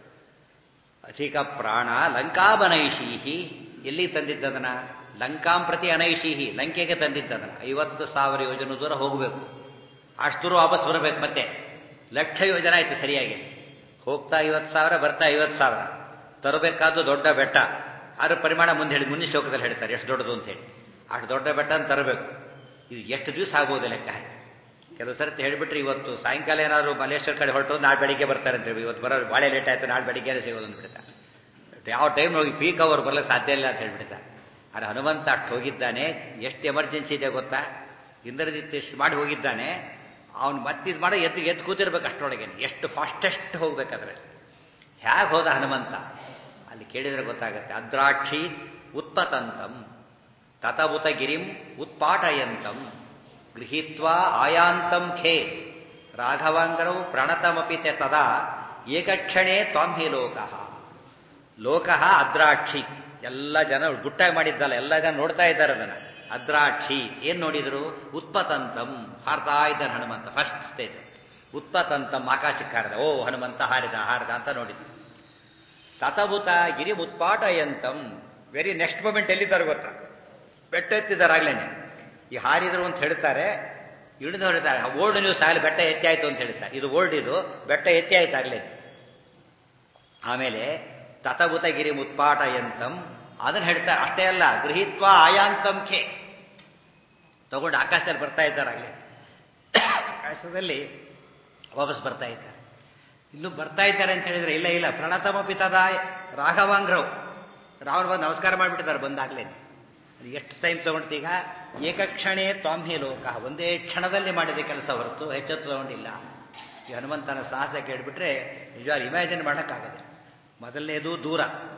ಅಧಿಕ ಪ್ರಾಣ ಲಂಕಾಬನೈಷೀಹಿ ಎಲ್ಲಿ ತಂದಿದ್ದದನ ಲಂಕಾಂ ಪ್ರತಿ ಅನೈಷೀಹಿ ಲಂಕೆಗೆ ತಂದಿದ್ದದನ ಐವತ್ತು ಸಾವಿರ ಯೋಜನೆ ದೂರ ಹೋಗಬೇಕು ಅಷ್ಟು ದೂರ ವಾಪಸ್ ಬರಬೇಕು ಮತ್ತೆ ಲಕ್ಷ ಯೋಜನೆ ಆಯ್ತು ಸರಿಯಾಗಿ ಹೋಗ್ತಾ ಐವತ್ತು ಸಾವಿರ ಬರ್ತಾ ಐವತ್ತು ಸಾವಿರ ತರಬೇಕಾದ್ದು ದೊಡ್ಡ ಬೆಟ್ಟ ಅದ್ರ ಪರಿಮಾಣ ಮುಂದೆ ಹೇಳಿ ಮುಂದಿನ ಶ್ಲೋಕದಲ್ಲಿ ಹೇಳ್ತಾರೆ ಎಷ್ಟು ದೊಡ್ಡದು ಅಂತ ಹೇಳಿ ಅಷ್ಟು ದೊಡ್ಡ ಬೆಟ್ಟ ಅಂತ ತರಬೇಕು ಇದು ಎಷ್ಟು ದಿವಸ ಆಗ್ಬೋದು ಲೆಕ್ಕ ಹಾಕಿ ಕೆಲವು ಸರ್ತಿ ಹೇಳಿಬಿಟ್ರೆ ಇವತ್ತು ಸಾಯಂಕಾಲ ಏನಾದ್ರು ಮಲೇಶ್ವರ ಕಡೆ ಹೊರಟು ನಾಳೆ ಬೆಳಿಗ್ಗೆ ಬರ್ತಾರೆ ಅಂತ ಹೇಳಿ ಇವತ್ತು ಬರೋ ಭಾಳ ಲೇಟ್ ಆಯ್ತು ನಾಳೆ ಬೆಳಿಗ್ಗೆ ಸಿಗೋದು ಅಂದ್ಬಿಡ್ತಾರೆ ಯಾವ ಟೈಮ್ ಹೋಗಿ ಪೀಕ್ ಅವರ್ ಬರ್ಲಿಕ್ಕೆ ಸಾಧ್ಯ ಇಲ್ಲ ಅಂತ ಹೇಳ್ಬಿಡ್ತಾರೆ ಆದರೆ ಹನುಮಂತ ಅಷ್ಟು ಹೋಗಿದ್ದಾನೆ ಎಷ್ಟು ಎಮರ್ಜೆನ್ಸಿ ಇದೆ ಗೊತ್ತಾ ಇಂದ್ರಜಿತ್ ಎಷ್ಟು ಮಾಡಿ ಹೋಗಿದ್ದಾನೆ ಅವ್ನು ಮತ್ತಿದ್ ಮಾಡೋ ಎದ್ದು ಎದ್ದು ಕೂತಿರ್ಬೇಕು ಅಷ್ಟರೊಳಗೆ ಎಷ್ಟು ಫಾಸ್ಟೆಸ್ಟ್ ಹೋಗ್ಬೇಕಾದ್ರೆ ಹೇಗೆ ಹೋದ ಹನುಮಂತ ಅಲ್ಲಿ ಕೇಳಿದ್ರೆ ಗೊತ್ತಾಗುತ್ತೆ ಅದ್ರಾಕ್ಷೀತ್ ಉತ್ಪತಂತಂ ತತಬುತ ಗಿರಿಂ ಉತ್ಪಾಟಯಂತಂ ಗೃಹೀತ್ವಾ ಆಯಾಂತಂ ಖೇ ರಾಘವಾಂಗರವು ಪ್ರಣತಮಪಿ ತದಾ ಏಕಕ್ಷಣೇ ತ್ವಾಂಹಿ ಲೋಕಃ ಲೋಕಃ ಅದ್ರಾಕ್ಷಿ ಎಲ್ಲ ಜನ ಗುಟ್ಟಾಗಿ ಮಾಡಿದ್ದಲ್ಲ ಎಲ್ಲ ಜನ ನೋಡ್ತಾ ಇದ್ದಾರೆ ಅದನ್ನ ಅದ್ರಾಕ್ಷಿ ಏನ್ ನೋಡಿದ್ರು ಉತ್ಪತಂತಂ ಹಾರ್ತಾ ಇದ್ದಾನೆ ಹನುಮಂತ ಫಸ್ಟ್ ಸ್ಟೇಜ್ ಉತ್ಪತಂತಂ ಆಕಾಶಕ್ಕೆ ಹಾರಿದ ಓ ಹನುಮಂತ ಹಾರಿದ ಹಾರಿದ ಅಂತ ನೋಡಿದ್ರು ತತಭುತ ಗಿರಿ ಉತ್ಪಾಟಯಂತಂ ವೆರಿ ನೆಕ್ಸ್ಟ್ ಮೂಮೆಂಟ್ ಎಲ್ಲಿದ್ದಾರೆ ಗೊತ್ತಾ ಬೆಟ್ಟ ಎತ್ತಿದ್ದಾರಾಗ್ಲೇನೆ ಈ ಹಾರಿದ್ರು ಅಂತ ಹೇಳ್ತಾರೆ ಇಳಿದು ಹೇಳ್ತಾರೆ ಓಲ್ಡ್ ನ್ಯೂಸ್ ಆಗಲಿ ಬೆಟ್ಟ ಎತ್ತಿ ಆಯ್ತು ಅಂತ ಹೇಳ್ತಾರೆ ಇದು ಓಲ್ಡ್ ಇದು ಬೆಟ್ಟ ಎತ್ತಿ ಆಯ್ತು ಆಗ್ಲೇ ಆಮೇಲೆ ತತಭುತ ಗಿರಿ ಉತ್ಪಾಟಯಂತಂ ಅದನ್ನ ಹೇಳ್ತಾರೆ ಅಷ್ಟೇ ಅಲ್ಲ ಗೃಹೀತ್ವ ಆಯಾಂತಂ ಖೇ ತಗೊಂಡು ಆಕಾಶದಲ್ಲಿ ಬರ್ತಾ ಇದ್ದಾರಾಗಲೇ ಆಕಾಶದಲ್ಲಿ ವಾಪಸ್ ಬರ್ತಾ ಇದ್ದಾರೆ ಇನ್ನು ಬರ್ತಾ ಇದ್ದಾರೆ ಅಂತ ಹೇಳಿದ್ರೆ ಇಲ್ಲ ಇಲ್ಲ ಪ್ರಣತಮ ಪಿತದ ರಾಘವಾಂಗ್ರವ್ ರಾವಣ ಬಂದು ನಮಸ್ಕಾರ ಮಾಡಿಬಿಟ್ಟಿದ್ದಾರೆ ಬಂದಾಗ್ಲೇನೆ ಎಷ್ಟು ಟೈಮ್ ತಗೊಂಡ್ತೀಗ ಏಕಕ್ಷಣೇ ತ್ವಾಂಹಿ ಲೋಕ ಒಂದೇ ಕ್ಷಣದಲ್ಲಿ ಮಾಡಿದ ಕೆಲಸ ಹೊರತು ಹೆಚ್ಚೊತ್ತು ತಗೊಂಡಿಲ್ಲ ಈ ಹನುಮಂತನ ಸಾಹಸ ಕೇಳಿಬಿಟ್ರೆ ನಿಜವಾಗಿ ಇಮ್ಯಾಜಿನ್ ಮಾಡೋಕ್ಕಾಗದೆ ಮೊದಲನೇದು ದೂರ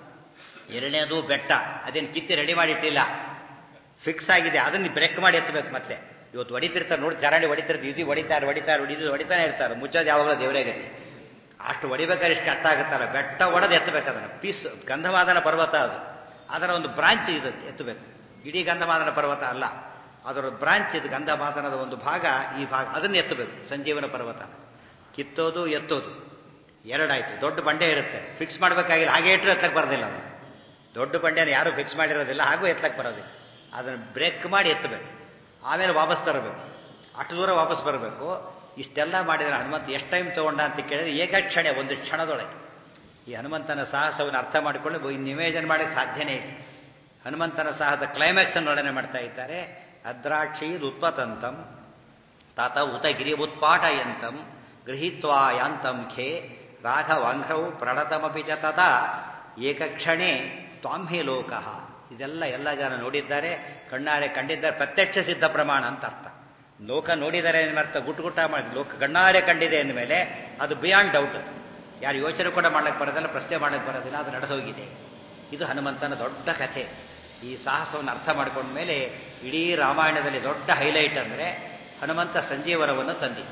ಎರಡನೇದು ಬೆಟ್ಟ ಅದೇನು ಕಿತ್ತಿ ರೆಡಿ ಮಾಡಿಟ್ಟಿಲ್ಲ ಫಿಕ್ಸ್ ಆಗಿದೆ ಅದನ್ನ ಬ್ರೇಕ್ ಮಾಡಿ ಎತ್ತಬೇಕು ಮತ್ತೆ ಇವತ್ತು ಹೊಡಿತಿರ್ತಾರೆ ನೋಡಿ ಚರಂಡಿ ಹೊಡಿತಿರ್ತಾರೆ ಇದು ಹೊಡಿತಾರೆ ಹೊಡಿತಾರೆ ಹೊಡಿದು ಹೊಡಿತಾನೆ ಇರ್ತಾರೆ ಮುಚ್ಚೋದು ಯಾವಾಗಲೂ ದೇವರೇ ಗತಿ ಅಷ್ಟು ಹೊಡಿಬೇಕಾದ್ರೆ ಇಷ್ಟು ಕಷ್ಟ ಆಗುತ್ತಲ್ಲ ಬೆಟ್ಟ ಒಡೆದು ಎತ್ತಬೇಕು ಅದನ್ನು ಪೀಸ್ ಗಂಧಮಾದನ ಪರ್ವತ ಅದು ಅದರ ಒಂದು ಬ್ರಾಂಚ್ ಇದು ಎತ್ತಬೇಕು ಇಡೀ ಗಂಧಮಾದನ ಪರ್ವತ ಅಲ್ಲ ಅದರ ಬ್ರಾಂಚ್ ಇದು ಗಂಧಮಾದನದ ಒಂದು ಭಾಗ ಈ ಭಾಗ ಅದನ್ನು ಎತ್ತಬೇಕು ಸಂಜೀವನ ಪರ್ವತ ಕಿತ್ತೋದು ಎತ್ತೋದು ಎರಡಾಯ್ತು ದೊಡ್ಡ ಬಂಡೆ ಇರುತ್ತೆ ಫಿಕ್ಸ್ ಮಾಡಬೇಕಾಗಿಲ್ಲ ಹಾಗೆ ಇಟ್ಟರು ಎತ್ತಕ್ಕೆ ಬರೋದಿಲ್ಲ ಅದನ್ನು ದೊಡ್ಡ ಬಂಡೆನ ಯಾರು ಫಿಕ್ಸ್ ಮಾಡಿರೋದಿಲ್ಲ ಹಾಗೂ ಎತ್ತಕ್ಕೆ ಬರೋದಿಲ್ಲ ಅದನ್ನು ಬ್ರೇಕ್ ಮಾಡಿ ಎತ್ತಬೇಕು ಆಮೇಲೆ ವಾಪಸ್ ತರಬೇಕು ಅಷ್ಟು ದೂರ ವಾಪಸ್ ಬರಬೇಕು ಇಷ್ಟೆಲ್ಲ ಮಾಡಿದರೆ ಹನುಮಂತ ಎಷ್ಟು ಟೈಮ್ ತಗೊಂಡ ಅಂತ ಕೇಳಿದ್ರೆ ಏಕಕ್ಷಣೆ ಒಂದು ಕ್ಷಣದೊಳಗೆ ಈ ಹನುಮಂತನ ಸಾಹಸವನ್ನು ಅರ್ಥ ಮಾಡಿಕೊಂಡು ನಿವೇದನೆ ಮಾಡಕ್ಕೆ ಸಾಧ್ಯನೇ ಇಲ್ಲ ಹನುಮಂತನ ಸಾಹಸದ ಕ್ಲೈಮ್ಯಾಕ್ಸ್ ಅನ್ನು ವರ್ಣನೆ ಮಾಡ್ತಾ ಇದ್ದಾರೆ ಅದ್ರಾಕ್ಷಿ ಉತ್ಪತಂತಂ ತಾತ ಉತಗಿರಿ ಉತ್ಪಾಟಯಂತಂ ಗೃಹೀತ್ವಾ ಯಾಂತಂ ಖೇ ರಾಘವಾಂಘ್ರೌ ಪ್ರಣತಮಪಿ ಚ ತದಾ ಏಕಕ್ಷಣೆ ತ್ವಾಂಹಿ ಲೋಕಃ ಇದೆಲ್ಲ ಎಲ್ಲ ಜನ ನೋಡಿದ್ದಾರೆ ಕಣ್ಣಾರೆ ಕಂಡಿದ್ದಾರೆ ಪ್ರತ್ಯಕ್ಷ ಸಿದ್ಧ ಪ್ರಮಾಣ ಅಂತ ಅರ್ಥ ಲೋಕ ನೋಡಿದ್ದಾರೆ ಅರ್ಥ ಗುಟ್ಟು ಗುಟ್ಟ ಮಾಡಿ ಲೋಕ ಕಣ್ಣಾರೆ ಕಂಡಿದೆ ಅಂದಮೇಲೆ ಅದು ಬಿಯಾಂಡ್ ಡೌಟ್ ಯಾರು ಯೋಚನೆ ಕೂಡ ಮಾಡ್ಲಿಕ್ಕೆ ಬರೋದಿಲ್ಲ ಪ್ರಶ್ನೆ ಮಾಡಕ್ಕೆ ಬರೋದಿಲ್ಲ ಅದು ನಡೆಸೋಗಿದೆ ಇದು ಹನುಮಂತನ ದೊಡ್ಡ ಕಥೆ ಈ ಸಾಹಸವನ್ನು ಅರ್ಥ ಮಾಡ್ಕೊಂಡ ಮೇಲೆ ಇಡೀ ರಾಮಾಯಣದಲ್ಲಿ ದೊಡ್ಡ ಹೈಲೈಟ್ ಅಂದರೆ ಹನುಮಂತ ಸಂಜೀವನವನ್ನು ತಂದಿದ್ದು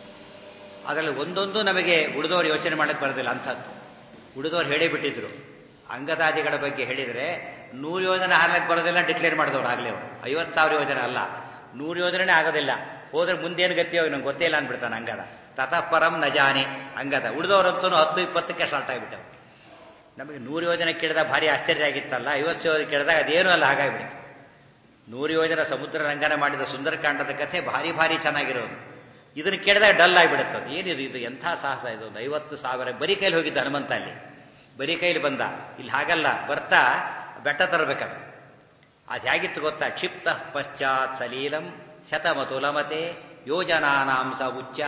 ಅದರಲ್ಲಿ ಒಂದೊಂದು ನಮಗೆ ಉಳಿದವರು ಯೋಚನೆ ಮಾಡಕ್ಕೆ ಬರೋದಿಲ್ಲ ಅಂಥದ್ದು ಉಳಿದವರು ಹೇಳೇ ಬಿಟ್ಟಿದ್ರು ಅಂಗದಾದಿಗಳ ಬಗ್ಗೆ ಹೇಳಿದರೆ ನೂರು ಯೋಜನೆ ಹಾರ್ಲಕ್ಕೆ ಬರೋದಿಲ್ಲ ಡಿಕ್ಲೇರ್ ಮಾಡಿದವ್ರು ಆಗಲೇ ಅವರು ಐವತ್ತು ಸಾವಿರ ಯೋಜನೆ ಅಲ್ಲ ನೂರು ಯೋಜನೆ ಆಗೋದಿಲ್ಲ ಹೋದ್ರೆ ಮುಂದೇನು ಗತಿಯೋ ನಂಗೆ ಗೊತ್ತೇ ಇಲ್ಲ ಅಂದ್ಬಿಡ್ತಾನೆ ಅಂಗದ ತತಃಪರಂ ನಜಾನೆ ಅಂಗದ ಉಳಿದವರಂತೂ ಹತ್ತು ಇಪ್ಪತ್ತಕ್ಕೆ ಸ್ಟಾರ್ಟ್ ಆಗಿಬಿಟ್ಟವು ನಮಗೆ ನೂರು ಯೋಜನೆ ಕೇಳಿದಾಗ ಭಾರಿ ಆಶ್ಚರ್ಯ ಆಗಿತ್ತಲ್ಲ ಐವತ್ತು ಯೋಜನೆ ಕೇಳಿದಾಗ ಅದೇನೂ ಅಲ್ಲ ಹಾಗಾಗಿಬಿಡ್ತು ನೂರು ಯೋಜನೆ ಸಮುದ್ರ ರಂಗನ ಮಾಡಿದ ಸುಂದರಕಾಂಡದ ಕಥೆ ಭಾರಿ ಭಾರಿ ಚೆನ್ನಾಗಿರೋದು ಇದನ್ನು ಕೇಳಿದಾಗ ಡಲ್ ಆಗಿಬಿಡುತ್ತೆ ಅದು ಏನಿದು ಇದು ಎಂಥ ಸಾಹಸ ಇದು ಒಂದು ಐವತ್ತು ಸಾವಿರ ಬರೀ ಕೈಲಿ ಹೋಗಿದ್ದ ಹನುಮಂತ ಅಲ್ಲಿ ಬರೀ ಕೈಲಿ ಬಂದ ಇಲ್ಲಿ ಹಾಗಲ್ಲ ಬರ್ತಾ ಬೆಟ್ಟ ತರಬೇಕಾಗ ಅದು ಹೇಗಿತ್ತು ಗೊತ್ತಾ ಕ್ಷಿಪ್ತ ಪಶ್ಚಾತ್ ಸಲೀಲಂ ಶತಮತುಲಮತೆ ಯೋಜನಾನಾಂ ಸ ಉಚ್ಚ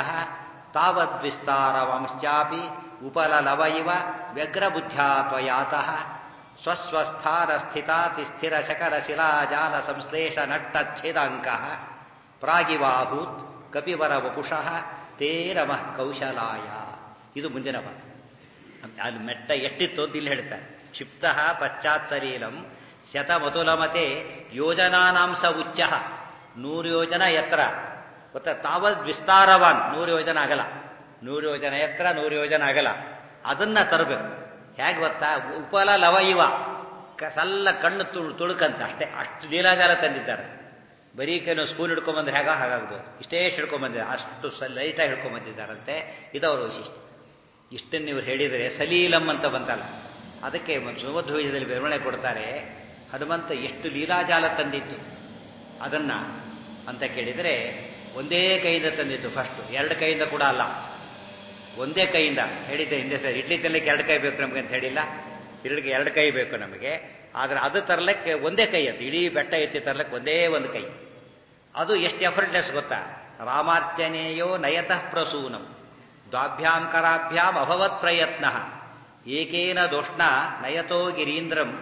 ತಾವದ್ವಿಸ್ತಾರವಂಶ್ಚಾಪಿ ಉಪಲಲವ ಇವ ವ್ಯಗ್ರಬುದ್ಧ್ಯಾತ್ವಯಾತಃ ಸ್ವಸ್ವಸ್ಥಾನ ಸ್ಥಿತಾತಿ ಸ್ಥಿರ ಶಕರ ಶಿಲಾಜಾಲ ಸಂಶ್ಲೇಷ ನಟ್ಟಚ್ಛೇದಾಂಕ ಪ್ರಾಗಿವಾಭೂತ್ ಕಪಿವರ ವಪುಷಃ ತೇ ರಮಃ ಕೌಶಲಾಯ ಇದು ಮುಂದಿನ ಭಾಗ ಅಲ್ಲಿ ಮೆಟ್ಟ ಎಷ್ಟಿತ್ತು ಅಂತ ಇಲ್ಲಿ ಹೇಳ್ತಾರೆ ಕ್ಷಿಪ್ತ ಪಶ್ಚಾತ್ ಸಲೀಲಂ ಶತಮತುಲಮತೆ ಯೋಜನಾನಾಂಸ ಉಚ್ಚ ನೂರು ಯೋಜನ ಎತ್ತರ ಗೊತ್ತಾ ತಾವದ್ ವಿಸ್ತಾರವಾನ್ ನೂರು ಯೋಜನ ಆಗಲ್ಲ ನೂರು ಯೋಜನೆ ಎತ್ತರ ನೂರು ಯೋಜನೆ ಅಗಲ ಅದನ್ನ ತರಬೇಕು ಹೇಗೆ ಗೊತ್ತಾ ಉಪಲ ಲವ ಇವ ಕ- ಸಲ್ಲ ಕಣ್ಣು ತುಳು ತುಳುಕಂತ ಅಷ್ಟೇ ಅಷ್ಟು ಲೀಲಾಜಾಲ ತಂದಿದ್ದಾರೆ ಬರೀ ಕೈನೋ ಸ್ಪೂನ್ ಹಿಡ್ಕೊಂಬಂದ್ರೆ ಹೇಗ ಹಾಗಾಗ್ಬೋದು ಇಷ್ಟೇ ಹಿಡ್ಕೊಂಬಂದಿದ್ದಾರೆ ಅಷ್ಟು ಸ ಲೈಟಾಗಿ ಹಿಡ್ಕೊಂಬಂದಿದ್ದಾರಂತೆ ಇದವರ ವೈಶಿಷ್ಟ್ಯ ಇಷ್ಟನ್ನು ನೀವು ಹೇಳಿದರೆ ಸಲೀಲಂ ಅಂತ ಬಂತಲ್ಲ ಅದಕ್ಕೆ ಸುಮಧ್ವಜದಲ್ಲಿ ವಿವರಣೆ ಕೊಡ್ತಾರೆ ಹನುಮಂತ ಎಷ್ಟು ಲೀಲಾಜಾಲ ತಂದಿತ್ತು ಅದನ್ನ ಅಂತ ಕೇಳಿದರೆ ಒಂದೇ ಕೈಯಿಂದ ತಂದಿದ್ದು ಫಸ್ಟ್ ಎರಡು ಕೈಯಿಂದ ಕೂಡ ಅಲ್ಲ ಒಂದೇ ಕೈಯಿಂದ ಹೇಳಿದ್ದೆ ಹಿಂದೆ ಸರ್ ಇಡ್ಲಿ ತಿನ್ನಲಿಕ್ಕೆ ಎರಡು ಕೈ ಬೇಕು ನಮಗೆ ಅಂತ ಹೇಳಿಲ್ಲ ಇಡ್ಲಿಕ್ಕೆ ಎರಡು ಕೈ ಬೇಕು ನಮಗೆ ಆದ್ರೆ ಅದು ತರಲಿಕ್ಕೆ ಒಂದೇ ಕೈ ಅದು ಇಡೀ ಬೆಟ್ಟ ಎತ್ತಿ ತರಲಿಕ್ಕೆ ಒಂದೇ ಒಂದು ಕೈ ಅದು ಎಷ್ಟು ಎಫರ್ಟ್ಲೆಸ್ ಗೊತ್ತಾ ರಾಮಾರ್ಚನೆಯೋ ನಯತಃ ಪ್ರಸೂನಂ ದ್ವಾಭ್ಯಾಂ ಕರಾಭ್ಯಾಂ ಅಭವತ್ ಪ್ರಯತ್ನ ಏಕೇನ ದೋಷ್ಣ ನಯತೋ ಗಿರೀಂದ್ರಂ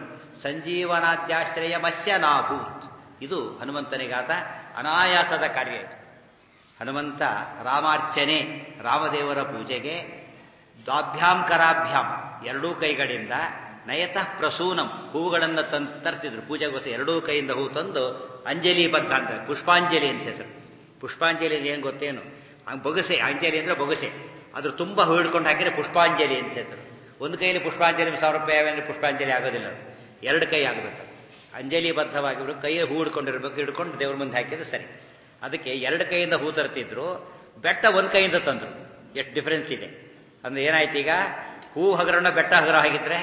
ಸಂಜೀವನಾದ್ಯಾಶ್ರಯಮಸ್ಯ ನಾಭೂತ್ ಇದು ಹನುಮಂತನಿಗಾದ ಅನಾಯಾಸದ ಕಾರ್ಯ ಇದು ಹನುಮಂತ ರಾಮಾರ್ಚನೆ ರಾಮದೇವರ ಪೂಜೆಗೆ ದ್ವಾಭ್ಯಾಂ ಕರಾಭ್ಯಾಂ ಎರಡೂ ಕೈಗಳಿಂದ ನಯತಃ ಪ್ರಸೂನಂ ಹೂವುಗಳನ್ನು ತಂದು ತರ್ತಿದ್ರು ಪೂಜೆಗೋಸ್ಕರ ಎರಡೂ ಕೈಯಿಂದ ಹೂ ತಂದು ಅಂಜಲಿ ಬದ್ಧ ಅಂತ ಪುಷ್ಪಾಂಜಲಿ ಅಂತ ಹೆಸರು ಪುಷ್ಪಾಂಜಲಿ ಅಂದ್ರೆ ಏನು ಗೊತ್ತೇನು ಆ ಬೊಗಸೆ ಅಂಜಲಿ ಅಂದ್ರೆ ಬೊಗಸೆ ಅದ್ರ ತುಂಬ ಹೂ ಹಿಡ್ಕೊಂಡು ಹಾಕಿದ್ರೆ ಪುಷ್ಪಾಂಜಲಿ ಅಂತ ಹೆಸರು ಒಂದು ಕೈಯಲ್ಲಿ ಪುಷ್ಪಾಂಜಲಿ ಸಾವಿರ ರೂಪಾಯಿ ಅಂದ್ರೆ ಪುಷ್ಪಾಂಜಲಿ ಆಗೋದಿಲ್ಲ ಅದು ಎರಡು ಕೈ ಆಗಬೇಕು ಅಂಜಲಿ ಬದ್ಧವಾಗಿರ್ಬೇಕು ಕೈಯಲ್ಲಿ ಹೂ ಹಿಡ್ಕೊಂಡಿರ್ಬೇಕು ಹಿಡ್ಕೊಂಡು ದೇವ್ರ ಮುಂದೆ ಹಾಕಿದ್ರೆ ಸರಿ ಅದಕ್ಕೆ ಎರಡು ಕೈಯಿಂದ ಹೂ ತರ್ತಿದ್ರು ಬೆಟ್ಟ ಒಂದು ಕೈಯಿಂದ ತಂದ್ರು ಎಷ್ಟು ಡಿಫರೆನ್ಸ್ ಇದೆ ಅಂದ್ರೆ ಏನಾಯ್ತು ಈಗ ಹೂ ಹಗರಣ ಬೆಟ್ಟ ಹಗರ ಆಗಿದ್ರೆ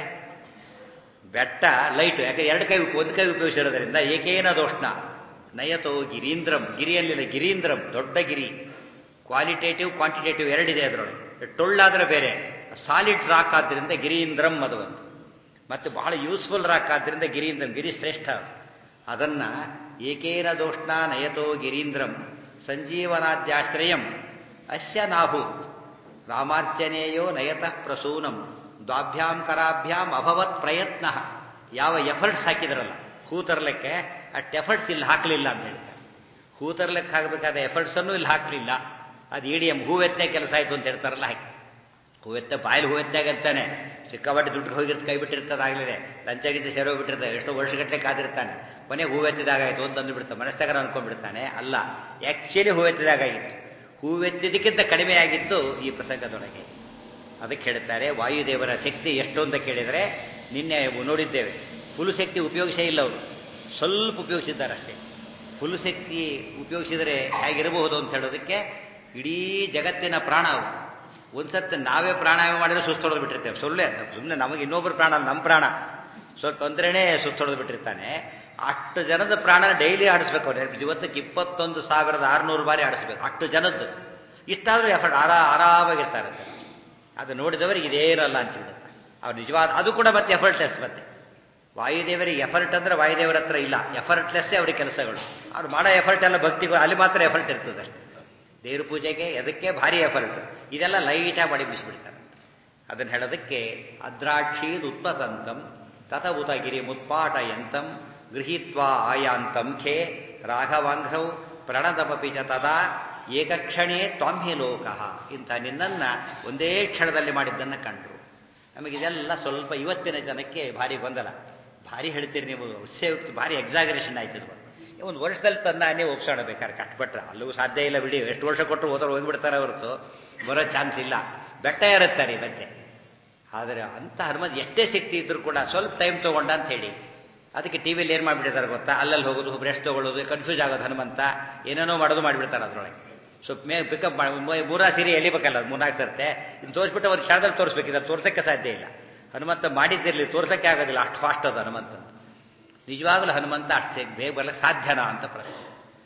ಬೆಟ್ಟ ಲೈಟ್ ಯಾಕೆ ಎರಡು ಕೈ ಒಂದು ಕೈ ಉಪಯೋಗಿಸಿರೋದ್ರಿಂದ ಏಕೇನ ದೋಷ್ಣ ನಯತೋ ಗಿರೀಂದ್ರಂ ಗಿರಿಯಲ್ಲಿಲ್ಲ ಗಿರೀಂದ್ರಂ ದೊಡ್ಡ ಗಿರಿ ಕ್ವಾಲಿಟೇಟಿವ್ ಕ್ವಾಂಟಿಟೇಟಿವ್ ಎರಡಿದೆ ಅದರೊಳಗೆ ಟೊಳ್ಳಾದ್ರೆ ಬೇರೆ ಸಾಲಿಡ್ ರಾಕ್ ಆದ್ರಿಂದ ಗಿರೀಂದ್ರಂ ಅದು ಒಂದು ಮತ್ತೆ ಬಹಳ ಯೂಸ್ಫುಲ್ ರಾಕ್ ಆದ್ರಿಂದ ಗಿರೀಂದ್ರಂ ಗಿರಿ ಶ್ರೇಷ್ಠ ಅದು ಅದನ್ನ ಏಕೇನ ದೋಷ್ಣ ನಯತೋ ಗಿರೀಂದ್ರಂ ಸಂಜೀವನಾದ್ಯಾಶ್ರಯಂ ಅಸ್ಯ ನಾಭೂತ್ ರಾಮಾರ್ಚನೆಯೋ ನಯತಃ ಪ್ರಸೂನಂ ದ್ವಾಭ್ಯಾಂ ಕರಾಭ್ಯಾಂ ಅಭವತ್ ಪ್ರಯತ್ನ ಯಾವ ಎಫರ್ಟ್ಸ್ ಹಾಕಿದ್ರಲ್ಲ ಹೂ ತರಲಿಕ್ಕೆ ಅಷ್ಟು ಎಫರ್ಟ್ಸ್ ಇಲ್ಲಿ ಹಾಕಲಿಲ್ಲ ಅಂತ ಹೇಳ್ತಾರೆ ಹೂ ತರಲಿಕ್ಕೆ ಹಾಕಬೇಕಾದ ಎಫರ್ಟ್ಸ್ ಅನ್ನು ಇಲ್ಲಿ ಹಾಕಲಿಲ್ಲ ಅದು ಇಡಿ ಎಂ ಹೂವೆತ್ತೆ ಕೆಲಸ ಆಯ್ತು ಅಂತ ಹೇಳ್ತಾರಲ್ಲ ಹಾಕಿ ಹೂವೆತ್ತೆ ಬಾಯಲ್ಲಿ ಹೂವೆತ್ತಾಗಂತಾನೆ ಸಿಕ್ಕಾಪಟ್ಟೆ ದುಡ್ಡು ಹೋಗಿರ್ತ ಕೈ ಬಿಟ್ಟಿರ್ತದಾಗಲಿದೆ ಲಂಚ ಗಿಂಚ ಸೇರೋಗ್ಬಿಟ್ಟಿರ್ತಾರೆ ಎಷ್ಟೋ ವರ್ಷಗಟ್ಟಲೆ ಕಾದಿರ್ತಾನೆ ಕೊನೆಗೆ ಹೂವೆತ್ತಿದಾಗಾಯ್ತು ಅಂತ ಅಂದುಬಿಡ್ತಾನೆ ಮನಸ್ತಾಗರ ಅನ್ಕೊಂಡ್ಬಿಡ್ತಾನೆ ಅಲ್ಲ ಆಕ್ಚುಲಿ ಹೂವೆತ್ತಿದಾಗಿತ್ತು ಹೂವೆತ್ತಿದ್ದಕ್ಕಿಂತ ಕಡಿಮೆ ಆಗಿತ್ತು ಈ ಪ್ರಸಂಗದೊಳಗೆ ಅದಕ್ಕೆ ಹೇಳ್ತಾರೆ ವಾಯುದೇವರ ಶಕ್ತಿ ಎಷ್ಟು ಅಂತ ಕೇಳಿದರೆ ನಿನ್ನೆ ನೋಡಿದ್ದೇವೆ ಫುಲ್ ಶಕ್ತಿ ಉಪಯೋಗಿಸೇ ಇಲ್ಲ ಅವರು ಸ್ವಲ್ಪ ಉಪಯೋಗಿಸಿದ್ದಾರೆ ಅಷ್ಟೇ ಫುಲ್ ಶಕ್ತಿ ಉಪಯೋಗಿಸಿದರೆ ಹೇಗಿರಬಹುದು ಅಂತ ಹೇಳೋದಕ್ಕೆ ಇಡೀ ಜಗತ್ತಿನ ಪ್ರಾಣ ಅವು ಒಂದ್ಸತಿ ನಾವೇ ಪ್ರಾಣಾಯಾಮ ಮಾಡಿದ್ರೆ ಸುಸ್ತೊಡೆದು ಬಿಟ್ಟಿರ್ತೇವೆ ಸೊಳ್ಳೆ ಅಂತ ಸುಮ್ಮನೆ ನಮಗೆ ಇನ್ನೊಬ್ಬರ ಪ್ರಾಣ ಅಲ್ಲ, ನಮ್ಮ ಪ್ರಾಣ ಸ್ವಲ್ಪ ತೊಂದರೆನೇ ಸುಸ್ತೊಡೆದು ಬಿಟ್ಟಿರ್ತಾನೆ ಅಷ್ಟು ಜನದ ಪ್ರಾಣ ಡೈಲಿ ಆಡಿಸ್ಬೇಕು ಅವ್ರು ಇವತ್ತಕ್ಕೆ ಇಪ್ಪತ್ತೊಂದು ಸಾವಿರದ ಆರುನೂರು ಬಾರಿ ಆಡಿಸ್ಬೇಕು ಅಷ್ಟು ಜನದ್ದು ಇಷ್ಟಾದ್ರೂ ಎಫರ್ಟ್ ಆರಾ ಆರಾಮಾಗಿರ್ತಾರೆ ಅದು ನೋಡಿದವರಿಗೆ ಇದೇನಲ್ಲ ಅನ್ಸಿಬಿಡುತ್ತೆ ಅವ್ರು ನಿಜವಾದ ಅದು ಕೂಡ ಮತ್ತೆ ಎಫರ್ಟ್ಲೆಸ್ ಮತ್ತೆ ವಾಯುದೇವರಿಗೆ ಎಫರ್ಟ್ ಅಂದ್ರೆ ವಾಯುದೇವರ ಹತ್ರ ಇಲ್ಲ ಎಫರ್ಟ್ಲೆಸ್ ಅವ್ರಿಗೆ ಕೆಲಸಗಳು ಅವ್ರು ಮಾಡೋ ಎಫರ್ಟ್ ಎಲ್ಲ ಭಕ್ತಿಗಳು ಅಲ್ಲಿ ಮಾತ್ರ ಎಫರ್ಟ್ ಇರ್ತದೆ ಅಷ್ಟೇ ದೇವ್ರ ಪೂಜೆಗೆ ಅದಕ್ಕೆ ಭಾರಿ ಎಫರ್ಟ್ ಇದೆಲ್ಲ ಲೈಟಾಗಿ ಮಾಡಿ ಮುಗಿಸ್ಬಿಡ್ತಾರೆ ಅದನ್ನು ಹೇಳೋದಕ್ಕೆ ಅದ್ರಾಕ್ಷೀದ್ ಉತ್ಪತಂತಂ ತಥವುತಗಿರಿ ಮುತ್ಪಾಟಯಂತಂ ಗೃಹೀತ್ವಾ ಆಯಾಂತಂ ಖೇ ರಾಘವಾಂಘ್ರೌ ಪ್ರಣದಮಪಿ ಚ ತದಾ ಏಕಕ್ಷಣೇ ತ್ವಾಂಹಿ ಲೋಕಃ ಇಂಥ ನಿನ್ನನ್ನ ಒಂದೇ ಕ್ಷಣದಲ್ಲಿ ಮಾಡಿದ್ದನ್ನು ಕಂಡ್ರು ನಮಗಿದೆಲ್ಲ ಸ್ವಲ್ಪ ಇವತ್ತಿನ ಜನಕ್ಕೆ ಭಾರಿ ಗೊಂದಲ ಭಾರಿ ಹೇಳ್ತೀರಿ ನೀವು ಉತ್ಸವಕ್ಕೆ ಭಾರಿ ಎಕ್ಸಾಗರೇಷನ್ ಆಯ್ತದೆ ಒಂದು ವರ್ಷದಲ್ಲಿ ತಂದ ನೀವು ಒಪ್ಸೋಣ ಬೇಕಾದ್ರೆ ಕಷ್ಟಪಟ್ರೆ ಅಲ್ಲೂ ಸಾಧ್ಯ ಇಲ್ಲ ಬಿಡಿ ಎಷ್ಟು ವರ್ಷ ಕೊಟ್ಟರು ಹೋದ್ರೆ ಹೋಗಿಬಿಡ್ತಾರೆ ಹೊರತು ಬರೋ ಚಾನ್ಸ್ ಇಲ್ಲ ಬೆಟ್ಟ ಇರುತ್ತಾರೆ ಮತ್ತೆ ಆದರೆ ಅಂತ ಹನುಮಂತ ಎಷ್ಟೇ ಶಕ್ತಿ ಇದ್ರೂ ಕೂಡ ಸ್ವಲ್ಪ ಟೈಮ್ ತಗೊಂಡ ಅಂತ ಹೇಳಿ ಅದಕ್ಕೆ ಟಿವಿಯಲ್ಲಿ ಏನು ಮಾಡಿಬಿಟ್ಟಿದ್ದಾರೆ ಗೊತ್ತಾ ಅಲ್ಲಲ್ಲಿ ಹೋಗೋದು ಬ್ರೆಸ್ಟ್ ತಗೊಳ್ಳೋದು ಕನ್ಫ್ಯೂಸ್ ಆಗೋದು ಹನುಮಂತ ಏನೇನೋ ಮಾಡೋದು ಮಾಡಿಬಿಡ್ತಾರೆ ಅದರೊಳಗೆ ಸ್ವಲ್ಪ ಮೇ ಪಿಕಪ್ ಮಾಡಿ ಮೂರಾ ಸೀರೆ ಎಳಿಬೇಕಲ್ಲ ಅದು ಮೂರ್ನಾಲ್ಕು ತರ್ತೆ ಇದು ತೋರಿಸ್ಬಿಟ್ಟು ಅವ್ರಿಗೆ ಕ್ಷಣದಲ್ಲಿ ತೋರಿಸ್ಬೇಕಿಲ್ಲ ತೋರ್ಸಕ್ಕೆ ಸಾಧ್ಯ ಇಲ್ಲ ಹನುಮಂತ ಮಾಡಿದ್ದಿರಲಿ ತೋರ್ಸಕ್ಕೆ ಆಗೋದಿಲ್ಲ ಅಷ್ಟು ಫಾಸ್ಟ್ ಅದು ಹನುಮಂತ ನಿಜವಾಗಲೂ ಹನುಮಂತ ಅಷ್ಟೇ ಬೇಗ ಬರ್ಲಿಕ್ಕೆ ಸಾಧ್ಯನಾ ಅಂತ ಪ್ರಶ್ನೆ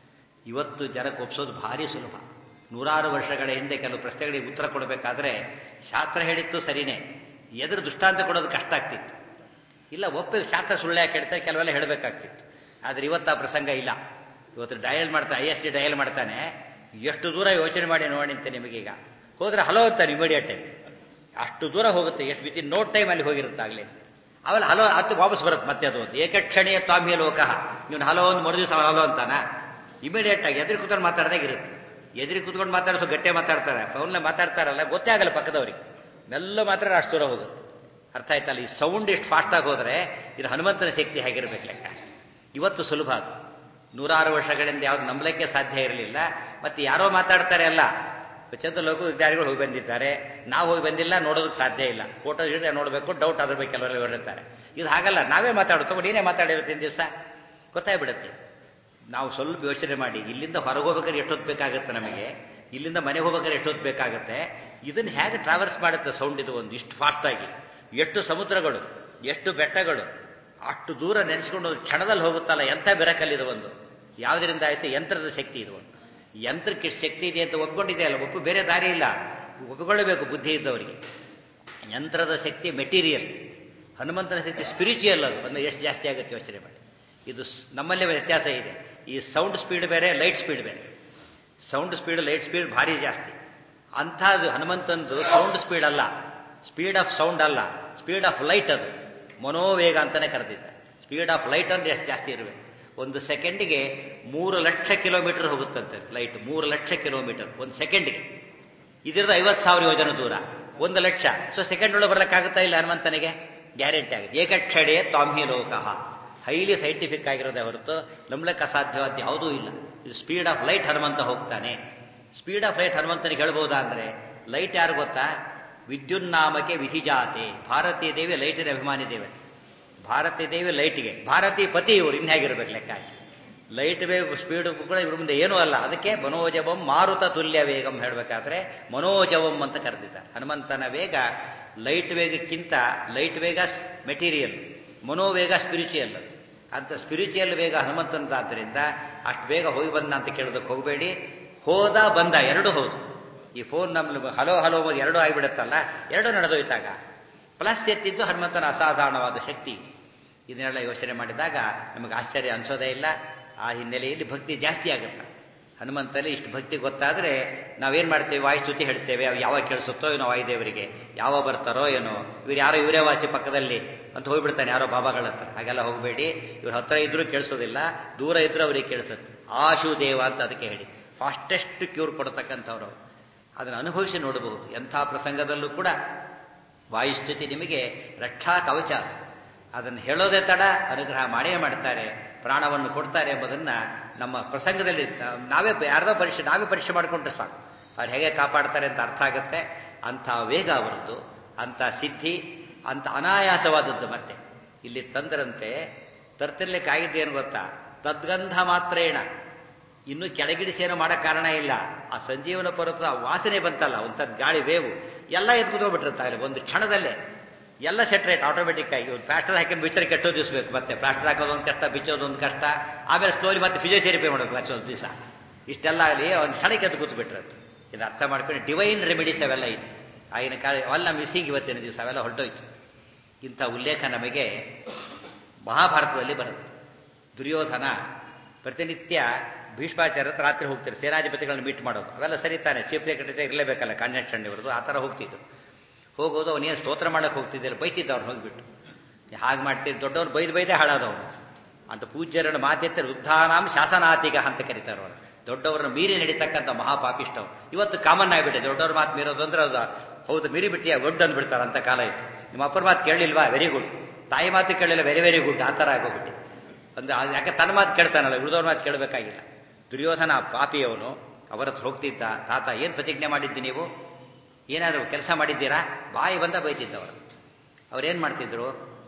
ಇವತ್ತು ಜನಕ್ಕೆ ಒಪ್ಸೋದು ಭಾರಿ ಸುಲಭ ನೂರಾರು ವರ್ಷಗಳ ಹಿಂದೆ ಕೆಲವು ಪ್ರಶ್ನೆಗಳಿಗೆ ಉತ್ತರ ಕೊಡಬೇಕಾದ್ರೆ ಶಾಸ್ತ್ರ ಹೇಳಿತ್ತು ಸರಿನೇ ಎದುರು ದೃಷ್ಟಾಂತ ಕೊಡೋದು ಕಷ್ಟ ಆಗ್ತಿತ್ತು ಇಲ್ಲ ಒಪ್ಪಿ ಶಾಸ್ತ್ರ ಸುಳ್ಳು ಯಾಕೆ ಹೇಳ್ತಾರೆ ಕೆಲವೆಲ್ಲ ಹೇಳಬೇಕಾಗ್ತಿತ್ತು ಆದರೆ ಇವತ್ತು ಆ ಪ್ರಸಂಗ ಇಲ್ಲ ಇವತ್ತು ಡಯಲ್ ಮಾಡ್ತಾನೆ ಐ ಎಸ್ ಡಿ ಡಯಲ್ ಮಾಡ್ತಾನೆ ಎಷ್ಟು ದೂರ ಯೋಚನೆ ಮಾಡಿ ನೋಡಿಂತೆ ನಿಮಗೀಗ ಹೋದ್ರೆ ಹಲೋ ಅಂತಾನೆ ಇಮಿಡಿಯೇಟ್ ಅಷ್ಟು ದೂರ ಹೋಗುತ್ತೆ ಎಷ್ಟು ವಿತಿನ್ ನೋ ಟೈಮ್ ಅಲ್ಲಿ ಹೋಗಿರುತ್ತೆ ಆಗಲೇ ಆಮೇಲೆ ಹಲೋ ಹತ್ತು ವಾಪಸ್ ಬರುತ್ತೆ ಮತ್ತೆ ಅದು ಒಂದು ಏಕಕ್ಷಣೀಯ ತ್ವಾಮ್ಯ ಲೋಕಃ ಇವನು ಹಲೋ ಒಂದು ಮರು ದಿವಸ ಹಲೋ ಅಂತಾನ ಇಮಿಡಿಯೇಟ್ ಆಗಿ ಎದುರು ಕೂತ್ಕೊಂಡು ಮಾತಾಡ್ದಾಗ ಇರುತ್ತೆ ಎದುರು ಕೂತ್ಕೊಂಡು ಮಾತಾಡೋ ಗಟ್ಟೆ ಮಾತಾಡ್ತಾರೆ ಫೋನ್ಲೆ ಮಾತಾಡ್ತಾರಲ್ಲ ಗೊತ್ತೇ ಆಗಲ್ಲ ಪಕ್ಕದವ್ರಿಗೆ ಮೆಲ್ಲ ಮಾತ್ರ ಅಷ್ಟು ದೂರ ಹೋಗುತ್ತೆ ಅರ್ಥ ಆಯ್ತಲ್ಲ ಈ ಸೌಂಡ್ ಎಷ್ಟು ಫಾಸ್ಟಾಗಿ ಹೋದರೆ ಇದು ಹನುಮಂತನ ಶಕ್ತಿ ಹೇಗಿರ್ಬೇಕು ಲೆಕ್ಕ ಇವತ್ತು ಸುಲಭ ಅದು ನೂರಾರು ವರ್ಷಗಳಿಂದ ಯಾವ್ದು ನಂಬಲಿಕ್ಕೆ ಸಾಧ್ಯ ಇರಲಿಲ್ಲ ಮತ್ತೆ ಯಾರೋ ಮಾತಾಡ್ತಾರೆ ಅಲ್ಲ ಚಂದ್ರಲೋಕ ವಿಜ್ಞಾನಿಗಳು ಹೋಗಿ ಬಂದಿದ್ದಾರೆ ನಾವು ಹೋಗಿ ಬಂದಿಲ್ಲ ನೋಡೋದಕ್ಕೆ ಸಾಧ್ಯ ಇಲ್ಲ ಫೋಟೋ ಹಿಡಿದ್ರೆ ನೋಡಬೇಕು ಡೌಟ್ ಅದ್ರ ಬಗ್ಗೆ ಕೆಲವರೆಲ್ಲ ಹೇಳಿರ್ತಾರೆ ಇದು ಹಾಗಲ್ಲ ನಾವೇ ಮಾತಾಡುತ್ತೋ ನೀನೇ ಮಾತಾಡಿರ್ತೀನಿ ದಿವಸ ಗೊತ್ತಾಗ್ಬಿಡುತ್ತೆ ನಾವು ಸ್ವಲ್ಪ ಯೋಚನೆ ಮಾಡಿ ಇಲ್ಲಿಂದ ಹೊರಗೆ ಹೋಗ್ಬೇಕಾದ್ರೆ ಎಷ್ಟೊತ್ತು ಬೇಕಾಗುತ್ತೆ ನಮಗೆ ಇಲ್ಲಿಂದ ಮನೆಗೆ ಹೋಗ್ಬೇಕಾದ್ರೆ ಎಷ್ಟೊತ್ತು ಬೇಕಾಗುತ್ತೆ ಇದನ್ನು ಹೇಗೆ ಟ್ರಾವೆಲ್ಸ್ ಮಾಡುತ್ತೆ ಸೌಂಡ್ ಇದು ಒಂದು ಇಷ್ಟು ಫಾಸ್ಟಾಗಿ ಎಷ್ಟು ಸಮುದ್ರಗಳು ಎಷ್ಟು ಬೆಟ್ಟಗಳು ಅಷ್ಟು ದೂರ ನೆನೆಸ್ಕೊಂಡು ಒಂದು ಕ್ಷಣದಲ್ಲಿ ಹೋಗುತ್ತಲ್ಲ ಎಂಥ ಬೆರಕಲ್ಲಿದೆ ಒಂದು ಯಾವುದರಿಂದ ಆಯಿತು ಯಂತ್ರದ ಶಕ್ತಿ ಇದು ಒಂದು ಯಂತ್ರಕ್ಕೆ ಶಕ್ತಿ ಇದೆ ಅಂತ ಒಪ್ಕೊಂಡಿದೆಯಲ್ಲ ಒಪ್ಪು ಬೇರೆ ದಾರಿ ಇಲ್ಲ ಒಪ್ಪಿಕೊಳ್ಳಬೇಕು ಬುದ್ಧಿ ಇದ್ದವರಿಗೆ ಯಂತ್ರದ ಶಕ್ತಿ ಮೆಟೀರಿಯಲ್ ಹನುಮಂತನ ಶಕ್ತಿ ಸ್ಪಿರಿಚುಯಲ್ ಅದು ಅಂದ್ರೆ ಎಷ್ಟು ಜಾಸ್ತಿ ಆಗುತ್ತೆ ಯೋಚನೆ ಮಾಡಿ ಇದು ನಮ್ಮಲ್ಲೇ ವ್ಯತ್ಯಾಸ ಇದೆ ಈ ಸೌಂಡ್ ಸ್ಪೀಡ್ ಬೇರೆ ಲೈಟ್ ಸ್ಪೀಡ್ ಬೇರೆ ಸೌಂಡ್ ಸ್ಪೀಡ್ ಲೈಟ್ ಸ್ಪೀಡ್ ಭಾರಿ ಜಾಸ್ತಿ ಅಂಥದ್ದು ಹನುಮಂತಂದು ಸೌಂಡ್ ಸ್ಪೀಡ್ ಅಲ್ಲ ಸ್ಪೀಡ್ ಆಫ್ ಸೌಂಡ್ ಅಲ್ಲ ಸ್ಪೀಡ್ ಆಫ್ ಲೈಟ್ ಅದು ಮನೋವೇಗ ಅಂತಾನೆ ಕರೆದಿದ್ದ ಸ್ಪೀಡ್ ಆಫ್ ಲೈಟ್ ಅಂದ್ರೆ ಎಷ್ಟು ಜಾಸ್ತಿ ಇರಬೇಕು ಒಂದು ಸೆಕೆಂಡಿಗೆ ಮೂರು ಲಕ್ಷ ಕಿಲೋಮೀಟರ್ ಹೋಗುತ್ತಂತೆ ಲೈಟ್ ಮೂರು ಲಕ್ಷ ಕಿಲೋಮೀಟರ್ ಒಂದು ಸೆಕೆಂಡ್ಗೆ ಇದಿರೋದು ಐವತ್ತು ಸಾವಿರ ಯೋಜನೆ ದೂರ ಒಂದು ಲಕ್ಷ ಸೊ ಸೆಕೆಂಡ್ ಒಳಗೆ ಬರ್ಲಿಕ್ಕಾಗುತ್ತಾ ಇಲ್ಲ ಹನುಮಂತನಿಗೆ ಗ್ಯಾರಂಟಿ ಆಗುತ್ತೆ ಏಕಕ್ಷಡೆ ತಾಮ್ಹಿ ಲೋಕಃ ಹೈಲಿ ಸೈಂಟಿಫಿಕ್ ಆಗಿರೋದೇ ಹೊರತು ನಂಬಲಕ್ಕೆ ಅಸಾಧ್ಯವಾದ ಯಾವುದೂ ಇಲ್ಲ ಇದು ಸ್ಪೀಡ್ ಆಫ್ ಲೈಟ್ ಹನುಮಂತ ಹೋಗ್ತಾನೆ ಸ್ಪೀಡ್ ಆಫ್ ಲೈಟ್ ಹನುಮಂತನಿಗೆ ಹೇಳ್ಬೋದಾ ಅಂದ್ರೆ ಲೈಟ್ ಯಾರು ಗೊತ್ತಾ ವಿದ್ಯುನ್ನಾಮಕ್ಕೆ ವಿಧಿಜಾತೆ ಭಾರತೀಯ ದೇವಿ ಲೈಟಿನ ಅಭಿಮಾನಿ ದೇವಿ ಭಾರತೀಯ ದೇವಿ ಲೈಟ್ಗೆ ಭಾರತೀಯ ಪತಿ ಇವರು ಇನ್ನು ಹೇಗಿರ್ಬೇಕು ಲೆಕ್ಕ ಹಾಕಿ ಲೈಟ್ ವೇವ್ ಸ್ಪೀಡ್ ಕೂಡ ಇವ್ರ ಮುಂದೆ ಏನೂ ಅಲ್ಲ ಅದಕ್ಕೆ ಮನೋಜವಂ ಮಾರುತ ತುಲ್ಯ ವೇಗಂ ಹೇಳಬೇಕಾದ್ರೆ ಮನೋಜವಂ ಅಂತ ಕರೆದಿದ್ದಾರೆ ಹನುಮಂತನ ವೇಗ ಲೈಟ್ ವೇಗಕ್ಕಿಂತ ಲೈಟ್ ವೇಗ ಮೆಟೀರಿಯಲ್ ಮನೋವೇಗ ಸ್ಪಿರಿಚುಯಲ್ ಅಂತ ಸ್ಪಿರಿಚುಯಲ್ ವೇಗ ಹನುಮಂತನದಾದ್ದರಿಂದ ಅಷ್ಟು ಬೇಗ ಹೋಗಿ ಬಂದ ಅಂತ ಕೇಳೋದಕ್ಕೆ ಹೋಗಬೇಡಿ ಹೋದ ಬಂದ ಎರಡು ಹೌದು ಈ ಫೋನ್ ನಮ್ಮ ಹಲೋ ಹಲೋ ಎರಡು ಆಗಿಬಿಡುತ್ತಲ್ಲ ಎರಡು ನಡೆದೋಯ್ತಾಗ ಪ್ಲಸ್ ಎತ್ತಿದ್ದು ಹನುಮಂತನ ಅಸಾಧಾರಣವಾದ ಶಕ್ತಿ ಇದನ್ನೆಲ್ಲ ಯೋಚನೆ ಮಾಡಿದಾಗ ನಮಗೆ ಆಶ್ಚರ್ಯ ಅನ್ಸೋದೇ ಇಲ್ಲ ಆ ಹಿನ್ನೆಲೆಯಲ್ಲಿ ಭಕ್ತಿ ಜಾಸ್ತಿ ಆಗುತ್ತೆ ಹನುಮಂತಲ್ಲಿ ಇಷ್ಟು ಭಕ್ತಿ ಗೊತ್ತಾದ್ರೆ ನಾವೇನ್ ಮಾಡ್ತೇವೆ ವಾಯುಸ್ತುತಿ ಹೇಳ್ತೇವೆ ಅವು ಯಾವಾಗ ಕೇಳಿಸುತ್ತೋ ಏನೋ ವಾಯುದೇವರಿಗೆ ಯಾವ ಬರ್ತಾರೋ ಏನೋ ಇವ್ರು ಯಾರೋ ಇವರೇ ವಾಸಿ ಪಕ್ಕದಲ್ಲಿ ಅಂತ ಹೋಗ್ಬಿಡ್ತಾನೆ ಯಾರೋ ಬಾಬಾಗಳ ಹತ್ರ ಹಾಗೆಲ್ಲ ಹೋಗಬೇಡಿ ಇವ್ರ ಹತ್ರ ಇದ್ರೂ ಕೇಳಿಸೋದಿಲ್ಲ ದೂರ ಇದ್ರೂ ಅವರಿಗೆ ಕೇಳಿಸುತ್ತೆ ಆಶು ದೇವ ಅಂತ ಅದಕ್ಕೆ ಹೇಳಿ ಫಾಸ್ಟೆಸ್ಟ್ ಕ್ಯೂರ್ ಕೊಡತಕ್ಕಂಥವ್ರು ಅದನ್ನು ಅನುಭವಿಸಿ ನೋಡಬಹುದು ಎಂಥ ಪ್ರಸಂಗದಲ್ಲೂ ಕೂಡ ವಾಯುಸ್ಥಿತಿ ನಿಮಗೆ ರಕ್ಷಾ ಕವಚ ಅದು ಅದನ್ನು ಹೇಳೋದೇ ತಡ ಅನುಗ್ರಹ ಮಾಡೇ ಮಾಡ್ತಾರೆ ಪ್ರಾಣವನ್ನು ಕೊಡ್ತಾರೆ ಎಂಬುದನ್ನ ನಮ್ಮ ಪ್ರಸಂಗದಲ್ಲಿ ನಾವೇ ಯಾರ್ದೋ ಪರೀಕ್ಷೆ ನಾವೇ ಪರೀಕ್ಷೆ ಮಾಡಿಕೊಂಡ್ರೆ ಸಾಕು ಅವ್ರು ಹೇಗೆ ಕಾಪಾಡ್ತಾರೆ ಅಂತ ಅರ್ಥ ಆಗುತ್ತೆ ಅಂಥ ವೇಗ ಅವರದ್ದು ಅಂಥ ಸಿದ್ಧಿ ಅಂಥ ಅನಾಯಾಸವಾದದ್ದು ಮತ್ತೆ ಇಲ್ಲಿ ತಂದ್ರಂತೆ ತರ್ತಿರ್ಲಿಕ್ಕೆ ಆಗಿದ್ದೇನು ಗೊತ್ತಾ ತದ್ಗಂಧ ಮಾತ್ರೇಣ ಇನ್ನು ಕೆಳಗಿಡಿಸಿ ಏನೋ ಮಾಡೋ ಕಾರಣ ಇಲ್ಲ ಆ ಸಂಜೀವನ ಪರ್ವತದ ವಾಸನೆ ಬಂತಲ್ಲ ಒಂದ್ಸತ್ ಗಾಳಿ ವೇವು ಎಲ್ಲ ಎದ್ಕೊಂಡೋಗ್ಬಿಟ್ಟಿರ್ತಾರೆ ಒಂದು ಕ್ಷಣದಲ್ಲೇ ಎಲ್ಲ ಸೆಟ್ರೇಟ್ ಆಟೋಮೆಟಿಕ್ ಆಗಿ ಒಂದು ಪ್ಲಾಸ್ಟರ್ ಹಾಕಿ ಬಿಚ್ಚರೆ ಕೆಟ್ಟೋ ದಿವಸಬೇಕು ಮತ್ತೆ ಪ್ಲಾಸ್ಟರ್ ಹಾಕೋದು ಒಂದು ಕಷ್ಟ ಬಿಚ್ಚೋದು ಒಂದು ಕಷ್ಟ ಆಮೇಲೆ ಸ್ಲೋಲಿ ಮತ್ತೆ ಫಿಸಿಯೋಥೆರಪಿ ಮಾಡಬೇಕು ಮತ್ತೆ ಒಂದು ದಿವಸ ಇಷ್ಟೆಲ್ಲ ಆಗಲಿ ಒಂದು ಕ್ಷಣಕ್ಕೆ ಎದ್ದು ಕೂತು ಬಿಟ್ರದು ಇದು ಅರ್ಥ ಮಾಡ್ಕೊಂಡು ಡಿವೈನ್ ರೆಮಿಡೀಸ್ ಅವೆಲ್ಲ ಇತ್ತು ಆಗಿನ ಕಾಲ ಅವೆಲ್ಲ ಮಿಸ್ಸಿಂಗ್ ಇವತ್ತಿನ ದಿವಸ ಅವೆಲ್ಲ ಹೊರಟೋಯ್ತು ಇಂಥ ಉಲ್ಲೇಖ ನಮಗೆ ಮಹಾಭಾರತದಲ್ಲಿ ಬರುತ್ತೆ ದುರ್ಯೋಧನ ಪ್ರತಿನಿತ್ಯ ಭೀಷ್ಮಾಚಾರ್ಯ ರಾತ್ರಿ ಹೋಗ್ತಾರೆ ಸೇನಾಧಿಪತಿಗಳನ್ನ ಮೀಟ್ ಮಾಡೋದು ಅವೆಲ್ಲ ಸರಿ ತಾನೆ ಚೀಫ್ ಸೆಕ್ರೆಟರಿ ಇರಲೇಬೇಕಲ್ಲ ಕಾನ್ಯಾಕ್ಷಣ್ ಇವ್ರದ್ದು ಆ ಥರ ಹೋಗ್ತಿದ್ರು ಹೋಗೋದು ಅವನೇನು ಸ್ತೋತ್ರ ಮಾಡಕ್ಕೆ ಹೋಗ್ತಿದ್ದಿಲ್ಲ ಬೈತಿದ್ದ ಅವ್ರು ಹೋಗ್ಬಿಟ್ಟು ಹಾಗೆ ಮಾಡ್ತೀರಿ ದೊಡ್ಡವ್ರು ಬೈದು ಬೈದೇ ಹಾಳಾದವನು ಅಂತ ಪೂಜ್ಯರನ್ನು ಮಾತೆತ್ತರು ಉದ್ಧಾನಾಂ ಶಾಸನಾತಿಗ ಅಂತ ಕರೀತಾರೆ ಅವರು ದೊಡ್ಡವರನ್ನು ಮೀರಿ ನಡೀತಕ್ಕಂಥ ಮಹಾಪಾಪಿಷ್ಟವು ಇವತ್ತು ಕಾಮನ್ ಆಗಿಬಿಟ್ಟೆ ದೊಡ್ಡವ್ರ ಮಾತು ಮೀರೋದು ಅಂದ್ರೆ ಅದು ಹೌದು ಮೀರಿ ಬಿಟ್ಟಿ ಗುಡ್ ಅಂದ್ಬಿಡ್ತಾರೆ ಅಂತ ಕಾಲ ಇತ್ತು ನಿಮ್ಮ ಅಪ್ಪರ ಮಾತು ಕೇಳಲಿಲ್ವಾ ವೆರಿ ಗುಡ್ ತಾಯಿ ಮಾತು ಕೇಳಿಲ್ಲ ವೆರಿ ವೆರಿ ಗುಡ್ ಆ ಥರ ಆಗೋಗ್ಬಿಟ್ಟು ಅಂದ್ರೆ ಯಾಕೆ ತನ್ನ ಮಾತು ಕೇಳ್ತಾನಲ್ಲ ಉಳಿದವ್ರ ಮಾತು ಕೇಳಬೇಕಾಗಿಲ್ಲ ದುರ್ಯೋಧನ ಪಾಪಿಯವನು ಅವರ ಹತ್ರ ಹೋಗ್ತಿದ್ದ ತಾತ ಏನು ಪ್ರತಿಜ್ಞೆ ಮಾಡಿದ್ದಿ ನೀವು ಏನಾದರೂ ಕೆಲಸ ಮಾಡಿದ್ದೀರಾ ಬಾಯಿ ಬಂದ ಬೈತಿದ್ದವರು ಅವ್ರೇನು ಮಾಡ್ತಿದ್ರು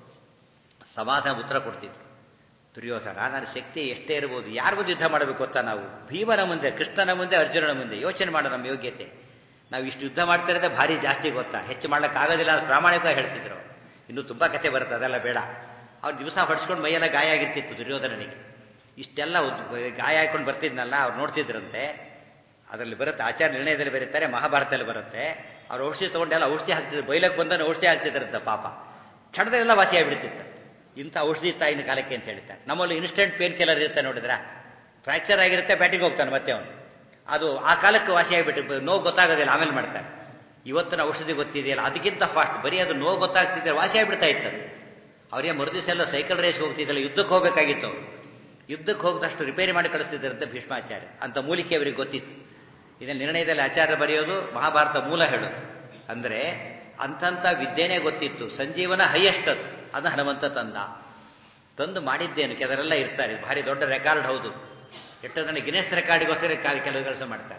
ಸಮಾಧಾನ ಉತ್ತರ ಕೊಡ್ತಿದ್ರು ದುರ್ಯೋಧನ ನನ್ನ ಶಕ್ತಿ ಎಷ್ಟೇ ಇರ್ಬೋದು ಯಾರ ಮುಂದೆ ಯುದ್ಧ ಮಾಡಬೇಕು ಗೊತ್ತಾ ನಾವು ಭೀಮನ ಮುಂದೆ ಕೃಷ್ಣನ ಮುಂದೆ ಅರ್ಜುನನ ಮುಂದೆ ಯೋಚನೆ ಮಾಡೋ ನಮ್ಮ ಯೋಗ್ಯತೆ ನಾವು ಇಷ್ಟು ಯುದ್ಧ ಮಾಡ್ತಿರೋದೇ ಭಾರಿ ಜಾಸ್ತಿ ಗೊತ್ತಾ ಹೆಚ್ಚು ಮಾಡ್ಲಿಕ್ಕಾಗೋದಿಲ್ಲ ಅಂತ ಪ್ರಾಮಾಣಿಕವಾಗಿ ಹೇಳ್ತಿದ್ರು ಇನ್ನೂ ತುಂಬ ಕತೆ ಬರುತ್ತೆ ಅದೆಲ್ಲ ಬೇಡ ಅವ್ರು ದಿವಸ ಹೊಡ್ಸ್ಕೊಂಡು ಮೈಯೆಲ್ಲ ಗಾಯ ಆಗಿರ್ತಿತ್ತು ದುರ್ಯೋಧನನಿಗೆ ಇಷ್ಟೆಲ್ಲ ಗಾಯ ಹಾಕೊಂಡು ಬರ್ತಿದ್ನಲ್ಲ ಅವ್ರು ನೋಡ್ತಿದ್ರಂತೆ ಅದರಲ್ಲಿ ಬರುತ್ತೆ ಆಚಾರ ನಿರ್ಣಯದಲ್ಲಿ ಬರೀತಾರೆ ಮಹಾಭಾರತದಲ್ಲಿ ಬರುತ್ತೆ ಅವ್ರು ಔಷಧಿ ತಗೊಂಡೆಲ್ಲ ಔಷಧಿ ಹಾಕ್ತಿದ್ರು ಬೈಲಕ್ಕೆ ಬಂದನು ಔಷಧಿ ಹಾಕ್ತಿದ್ರಂತ ಪಾಪ ಕ್ಷಣದಲ್ಲೆಲ್ಲ ವಾಸಿ ಆಗಿಬಿಡ್ತಿತ್ತು ಇಂಥ ಔಷಧಿ ತಾಯಿನ ಕಾಲಕ್ಕೆ ಅಂತ ಹೇಳ್ತಾರೆ ನಮ್ಮಲ್ಲಿ ಇನ್ಸ್ಟೆಂಟ್ ಪೇನ್ ಕಿಲ್ಲರ್ ಇರುತ್ತೆ ನೋಡಿದ್ರ ಫ್ರಾಕ್ಚರ್ ಆಗಿರುತ್ತೆ ಬ್ಯಾಟಿಂಗ್ ಹೋಗ್ತಾನೆ ಮತ್ತೆ ಅವನು ಅದು ಆ ಕಾಲಕ್ಕೆ ವಾಸಿ ಆಗಿಬಿಟ್ಟು ನೋವು ಗೊತ್ತಾಗೋದಿಲ್ಲ ಆಮೇಲೆ ಮಾಡ್ತಾರೆ ಇವತ್ತಿನ ಔಷಧಿ ಗೊತ್ತಿದೆಯಲ್ಲ ಅದಕ್ಕಿಂತ ಫಾಸ್ಟ್ ಬರೀ ಅದು ನೋವು ಗೊತ್ತಾಗ್ತಿದ್ರೆ ವಾಸಿ ಆಗಿಬಿಡ್ತಾ ಇತ್ತು ಅವರೇ ಮರುದಿವಸ ಎಲ್ಲ ಸೈಕಲ್ ರೇಸ್ ಹೋಗ್ತಿದ್ದಲ್ಲ ಯುದ್ಧಕ್ಕೆ ಹೋಗ್ಬೇಕಾಗಿತ್ತು ಅವರು ಯುದ್ಧಕ್ಕೆ ಹೋಗದಷ್ಟು ರಿಪೇರಿ ಮಾಡಿ ಕಳಿಸ್ತಿದ್ದಾರಂತೆ ಭೀಷ್ಮಾಚಾರ್ಯ ಅಂತ ಮೂಲಿಕೆ ಅವರಿಗೆ ಗೊತ್ತಿತ್ತು ಇದನ್ನ ನಿರ್ಣಯದಲ್ಲಿ ಆಚಾರ್ಯ ಬರೆಯೋದು ಮಹಾಭಾರತ ಮೂಲ ಹೇಳೋದು ಅಂದ್ರೆ ಅಂಥಂಥ ವಿದ್ಯೆನೇ ಗೊತ್ತಿತ್ತು ಸಂಜೀವನ ಹೈಯೆಸ್ಟ್ ಅದು ಅದನ್ನ ಹನುಮಂತ ತಂದ ತಂದು ಮಾಡಿದ್ದೇನು ಕೆಲವರೆಲ್ಲ ಇರ್ತಾರೆ ಭಾರಿ ದೊಡ್ಡ ರೆಕಾರ್ಡ್ ಹೌದು ಎಷ್ಟೋ ನನಗೆ ಗಿನೆಸ್ ರೆಕಾರ್ಡ್ಗೋಸ್ಕರ ಕೆಲವು ಕೆಲಸ ಮಾಡ್ತಾರೆ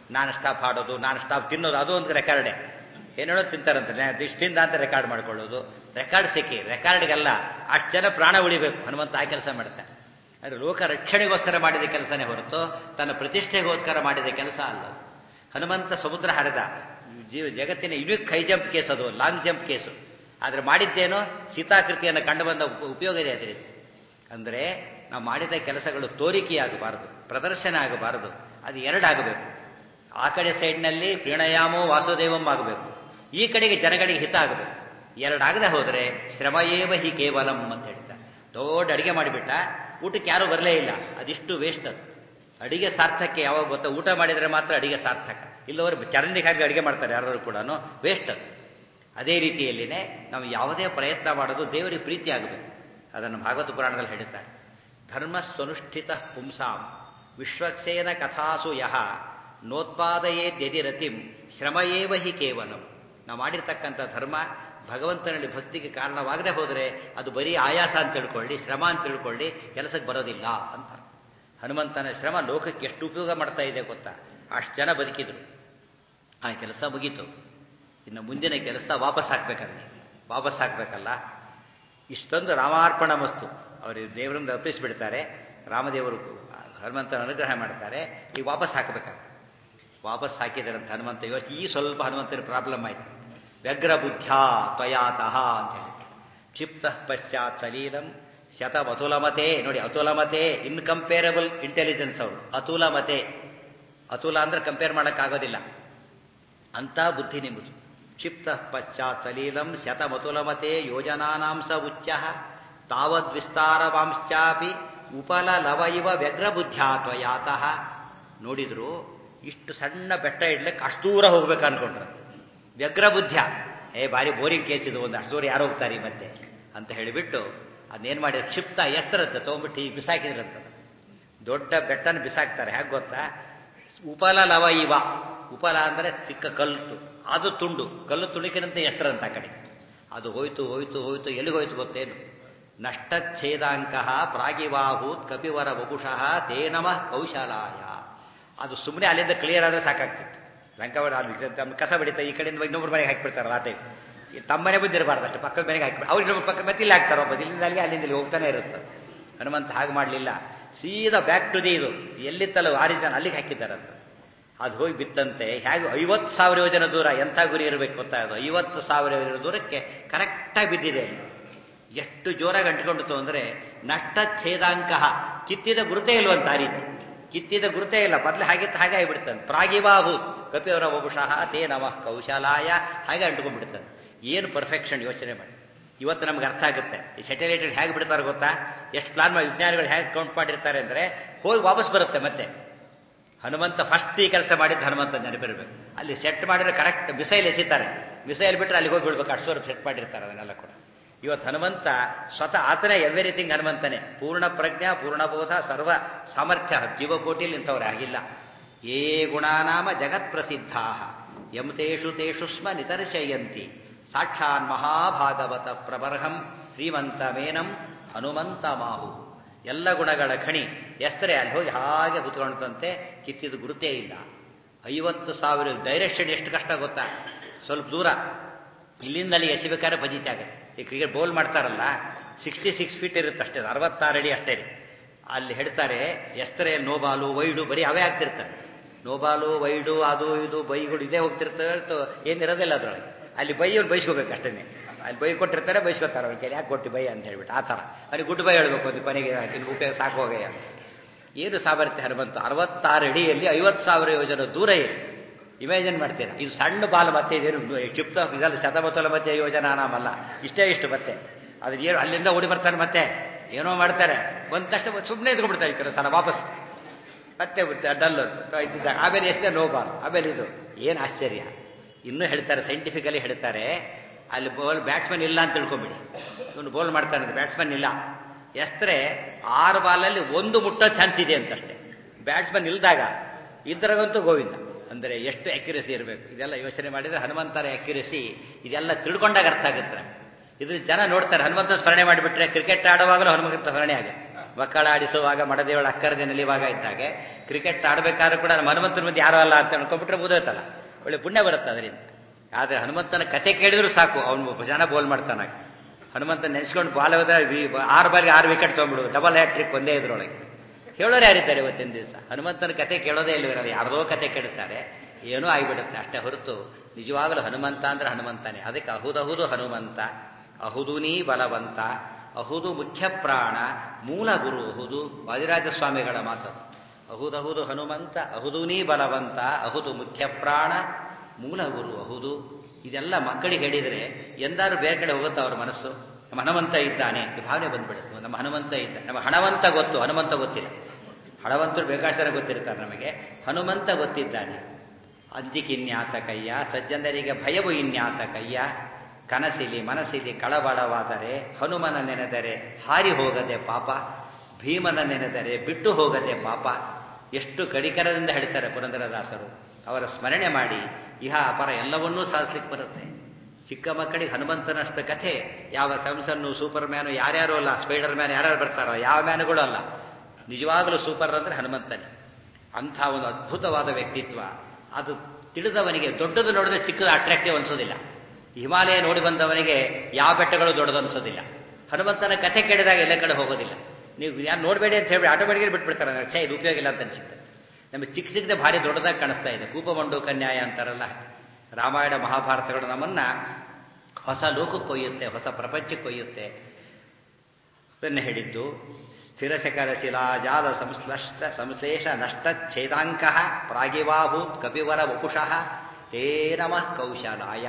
ನಾನ್ ಸ್ಟಾಪ್ ಹಾಡೋದು ನಾನ್ ಸ್ಟಾಪ್ ತಿನ್ನೋದು ಅದು ಒಂದು ರೆಕಾರ್ಡೆ ಏನೇನೋ ತಿಂತಾರಂತೆ ಇಷ್ಟು ತಿಂದ ಅಂತ ರೆಕಾರ್ಡ್ ಮಾಡ್ಕೊಳ್ಳೋದು ರೆಕಾರ್ಡ್ ಸಿಕ್ಕಿ ರೆಕಾರ್ಡ್ಗೆಲ್ಲ ಅಷ್ಟು ಜನ ಪ್ರಾಣ ಉಳಿಬೇಕು ಹನುಮಂತ ಆ ಕೆಲಸ ಮಾಡ್ತಾನೆ ಅಂದರೆ ಲೋಕ ರಕ್ಷಣೆಗೋಸ್ಕರ ಮಾಡಿದ ಕೆಲಸನೇ ಹೊರತು ತನ್ನ ಪ್ರತಿಷ್ಠೆಗೋಸ್ಕರ ಮಾಡಿದ ಕೆಲಸ ಅಲ್ಲ ಅದು. ಹನುಮಂತ ಸಮುದ್ರ ಹರಿದ ಜೀವ ಜಗತ್ತಿನ ಯುನಿಕ್ ಹೈ ಜಂಪ್ ಕೇಸ್ ಅದು ಲಾಂಗ್ ಜಂಪ್ ಕೇಸು ಆದರೆ ಮಾಡಿದ್ದೇನೋ ಸೀತಾಕೃತಿಯನ್ನು ಕಂಡು ಬಂದ ಉಪ- ಉಪಯೋಗ ಇದೆ ಅದರಿಂದ ಅಂದರೆ ನಾವು ಮಾಡಿದ ಕೆಲಸಗಳು ತೋರಿಕೆಯಾಗಬಾರದು ಪ್ರದರ್ಶನ ಆಗಬಾರದು ಅದು ಎರಡಾಗಬೇಕು ಆ ಕಡೆ ಸೈಡ್ನಲ್ಲಿ ಪ್ರಣಯಾಮೋ ವಾಸುದೇವಂ ಆಗಬೇಕು ಈ ಕಡೆಗೆ ಜನಗಳಿಗೆ ಹಿತ ಆಗಬೇಕು ಎರಡಾಗದೆ ಹೋದರೆ ಶ್ರಮಯೇವ ಹಿ ಕೇವಲಂ ಅಂತ ಹೇಳ್ತಾರೆ ದೊಡ್ಡ ಅಡಿಗೆ ಮಾಡಿಬಿಟ್ಟ ಊಟಕ್ಕೆ ಯಾರೂ ಬರಲೇ ಇಲ್ಲ ಅದಿಷ್ಟು ವೇಸ್ಟ್ ಅದು ಅಡಿಗೆ ಸಾರ್ಥಕ್ಕೆ ಯಾವಾಗ ಗೊತ್ತಾ ಊಟ ಮಾಡಿದರೆ ಮಾತ್ರ ಅಡಿಗೆ ಸಾರ್ಥಕ ಇಲ್ಲವರು ಚರಂಡಿಗಾಗಿ ಅಡಿಗೆ ಮಾಡ್ತಾರೆ ಯಾರು ಕೂಡ ವೇಸ್ಟ್ ಅದು ಅದೇ ರೀತಿಯಲ್ಲಿನೇ ನಾವು ಯಾವುದೇ ಪ್ರಯತ್ನ ಮಾಡೋದು ದೇವರಿಗೆ ಪ್ರೀತಿ ಆಗಬೇಕು ಅದನ್ನು ಭಾಗವತ ಪುರಾಣದಲ್ಲಿ ಹೇಳುತ್ತಾರೆ ಧರ್ಮ ಸ್ವನುಷ್ಠಿತ ಪುಂಸಾಂ ವಿಶ್ವಕ್ಸೇನ ಕಥಾಸು ಯಹ ನೋತ್ಪಾದಯೇದ್ಯದಿರತಿಂ ಶ್ರಮಯೇವ ಹಿ ಕೇವಲಂ ನಾವು ಮಾಡಿರ್ತಕ್ಕಂಥ ಧರ್ಮ ಭಗವಂತನಲ್ಲಿ ಭಕ್ತಿಗೆ ಕಾರಣವಾಗದೆ ಹೋದರೆ ಅದು ಬರೀ ಆಯಾಸ ಅಂತ ತಿಳ್ಕೊಳ್ಳಿ ಶ್ರಮ ಅಂತ ತಿಳ್ಕೊಳ್ಳಿ ಕೆಲಸಕ್ಕೆ ಬರೋದಿಲ್ಲ ಅಂತ ಹನುಮಂತನ ಶ್ರಮ ಲೋಕಕ್ಕೆ ಎಷ್ಟು ಉಪಯೋಗ ಮಾಡ್ತಾ ಇದೆ ಗೊತ್ತಾ ಅಷ್ಟು ಜನ ಬದುಕಿದ್ರು ಆ ಕೆಲಸ ಮುಗೀತು ಇನ್ನು ಮುಂದಿನ ಕೆಲಸ ವಾಪಸ್ ಹಾಕ್ಬೇಕಾದ್ರೆ ವಾಪಸ್ ಹಾಕ್ಬೇಕಲ್ಲ ಇಷ್ಟೊಂದು ರಾಮಾರ್ಪಣ ವಸ್ತು ಅವರು ದೇವರಿಂದ ಅರ್ಪಿಸಿಬಿಡ್ತಾರೆ ರಾಮದೇವರು ಹನುಮಂತನ ಅನುಗ್ರಹ ಮಾಡ್ತಾರೆ ಈಗ ವಾಪಸ್ ಹಾಕಬೇಕಾದ್ರೆ ವಾಪಸ್ ಹಾಕಿದಾರಂತ ಹನುಮಂತ ಯೋಚನೆ ಈ ಸ್ವಲ್ಪ ಹನುಮಂತನ ಪ್ರಾಬ್ಲಮ್ ಆಯ್ತು ವ್ಯಗ್ರ ಬುದ್ಧ್ಯಾ ತ್ವಯಾತಃ ಅಂತ ಹೇಳಿದ್ರು ಕ್ಷಿಪ್ತ ಪಶ್ಚಾತ್ ಸಲೀಲಂ ಶತಮತುಲಮತೆ ನೋಡಿ ಅತುಲಮತೆ ಇನ್ಕಂಪೇರಬಲ್ ಇಂಟೆಲಿಜೆನ್ಸ್ ಅವರು ಅತುಲಮತೆ ಅತುಲ ಅಂದ್ರೆ ಕಂಪೇರ್ ಮಾಡೋಕ್ಕಾಗೋದಿಲ್ಲ ಅಂತ ಬುದ್ಧಿ ನಿಮ್ಮದು ಕ್ಷಿಪ್ತ ಪಶ್ಚಾತ್ ಸಲೀಲಂ ಶತಮತುಲಮತೆ ಯೋಜನಾನಾಂ ಸ ಉಚ್ಚ ತಾವದ್ವಿಸ್ತಾರವಾಂಶ್ಚಾಪಿ ಉಪಲ ಲವ ಇವ ವ್ಯಗ್ರ ಬುದ್ಧ್ಯಾ ತ್ವಯಾತಃ ನೋಡಿದ್ರು ಇಷ್ಟು ಸಣ್ಣ ಬೆಟ್ಟ ಇಡ್ಲಿಕ್ಕೆ ಅಷ್ಟು ದೂರ ಹೋಗ್ಬೇಕು ಅನ್ಕೊಂಡ್ರ ವ್ಯಗ್ರ ಬುದ್ಧ ಏ ಬಾರಿ ಬೋರಿಂಗ್ ಕೇಸ್ ಇದು ಒಂದು ಅಷ್ಟು ದೂರ ಯಾರು ಹೋಗ್ತಾರೆ ಈ ಮತ್ತೆ ಅಂತ ಹೇಳಿಬಿಟ್ಟು ಅದನ್ನೇನು ಮಾಡಿದ್ರು ಕ್ಷಿಪ್ತ ಎಸ್ತರತ್ತೆ ತೊಗೊಂಡ್ಬಿಟ್ಟು ಈ ಬಿಸಾಕಿದ್ರಂತದ ದೊಡ್ಡ ಬೆಟ್ಟನ ಬಿಸಾಕ್ತಾರೆ ಹೇಗೆ ಗೊತ್ತಾ ಉಪಲ ಲವ ಇವ ಉಪಲ ಅಂದರೆ ತಿಕ್ಕ ಕಲ್ಲು ಅದು ತುಂಡು ಕಲ್ಲು ತುಣಿಕಿನಂತೆ ಎಸ್ತರಂತ ಆ ಕಡೆ ಅದು ಹೋಯ್ತು ಹೋಯ್ತು ಹೋಯ್ತು ಎಲ್ಲಿಗೆ ಹೋಯ್ತು ಗೊತ್ತೇನು ನಷ್ಟಚ್ಛೇದಾಂಕ ಪ್ರಾಗಿವಾಹೂತ್ ಕಪಿವರ ವಪುಷಃ ತೇ ನಮಃ ಕೌಶಲಾಯ ಅದು ಸುಮ್ಮನೆ ಅಲ್ಲಿಂದ ಕ್ಲಿಯರ್ ಆದ್ರೆ ಸಾಕಾಗ್ತಿತ್ತು ಲಂಕಾವರ ಅಲ್ಲಿ ತಮ್ಮ ಕಸ ಬಡಿತಾ ಈ ಕಡೆಯಿಂದ ಇನ್ನೊಬ್ರು ಮನೆಗೆ ಹಾಕಿಬಿಡ್ತಾರಲ್ಲ ಆ ಟೈಪ್ ತಮ್ಮ ಮನೆ ಬಂದಿರಬಾರ್ದು ಅಷ್ಟು ಪಕ್ಕದ ಮನೆಗೆ ಹಾಕಿ ಅವ್ರು ಇನ್ನೊಬ್ಬರು ಪಕ್ಕ ಮತ್ತೆ ಇಲ್ಲಿ ಹಾಕ್ತಾರೆ ಒಬ್ಬ ಇಲ್ಲಿಂದ ಅಲ್ಲಿಗೆ ಅಲ್ಲಿಂದ ಇಲ್ಲಿ ಹೋಗ್ತಾನೆ ಇರುತ್ತೆ ಹನುಮಂತ ಹಾಗೆ ಮಾಡಲಿಲ್ಲ ಸೀದಾ ಬ್ಯಾಕ್ ಟು ದಿ ಇದು ಎಲ್ಲಿತ್ತಲ್ಲ ಆರಿಜಿನ್ ಅಲ್ಲಿಗೆ ಹಾಕಿದ್ದಾರಂತ ಅದು ಹೋಗಿ ಬಿತ್ತಂತೆ ಹೇಗೆ ಐವತ್ತು ಸಾವಿರ ಯೋಜನೆ ದೂರ ಎಂಥ ಗುರಿ ಇರಬೇಕು ಗೊತ್ತಾ ಅದು ಐವತ್ತು ಸಾವಿರ ಯೋಜನೆ ದೂರಕ್ಕೆ ಕರೆಕ್ಟಾಗಿ ಬಿದ್ದಿದೆ ಅಲ್ಲಿ ಎಷ್ಟು ಜೋರಾಗಿ ಅಂಟಿಕೊಂಡಿತು ಅಂದರೆ ನಷ್ಟ ಛೇದಾಂಕ ಕಿತ್ತಿದ ಗುರುತೇ ಇಲ್ವಂತ ಆ ರೀತಿ ಕಿತ್ತಿದ ಗುರುತೇ ಇಲ್ಲ ಮೊದಲು ಹಾಗಿತ್ತು ಹಾಗೆ ಆಗಿಬಿಡ್ತಾನೆ ಪ್ರಾಗಿಬಾಹು ಕಪಿಯವರ ಬಹುಶಃ ತೇ ನಮಃ ಕೌಶಲಾಯ ಹಾಗೆ ಅಂಟ್ಕೊಂಡ್ಬಿಡ್ತಾನೆ ಏನು ಪರ್ಫೆಕ್ಷನ್ ಯೋಚನೆ ಮಾಡಿ ಇವತ್ತು ನಮ್ಗೆ ಅರ್ಥ ಆಗುತ್ತೆ ಈ ಸೆಟಲೈಟೆಡ್ ಹೇಗೆ ಬಿಡ್ತಾರೆ ಗೊತ್ತಾ ಎಷ್ಟು ಪ್ಲಾನ್ ಮಾಡಿ ವಿಜ್ಞಾನಿಗಳು ಹೇಗೆ ಕೌಂಟ್ ಮಾಡಿರ್ತಾರೆ ಅಂದರೆ ಹೋಗಿ ವಾಪಸ್ ಬರುತ್ತೆ ಮತ್ತೆ ಹನುಮಂತ ಫಸ್ಟ್ ಈ ಕೆಲಸ ಮಾಡಿದ್ದು ಹನುಮಂತ ನೆನಪಿರ್ಬೇಕು ಅಲ್ಲಿ ಸೆಟ್ ಮಾಡಿದ್ರೆ ಕರೆಕ್ಟ್ ಮಿಸೈಲ್ ಎಸಿತಾರೆ ಮಿಸೈಲ್ ಬಿಟ್ಟರೆ ಅಲ್ಲಿಗೆ ಹೋಗಿ ಬೀಳ್ಬೇಕು ಅಷ್ಟೊರು ಸೆಟ್ ಮಾಡಿರ್ತಾರೆ ಅದನ್ನೆಲ್ಲ ಕೂಡ ಇವತ್ತು ಹನುಮಂತ ಸ್ವತಃ ಆತನೇ ಎವ್ರಿಥಿಂಗ್ ಹನುಮಂತನೇ ಪೂರ್ಣ ಪ್ರಜ್ಞಾ ಪೂರ್ಣಬೋಧ ಸರ್ವ ಸಾಮರ್ಥ್ಯ ಜೀವಕೋಟಿಯಲ್ಲಿ ಇಂಥವ್ರು ಆಗಿಲ್ಲ ಏ ಗುಣಾನಾಮ ಜಗತ್ ಪ್ರಸಿದ್ಧಾ ಯಮತೇಷು ತೇಷು ಸ್ಮ ನಿತರ್ಶಯಂತಿ ಸಾಕ್ಷಾನ್ ಮಹಾಭಾಗವತ ಪ್ರಬರ್ಹಂ ಶ್ರೀಮಂತ ಮೇನಂ ಹನುಮಂತ ಮಾಹು ಎಲ್ಲ ಗುಣಗಳ ಖಣಿ ಎಸ್ತರೆ ಅಲ್ಲಿ ಹೋಗಿ ಹಾಗೆ ಕುತ್ಕೊಂಡಂತೆ ಕಿತ್ತಿದ ಗುರುತೇ ಇಲ್ಲ ಐವತ್ತು ಸಾವಿರ ಡೈರೆಕ್ಷನ್ ಎಷ್ಟು ಕಷ್ಟ ಗೊತ್ತಾ ಸ್ವಲ್ಪ ದೂರ ಇಲ್ಲಿಂದ ಅಲ್ಲಿ ಎಸಿಬೇಕಾದ್ರೆ ಫಜೀತಿ ಆಗುತ್ತೆ ಈ ಕ್ರಿಕೆಟ್ ಬೌಲ್ ಮಾಡ್ತಾರಲ್ಲ ಸಿಕ್ಸ್ಟಿ ಸಿಕ್ಸ್ ಫೀಟ್ ಇರುತ್ತೆ ಅಷ್ಟೇ ಅರವತ್ತಾರು ಅಡಿ ಅಷ್ಟೇ ರೀ ಅಲ್ಲಿ ಹೇಳ್ತಾರೆ ಎಸ್ತರೆ ನೋಬಾಲು ವೈಡು ಬರೀ ಅವೇ ಆಗ್ತಿರ್ತಾರೆ ನೋಬಾಲು ವೈಡು ಅದು ಇದು ಬೈಗಳು ಇದೇ ಹೋಗ್ತಿರ್ತವೆ ಏನಿರೋದಿಲ್ಲ ಅದರೊಳಗೆ ಅಲ್ಲಿ ಬೈ ಅವ್ರು ಬೈಸ್ಕೋಬೇಕು ಅಷ್ಟೇ ಅಲ್ಲಿ ಬೈ ಕೊಟ್ಟಿರ್ತಾರೆ ಬೈಸ್ಕೊತಾರೆ ಅವ್ರ ಯಾಕೆ ಕೊಟ್ಟು ಬೈ ಅಂತ ಹೇಳ್ಬಿಟ್ಟು ಆ ಥರ ಅಲ್ಲಿ ಗುಡ್ ಬೈ ಹೇಳ್ಬೇಕು ಒಂದು ಕೊನೆಗೆ ಇನ್ನು ಉಪಯೋಗ ಸಾಕು ಹೋಗಯ್ಯ ಅಂತ ಏನು ಸಾಮರ್ಥ್ಯ ಹನುಮಂತ ಅರವತ್ತಾರು ಅಡಿಯಲ್ಲಿ ಐವತ್ತು ಸಾವಿರ ಯೋಜನೆ ದೂರ ಇದೆ ಇಮ್ಯಾಜಿನ್ ಮಾಡ್ತೀರಾ ಇದು ಸಣ್ಣ ಬಾಲ್ ಮತ್ತೆ ಇದೇನು ಕ್ಷಿಪ್ತ ಇದಲ್ಲ ಶತಮತಲ ಮತ್ತೆ ಯೋಜನಾ ನಾಮಲ್ಲ ಇಷ್ಟೇ ಇಷ್ಟು ಮತ್ತೆ ಅದ್ರ ಏನು ಅಲ್ಲಿಂದ ಓಡಿ ಬರ್ತಾರೆ ಮತ್ತೆ ಏನೋ ಮಾಡ್ತಾರೆ ಬಂದ ತಕ್ಷಣ ಸುಮ್ಮನೆ ಇದ್ಕೊಂಡ್ಬಿಡ್ತಾರೆ ಈ ಕಡೆ ಸಲ ವಾಪಸ್ ಮತ್ತೆ ಡಲ್ ಇದ್ದಿದ್ದಾಗ ಆಮೇಲೆ ಎಷ್ಟೇ ನೋ ಬಾಲ್ ಆಮೇಲೆ ಇದು ಏನು ಆಶ್ಚರ್ಯ ಇನ್ನೂ ಹೇಳ್ತಾರೆ ಸೈಂಟಿಫಿಕಲಿ ಹೇಳ್ತಾರೆ ಅಲ್ಲಿ ಬಾಲ್ ಬ್ಯಾಟ್ಸ್ಮನ್ ಇಲ್ಲ ಅಂತ ತಿಳ್ಕೊಂಬಿಡಿ ಇವನು ಬೋಲ್ ಮಾಡ್ತಾನೆ ಬ್ಯಾಟ್ಸ್ಮನ್ ಇಲ್ಲ ಎಸ್ತರೆ ಆರು ಬಾಲಲ್ಲಿ ಒಂದು ಮುಟ್ಟೋ ಚಾನ್ಸ್ ಇದೆ ಅಂತಷ್ಟೇ ಬ್ಯಾಟ್ಸ್ಮನ್ ಇಲ್ದಾಗ ಇದ್ರಾಗಂತೂ ಗೋವಿಂದ ಅಂದರೆ ಎಷ್ಟು ಅಕ್ಯುರಸಿ ಇರಬೇಕು ಇದೆಲ್ಲ ಯೋಚನೆ ಮಾಡಿದರೆ ಹನುಮಂತರ ಅಕ್ಯುರಸಿ ಇದೆಲ್ಲ ತಿಳ್ಕೊಂಡಾಗ ಅರ್ಥ ಆಗುತ್ತೆ ಇದ್ರ ಜನ ನೋಡ್ತಾರೆ ಹನುಮಂತ ಸ್ಮರಣೆ ಮಾಡಿಬಿಟ್ರೆ ಕ್ರಿಕೆಟ್ ಆಡುವಾಗಲೂ ಹನುಮಂತ ಸ್ಮರಣೆ ಆಗುತ್ತೆ ಮಕ್ಕಳ ಆಡಿಸುವಾಗ ಮಡದೇವಳ ಅಕ್ಕರದೆ ನಿಲಿವಾಗ ಇದ್ದಾಗೆ ಕ್ರಿಕೆಟ್ ಆಡಬೇಕಾದ್ರೂ ಕೂಡ ನಮ್ಮ ಹನುಮಂತನ ಮುಂದೆ ಯಾರು ಅಲ್ಲ ಅಂತ ಅನ್ಕೊಂಡ್ಬಿಟ್ರೆ ಮುದೋಯ್ತಲ್ಲ ಒಳ್ಳೆ ಪುಣ್ಯ ಬರುತ್ತೆ ಅದರಿಂದ ಆದರೆ ಹನುಮಂತನ ಕತೆ ಕೇಳಿದ್ರು ಸಾಕು ಅವನು ಜನ ಬೋಲ್ ಮಾಡ್ತಾನ ಹನುಮಂತ ನೆನೆಸ್ಕೊಂಡು ಬಾಲ್ ಹೋದ್ರೆ ಆರು ಬಾಲ್ಗೆ ಆರು ವಿಕೆಟ್ ತೊಗೊಂಡ್ಬಿಡು ಡಬಲ್ ಹ್ಯಾಟ್ರಿಕ್ ಒಂದೇ ಇದ್ರೊಳಗೆ ಹೇಳೋರು ಯಾರಿದ್ದಾರೆ ಇವತ್ತಿನ ದಿವಸ ಹನುಮಂತನ ಕತೆ ಕೇಳೋದೇ ಇಲ್ಲವಿರಲ್ಲ ಯಾರದೋ ಕತೆ ಕೇಳುತ್ತಾರೆ ಏನೋ ಆಗಿಬಿಡುತ್ತೆ ಅಷ್ಟೇ ಹೊರತು ನಿಜವಾಗಲೂ ಹನುಮಂತ ಅಂದ್ರೆ ಹನುಮಂತನೇ ಅದಕ್ಕೆ ಅಹುದಹುದು ಹನುಮಂತ ಅಹುದುನೀ ಬಲವಂತ ಅಹುದು ಮುಖ್ಯ ಪ್ರಾಣ ಮೂಲ ಗುರು ಅಹುದು ವಾದಿರಾಜ ಸ್ವಾಮಿಗಳ ಮಾತು ಅಹುದಹುದು ಹನುಮಂತ ಅಹುದುನೀ ಬಲವಂತ ಅಹುದು ಮುಖ್ಯ ಪ್ರಾಣ ಮೂಲ ಗುರು ಅಹುದು ಇದೆಲ್ಲ ಮಕ್ಕಳಿಗೆ ಹೇಳಿದರೆ ಎಂದಾರು ಬೇರೆ ಕಡೆ ಹೋಗುತ್ತಾ ಅವ್ರ ಮನಸ್ಸು ನಮ್ಮ ಹನುಮಂತ ಇದ್ದಾನೆ ಈ ಭಾವನೆ ಬಂದ್ಬಿಡುತ್ತೆ ನಮ್ಮ ಹನುಮಂತ ಇದ್ದ ನಮ್ಮ ಹಣವಂತ ಗೊತ್ತು ಹನುಮಂತ ಗೊತ್ತಿಲ್ಲ ಹಣವಂತರು ಬೇಕಾಸರ ಗೊತ್ತಿರ್ತಾರೆ ನಮಗೆ ಹನುಮಂತ ಗೊತ್ತಿದ್ದಾನೆ ಅಂಜಿಕಿನ್ಯಾತ ಕಯ್ಯ ಸಜ್ಜನರಿಗೆ ಭಯವು ಇನ್ಯಾತ ಕಯ್ಯ ಕನಸಿಲಿ ಮನಸ್ಸಿಲಿ ಕಳವಳವಾದರೆ ಹನುಮನ ನೆನೆದರೆ ಹಾರಿ ಹೋಗದೆ ಪಾಪ ಭೀಮನ ನೆನೆದರೆ ಬಿಟ್ಟು ಹೋಗದೆ ಪಾಪ ಎಷ್ಟು ಕಡಿಕರದಿಂದ ಹೇಳ್ತಾರೆ ಪುರಂದರದಾಸರು ಅವರ ಸ್ಮರಣೆ ಮಾಡಿ ಇಹ ಅಪರ ಎಲ್ಲವನ್ನೂ ಸಾಧಿಸ್ಲಿಕ್ಕೆ ಬರುತ್ತೆ ಚಿಕ್ಕ ಮಕ್ಕಳಿಗೆ ಹನುಮಂತನಷ್ಟು ಕಥೆ ಯಾವ ಸ್ಯಾಮ್ಸನ್ನು ಸೂಪರ್ ಮ್ಯಾನು ಯಾರ್ಯಾರು ಅಲ್ಲ ಸ್ಪೈಡರ್ ಮ್ಯಾನ್ ಯಾರ್ಯಾರು ಬರ್ತಾರೋ ಯಾವ ಮ್ಯಾನುಗಳು ಅಲ್ಲ ನಿಜವಾಗಲೂ ಸೂಪರ್ ಅಂದ್ರೆ ಹನುಮಂತನೇ ಅಂಥ ಒಂದು ಅದ್ಭುತವಾದ ವ್ಯಕ್ತಿತ್ವ ಅದು ತಿಳಿದವನಿಗೆ ದೊಡ್ಡದು ನೋಡಿದ್ರೆ ಚಿಕ್ಕದು ಅಟ್ರಾಕ್ಟಿವ್ ಅನ್ಸೋದಿಲ್ಲ ಹಿಮಾಲಯ ನೋಡಿ ಬಂದವನಿಗೆ ಯಾವ ಬೆಟ್ಟಗಳು ದೊಡ್ಡದು ಅನ್ಸೋದಿಲ್ಲ ಹನುಮಂತನ ಕಥೆ ಕೇಳಿದಾಗ ಎಲ್ಲ ಕಡೆ ಹೋಗೋದಿಲ್ಲ ನೀವು ಯಾರು ನೋಡಬೇಡಿ ಅಂತ ಹೇಳಿ ಆಟೋಮೆಟಿಕ್ ಬಿಟ್ಬಿಡ್ತಾರೆ ಛೇ ಇದು ಉಪಯೋಗ ಇಲ್ಲ ಅಂತ ಅನ್ಸುತ್ತೆ ನಮಗೆ ಚಿಕ್ಕ ಚಿಕ್ಕದೆ ಭಾರಿ ದೊಡ್ಡದಾಗಿ ಕಾಣಿಸ್ತಾ ಇದೆ ಕೂಪಮಂಡು ಕನ್ಯಾಯ ಅಂತಾರಲ್ಲ ರಾಮಾಯಣ ಮಹಾಭಾರತಗಳು ನಮ್ಮನ್ನ ಹೊಸ ಲೋಕಕ್ಕೆ ಕೊಯ್ಯುತ್ತೆ ಹೊಸ ಪ್ರಪಂಚಕ್ಕೆ ಕೊಯ್ಯುತ್ತೆ ಅದನ್ನು ಹೇಳಿದ್ದು ಸ್ಥಿರಶಕರ ಶಿಲಾಜಾಲ ಸಂಶ್ಲಷ್ಟ ಸಂಶ್ಲೇಷ ನಷ್ಟ ಛೇದಾಂಕ ಪ್ರಾಗಿವಾಭೂತ್ ಕಪಿವರ ವಪುಷಃ ತೇ ನಮಃ ಕೌಶಲಾಯ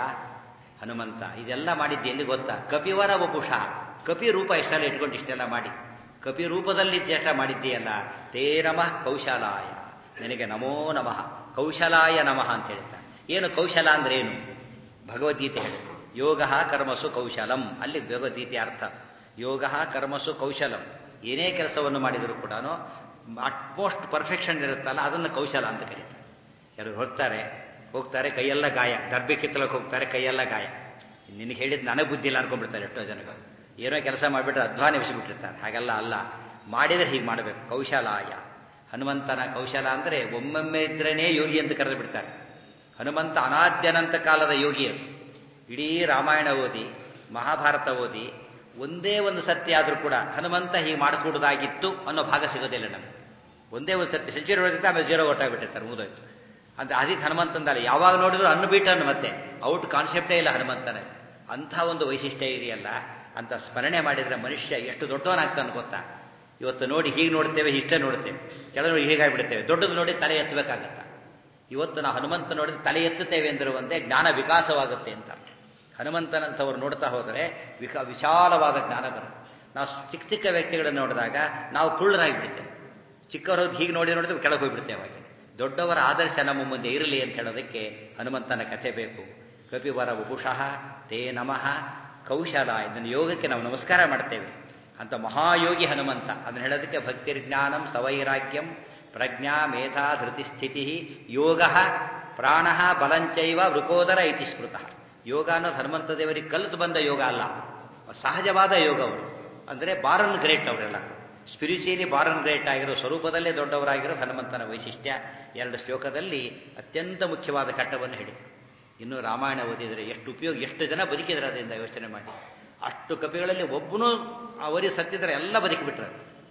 ಹನುಮಂತ ಇದೆಲ್ಲ ಮಾಡಿದ್ದು ಎಲ್ಲಿ ಗೊತ್ತಾ ಕಪಿವರ ವಪುಷ ಕಪಿ ರೂಪ ಇಷ್ಟೆಲ್ಲ ಇಟ್ಕೊಂಡು ಇಷ್ಟೆಲ್ಲ ಮಾಡಿ ಕಪಿ ರೂಪದಲ್ಲಿ ಇಷ್ಟ ಮಾಡಿದ್ದೀಯಲ್ಲ ತೇ ನಮಃ ಕೌಶಲಾಯ ನಿನಗೆ ನಮೋ ನಮಃ ಕೌಶಲಾಯ ನಮಃ ಅಂತ ಹೇಳ್ತಾರೆ ಏನು ಕೌಶಲ ಅಂದ್ರೆ ಏನು ಭಗವದ್ಗೀತೆ ಹೇಳಿ ಯೋಗ ಕರ್ಮಸು ಕೌಶಲಂ ಅಲ್ಲಿ ಭಗವದ್ಗೀತೆ ಅರ್ಥ ಯೋಗ ಕರ್ಮಸು ಕೌಶಲಂ ಏನೇ ಕೆಲಸವನ್ನು ಮಾಡಿದರೂ ಕೂಡ ಅಟ್ಮೋಸ್ಟ್ ಪರ್ಫೆಕ್ಷನ್ ಇರುತ್ತಲ್ಲ ಅದನ್ನು ಕೌಶಲ ಅಂತ ಕರೀತಾರೆ ಯಾರು ಹೋಗ್ತಾರೆ ಹೋಗ್ತಾರೆ ಕೈಯೆಲ್ಲ ಗಾಯ ದರ್ಬೆ ಕಿತ್ತಲಕ್ಕೆ ಹೋಗ್ತಾರೆ ಕೈಯೆಲ್ಲ ಗಾಯ ನಿನಗೆ ಹೇಳಿದ್ ನನಗೆ ಬುದ್ಧಿ ಇಲ್ಲ ಅನ್ಕೊಂಡ್ಬಿಡ್ತಾರೆ ಎಷ್ಟೋ ಜನಗಳು ಏನೋ ಕೆಲಸ ಮಾಡಿಬಿಟ್ರೆ ಅಧ್ವಾನ ಎಬ್ಸಿಬಿಟ್ಟಿರ್ತಾರೆ ಹಾಗೆಲ್ಲ ಅಲ್ಲ ಮಾಡಿದರೆ ಹೀಗೆ ಮಾಡಬೇಕು ಕೌಶಲಾಯ ಹನುಮಂತನ ಕೌಶಲ ಅಂದರೆ ಒಮ್ಮೊಮ್ಮೆ ಇದ್ರೇನೇ ಯೋಗಿ ಅಂತ ಕರೆದು ಬಿಡ್ತಾರೆ ಹನುಮಂತ ಅನಾದ್ಯನಂತ ಕಾಲದ ಯೋಗಿ ಅದು ಇಡೀ ರಾಮಾಯಣ ಓದಿ ಮಹಾಭಾರತ ಓದಿ ಒಂದೇ ಒಂದು ಸತ್ಯ ಆದರೂ ಕೂಡ ಹನುಮಂತ ಹೀಗೆ ಮಾಡಿಕೊಡೋದಾಗಿತ್ತು ಅನ್ನೋ ಭಾಗ ಸಿಗೋದಿಲ್ಲ ನಮಗೆ ಒಂದೇ ಒಂದು ಸತ್ಯ ಸೆಂಚುರಿ ಹೊಡೆದಿತ್ತು ಆಮೇಲೆ ಜೀರೋ ಒಟ್ಟಾಗ್ಬಿಟ್ಟಿರ್ತಾರೆ ಮುಗಿದೋಯ್ತು ಅಂತ ಅದಿತ್ ಹನುಮಂತಂದಲ್ಲ ಯಾವಾಗ ನೋಡಿದ್ರು ಅನ್ನು ಬಿಟ್ಟನ್ನು ಮತ್ತೆ ಔಟ್ ಕಾನ್ಸೆಪ್ಟೇ ಇಲ್ಲ ಹನುಮಂತನ ಅಂಥ ಒಂದು ವೈಶಿಷ್ಟ್ಯ ಇದೆಯಲ್ಲ ಅಂತ ಸ್ಮರಣೆ ಮಾಡಿದ್ರೆ ಮನುಷ್ಯ ಎಷ್ಟು ದೊಡ್ಡವನಾಗ್ತಾನೆ ಗೊತ್ತಾ ಇವತ್ತು ನೋಡಿ ಹೀಗೆ ನೋಡ್ತೇವೆ ಇಷ್ಟೇ ನೋಡ್ತೇವೆ ಕೆಲವರು ಹೀಗಾಗ್ಬಿಡ್ತೇವೆ ದೊಡ್ಡದು ನೋಡಿ ತಲೆ ಎತ್ತಬೇಕಾಗತ್ತ ಇವತ್ತು ನಾವು ಹನುಮಂತ ನೋಡಿದ್ರೆ ತಲೆ ಎತ್ತುತ್ತೇವೆ ಎಂದರೆ ಒಂದೇ ಜ್ಞಾನ ವಿಕಾಸವಾಗುತ್ತೆ ಅಂತ ಹನುಮಂತನಂಥವ್ರು ನೋಡ್ತಾ ಹೋದರೆ ವಿಕ ವಿಶಾಲವಾದ ಜ್ಞಾನ ಬರುತ್ತೆ ನಾವು ಚಿಕ್ಕ ಚಿಕ್ಕ ವ್ಯಕ್ತಿಗಳನ್ನು ನೋಡಿದಾಗ ನಾವು ಕುಳ್ಳರಾಗಿಬಿಡ್ತೇವೆ ಚಿಕ್ಕವರು ಹೀಗೆ ನೋಡಿ ನೋಡಿದ್ರೆ ಕೆಳಗೆ ಹೋಗ್ಬಿಡ್ತೇವೆ ಹಾಗೆ ದೊಡ್ಡವರ ಆದರ್ಶ ನಮ್ಮ ಮುಂದೆ ಇರಲಿ ಅಂತ ಹೇಳೋದಕ್ಕೆ ಹನುಮಂತನ ಕಥೆ ಬೇಕು ಕಪಿವರ ಉಪುಷಃ ತೇ ನಮಃ ಕೌಶಲ ಇದನ್ನು ಯೋಗಕ್ಕೆ ನಾವು ನಮಸ್ಕಾರ ಮಾಡ್ತೇವೆ ಅಂತ ಮಹಾಯೋಗಿ ಹನುಮಂತ ಅದನ್ನು ಹೇಳೋದಕ್ಕೆ ಭಕ್ತಿರ್ಜ್ಞಾನಂ ಸವೈರಾಗ್ಯಂ ಪ್ರಜ್ಞಾ ಮೇಧಾ ಧೃತಿ ಸ್ಥಿತಿ ಯೋಗ ಪ್ರಾಣ ಬಲಂಚೈವ ವೃಕೋದರ ಇತಿ ಸ್ಮೃತಃ ಯೋಗ ಅನ್ನೋದು ಹನುಮಂತ ದೇವರಿಗೆ ಕಲಿತು ಬಂದ ಯೋಗ ಅಲ್ಲ ಸಹಜವಾದ ಯೋಗ ಅವರು ಅಂದರೆ ಬಾರನ್ ಗ್ರೇಟ್ ಅವರೆಲ್ಲ ಸ್ಪಿರಿಚುಯಲಿ ಬಾರನ್ ಗ್ರೇಟ್ ಆಗಿರೋ ಸ್ವರೂಪದಲ್ಲೇ ದೊಡ್ಡವರಾಗಿರೋ ಹನುಮಂತನ ವೈಶಿಷ್ಟ್ಯ ಎರಡು ಶ್ಲೋಕದಲ್ಲಿ ಅತ್ಯಂತ ಮುಖ್ಯವಾದ ಘಟ್ಟವನ್ನು ಹೇಳಿ ಇನ್ನು ರಾಮಾಯಣ ಓದಿದರೆ ಎಷ್ಟು ಉಪಯೋಗ ಎಷ್ಟು ಜನ ಬದುಕಿದ್ರೆ ಅದರಿಂದ ಯೋಚನೆ ಮಾಡಿ ಅಷ್ಟು ಕಪಿಗಳಲ್ಲಿ ಒಬ್ಬನೂ ಅವರಿಗೆ ಸತ್ತಿದ್ರೆ ಎಲ್ಲ ಬದುಕಿಬಿಟ್ರೆ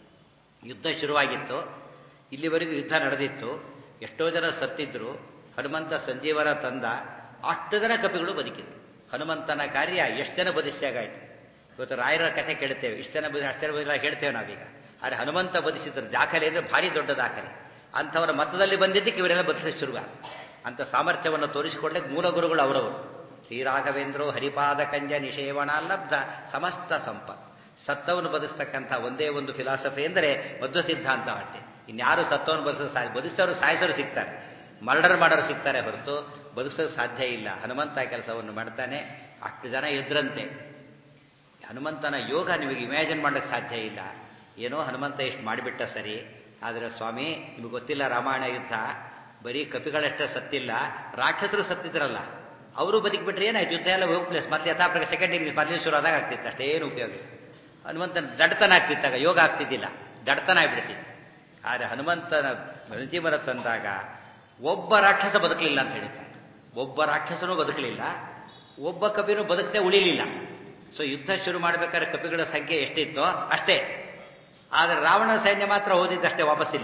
ಯುದ್ಧ ಶುರುವಾಗಿತ್ತು ಇಲ್ಲಿವರೆಗೂ ಯುದ್ಧ ನಡೆದಿತ್ತು ಎಷ್ಟೋ ಜನ ಸತ್ತಿದ್ರು ಹನುಮಂತ ಸಂಜೀವನ ತಂದ ಅಷ್ಟು ಜನ ಕಪಿಗಳು ಬದುಕಿದ್ರು ಹನುಮಂತನ ಕಾರ್ಯ ಎಷ್ಟು ಜನ ಬದಿಸಿಯಾಗಾಯ್ತು ಇವತ್ತು ರಾಯರ ಕಥೆ ಕೇಳ್ತೇವೆ ಇಷ್ಟು ಜನ ಬದಿ ಅಷ್ಟು ಜನ ಬದಿಲ ಹೇಳ್ತೇವೆ ನಾವೀಗ ಆದರೆ ಹನುಮಂತ ಬದಿಸಿದ್ರು ದಾಖಲೆ ಅಂದರೆ ಭಾರಿ ದೊಡ್ಡ ದಾಖಲೆ ಅಂಥವರ ಮತದಲ್ಲಿ ಬಂದಿದ್ದಕ್ಕೆ ಇವರೆಲ್ಲ ಬದಿಸಕ್ಕೆ ಶುರುವಾಗ್ತದೆ ಅಂತ ಸಾಮರ್ಥ್ಯವನ್ನು ತೋರಿಸಿಕೊಳ್ಳಕ್ಕೆ ಮೂಲ ಗುರುಗಳು ಅವರವರು ಶ್ರೀರಾಘವೇಂದ್ರೋ ಹರಿಪಾದ ಕಂಜ ನಿಷೇವಣ ಲಬ್ಧ ಸಮಸ್ತ ಸಂಪತ್ ಸತ್ತವನ್ನು ಬದಿಸ್ತಕ್ಕಂಥ ಒಂದೇ ಒಂದು ಫಿಲಾಸಫಿ ಎಂದರೆ ಮಧ್ವ ಸಿದ್ಧಾಂತ ಅಟ್ಟೆ ಇನ್ಯಾರು ಸತ್ತವನ್ನು ಬದಿಸ ಬದಿಸೋರು ಸಾಯಿಸೋರು ಸಿಗ್ತಾರೆ ಮರ್ಡರ್ ಮಾಡೋರು ಸಿಗ್ತಾರೆ ಹೊರತು ಬದುಕೋದು ಸಾಧ್ಯ ಇಲ್ಲ ಹನುಮಂತ ಕೆಲಸವನ್ನು ಮಾಡ್ತಾನೆ ಅಷ್ಟು ಜನ ಎದ್ರಂತೆ ಹನುಮಂತನ ಯೋಗ ನಿಮಗೆ ಇಮ್ಯಾಜಿನ್ ಮಾಡೋಕ್ಕೆ ಸಾಧ್ಯ ಇಲ್ಲ ಏನೋ ಹನುಮಂತ ಇಷ್ಟು ಮಾಡಿಬಿಟ್ಟ ಸರಿ ಆದರೆ ಸ್ವಾಮಿ ನಿಮಗೆ ಗೊತ್ತಿಲ್ಲ ರಾಮಾಯಣ ಯುದ್ಧ ಬರೀ ಕಪಿಗಳಷ್ಟೇ ಸತ್ತಿಲ್ಲ ರಾಕ್ಷಸರು ಸತ್ತಿದ್ರಲ್ಲ ಅವರು ಬದುಕಿಬಿಟ್ರೆ ಏನಾಯ್ತು ಯುದ್ಧ ಎಲ್ಲ ಹೋಗ್ಪ್ಲೇಸ್ ಮತ್ತೆ ಯಥಾಪ್ರಕ ಸೆಕೆಂಡ್ ಇನಿಂಗ್ ಮೊದಲೇ ಶುರು ಆದಾಗ ಆಗ್ತಿತ್ತು ಅಷ್ಟೇನು ಉಪಯೋಗ ಇಲ್ಲ ಹನುಮಂತನ ದಡ್ತನ ಆಗ್ತಿತ್ತಾಗ ಯೋಗ ಆಗ್ತಿದ್ದಿಲ್ಲ ದಡ್ತನ ಆಗ್ಬಿಡ್ತಿತ್ತು ಆದರೆ ಹನುಮಂತನ ಸಂಜೀವನ ತಂದಾಗ ಒಬ್ಬ ರಾಕ್ಷಸ ಬದುಕಲಿಲ್ಲ ಅಂತ ಹೇಳಿದ್ದಾರೆ ಒಬ್ಬ ರಾಕ್ಷಸನೂ ಬದುಕಲಿಲ್ಲ ಒಬ್ಬ ಕಪಿನೂ ಬದುಕದೆ ಉಳಿಲಿಲ್ಲ ಸೊ ಯುದ್ಧ ಶುರು ಮಾಡಬೇಕಾದ್ರೆ ಕಪಿಗಳ ಸಂಖ್ಯೆ ಎಷ್ಟಿತ್ತೋ ಅಷ್ಟೇ ಆದರೆ ರಾವಣ ಸೈನ್ಯ ಮಾತ್ರ ಓದಿದ್ದಷ್ಟೇ ವಾಪಸ್ಸಿಲ್ಲ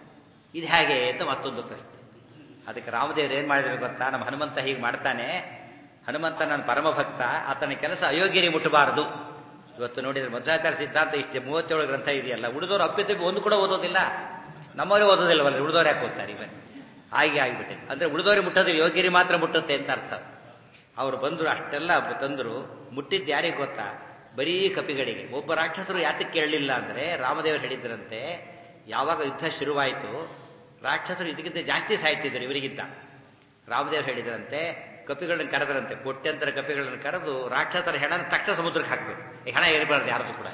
ಇದು ಹೇಗೆ ಅಂತ ಮತ್ತೊಂದು ಪ್ರಶ್ನೆ ಅದಕ್ಕೆ ರಾಮದೇವರು ಏನ್ ಮಾಡಿದ್ರು ಗೊತ್ತಾ ನಮ್ಮ ಹನುಮಂತ ಹೀಗೆ ಮಾಡ್ತಾನೆ ಹನುಮಂತ ನನ್ನ ಪರಮಭಕ್ತ ಆತನ ಕೆಲಸ ಅಯೋಗ್ಯರಿಗೆ ಮುಟ್ಟಬಾರದು ಇವತ್ತು ನೋಡಿದ್ರೆ ಮಧ್ವಾಚಾರ್ಯ ಸಿದ್ಧಾಂತ ಇಷ್ಟೇ ಮೂವತ್ತೇಳು ಗ್ರಂಥ ಇದೆಯಲ್ಲ ಉಳಿದವರು ಅಪ್ಪಿತಪ್ಪಿ ಒಂದು ಕೂಡ ಓದೋದಿಲ್ಲ ನಮ್ಮವರೇ ಓದೋದಿಲ್ಲವಲ್ಲ ಉಳಿದವ್ರು ಯಾಕೆ ಓದ್ತಾರೆ ಇವತ್ತು ಹಾಗೆ ಆಗಿಬಿಟ್ಟಿದೆ ಅಂದ್ರೆ ಉಳಿದವರಿಗೆ ಮುಟ್ಟೋದಿಲ್ಲ ಯೋಗ್ಯರಿ ಮಾತ್ರ ಮುಟ್ಟುತ್ತೆ ಅಂತ ಅರ್ಥ ಅವರು ಬಂದರು ಅಷ್ಟೆಲ್ಲ ತಂದರು ಮುಟ್ಟಿದ್ದು ಯಾರಿಗೆ ಗೊತ್ತಾ ಬರೀ ಕಪಿಗಳಿಗೆ ಒಬ್ಬ ರಾಕ್ಷಸರು ಯಾತಕ್ಕೆ ಕೇಳಲಿಲ್ಲ ಅಂದ್ರೆ ರಾಮದೇವರು ಹೇಳಿದ್ರಂತೆ ಯಾವಾಗ ಯುದ್ಧ ಶುರುವಾಯಿತು ರಾಕ್ಷಸರು ಇದಕ್ಕಿಂತ ಜಾಸ್ತಿ ಸಾಯ್ತಿದ್ರು ಇವರಿಗಿಂತ ರಾಮದೇವರು ಹೇಳಿದ್ರಂತೆ ಕಪಿಗಳನ್ನ ಕರೆದ್ರಂತೆ ಕೋಟ್ಯಂತರ ಕಪಿಗಳನ್ನ ಕರೆದು ರಾಕ್ಷಸರ ಹೆಣನ ತಕ್ಷಣ ಸಮುದ್ರಕ್ಕೆ ಹಾಕ್ಬೇಕು ಈ ಹೆಣ ಇರಬಾರ್ದು ಯಾರ್ದು ಕೂಡ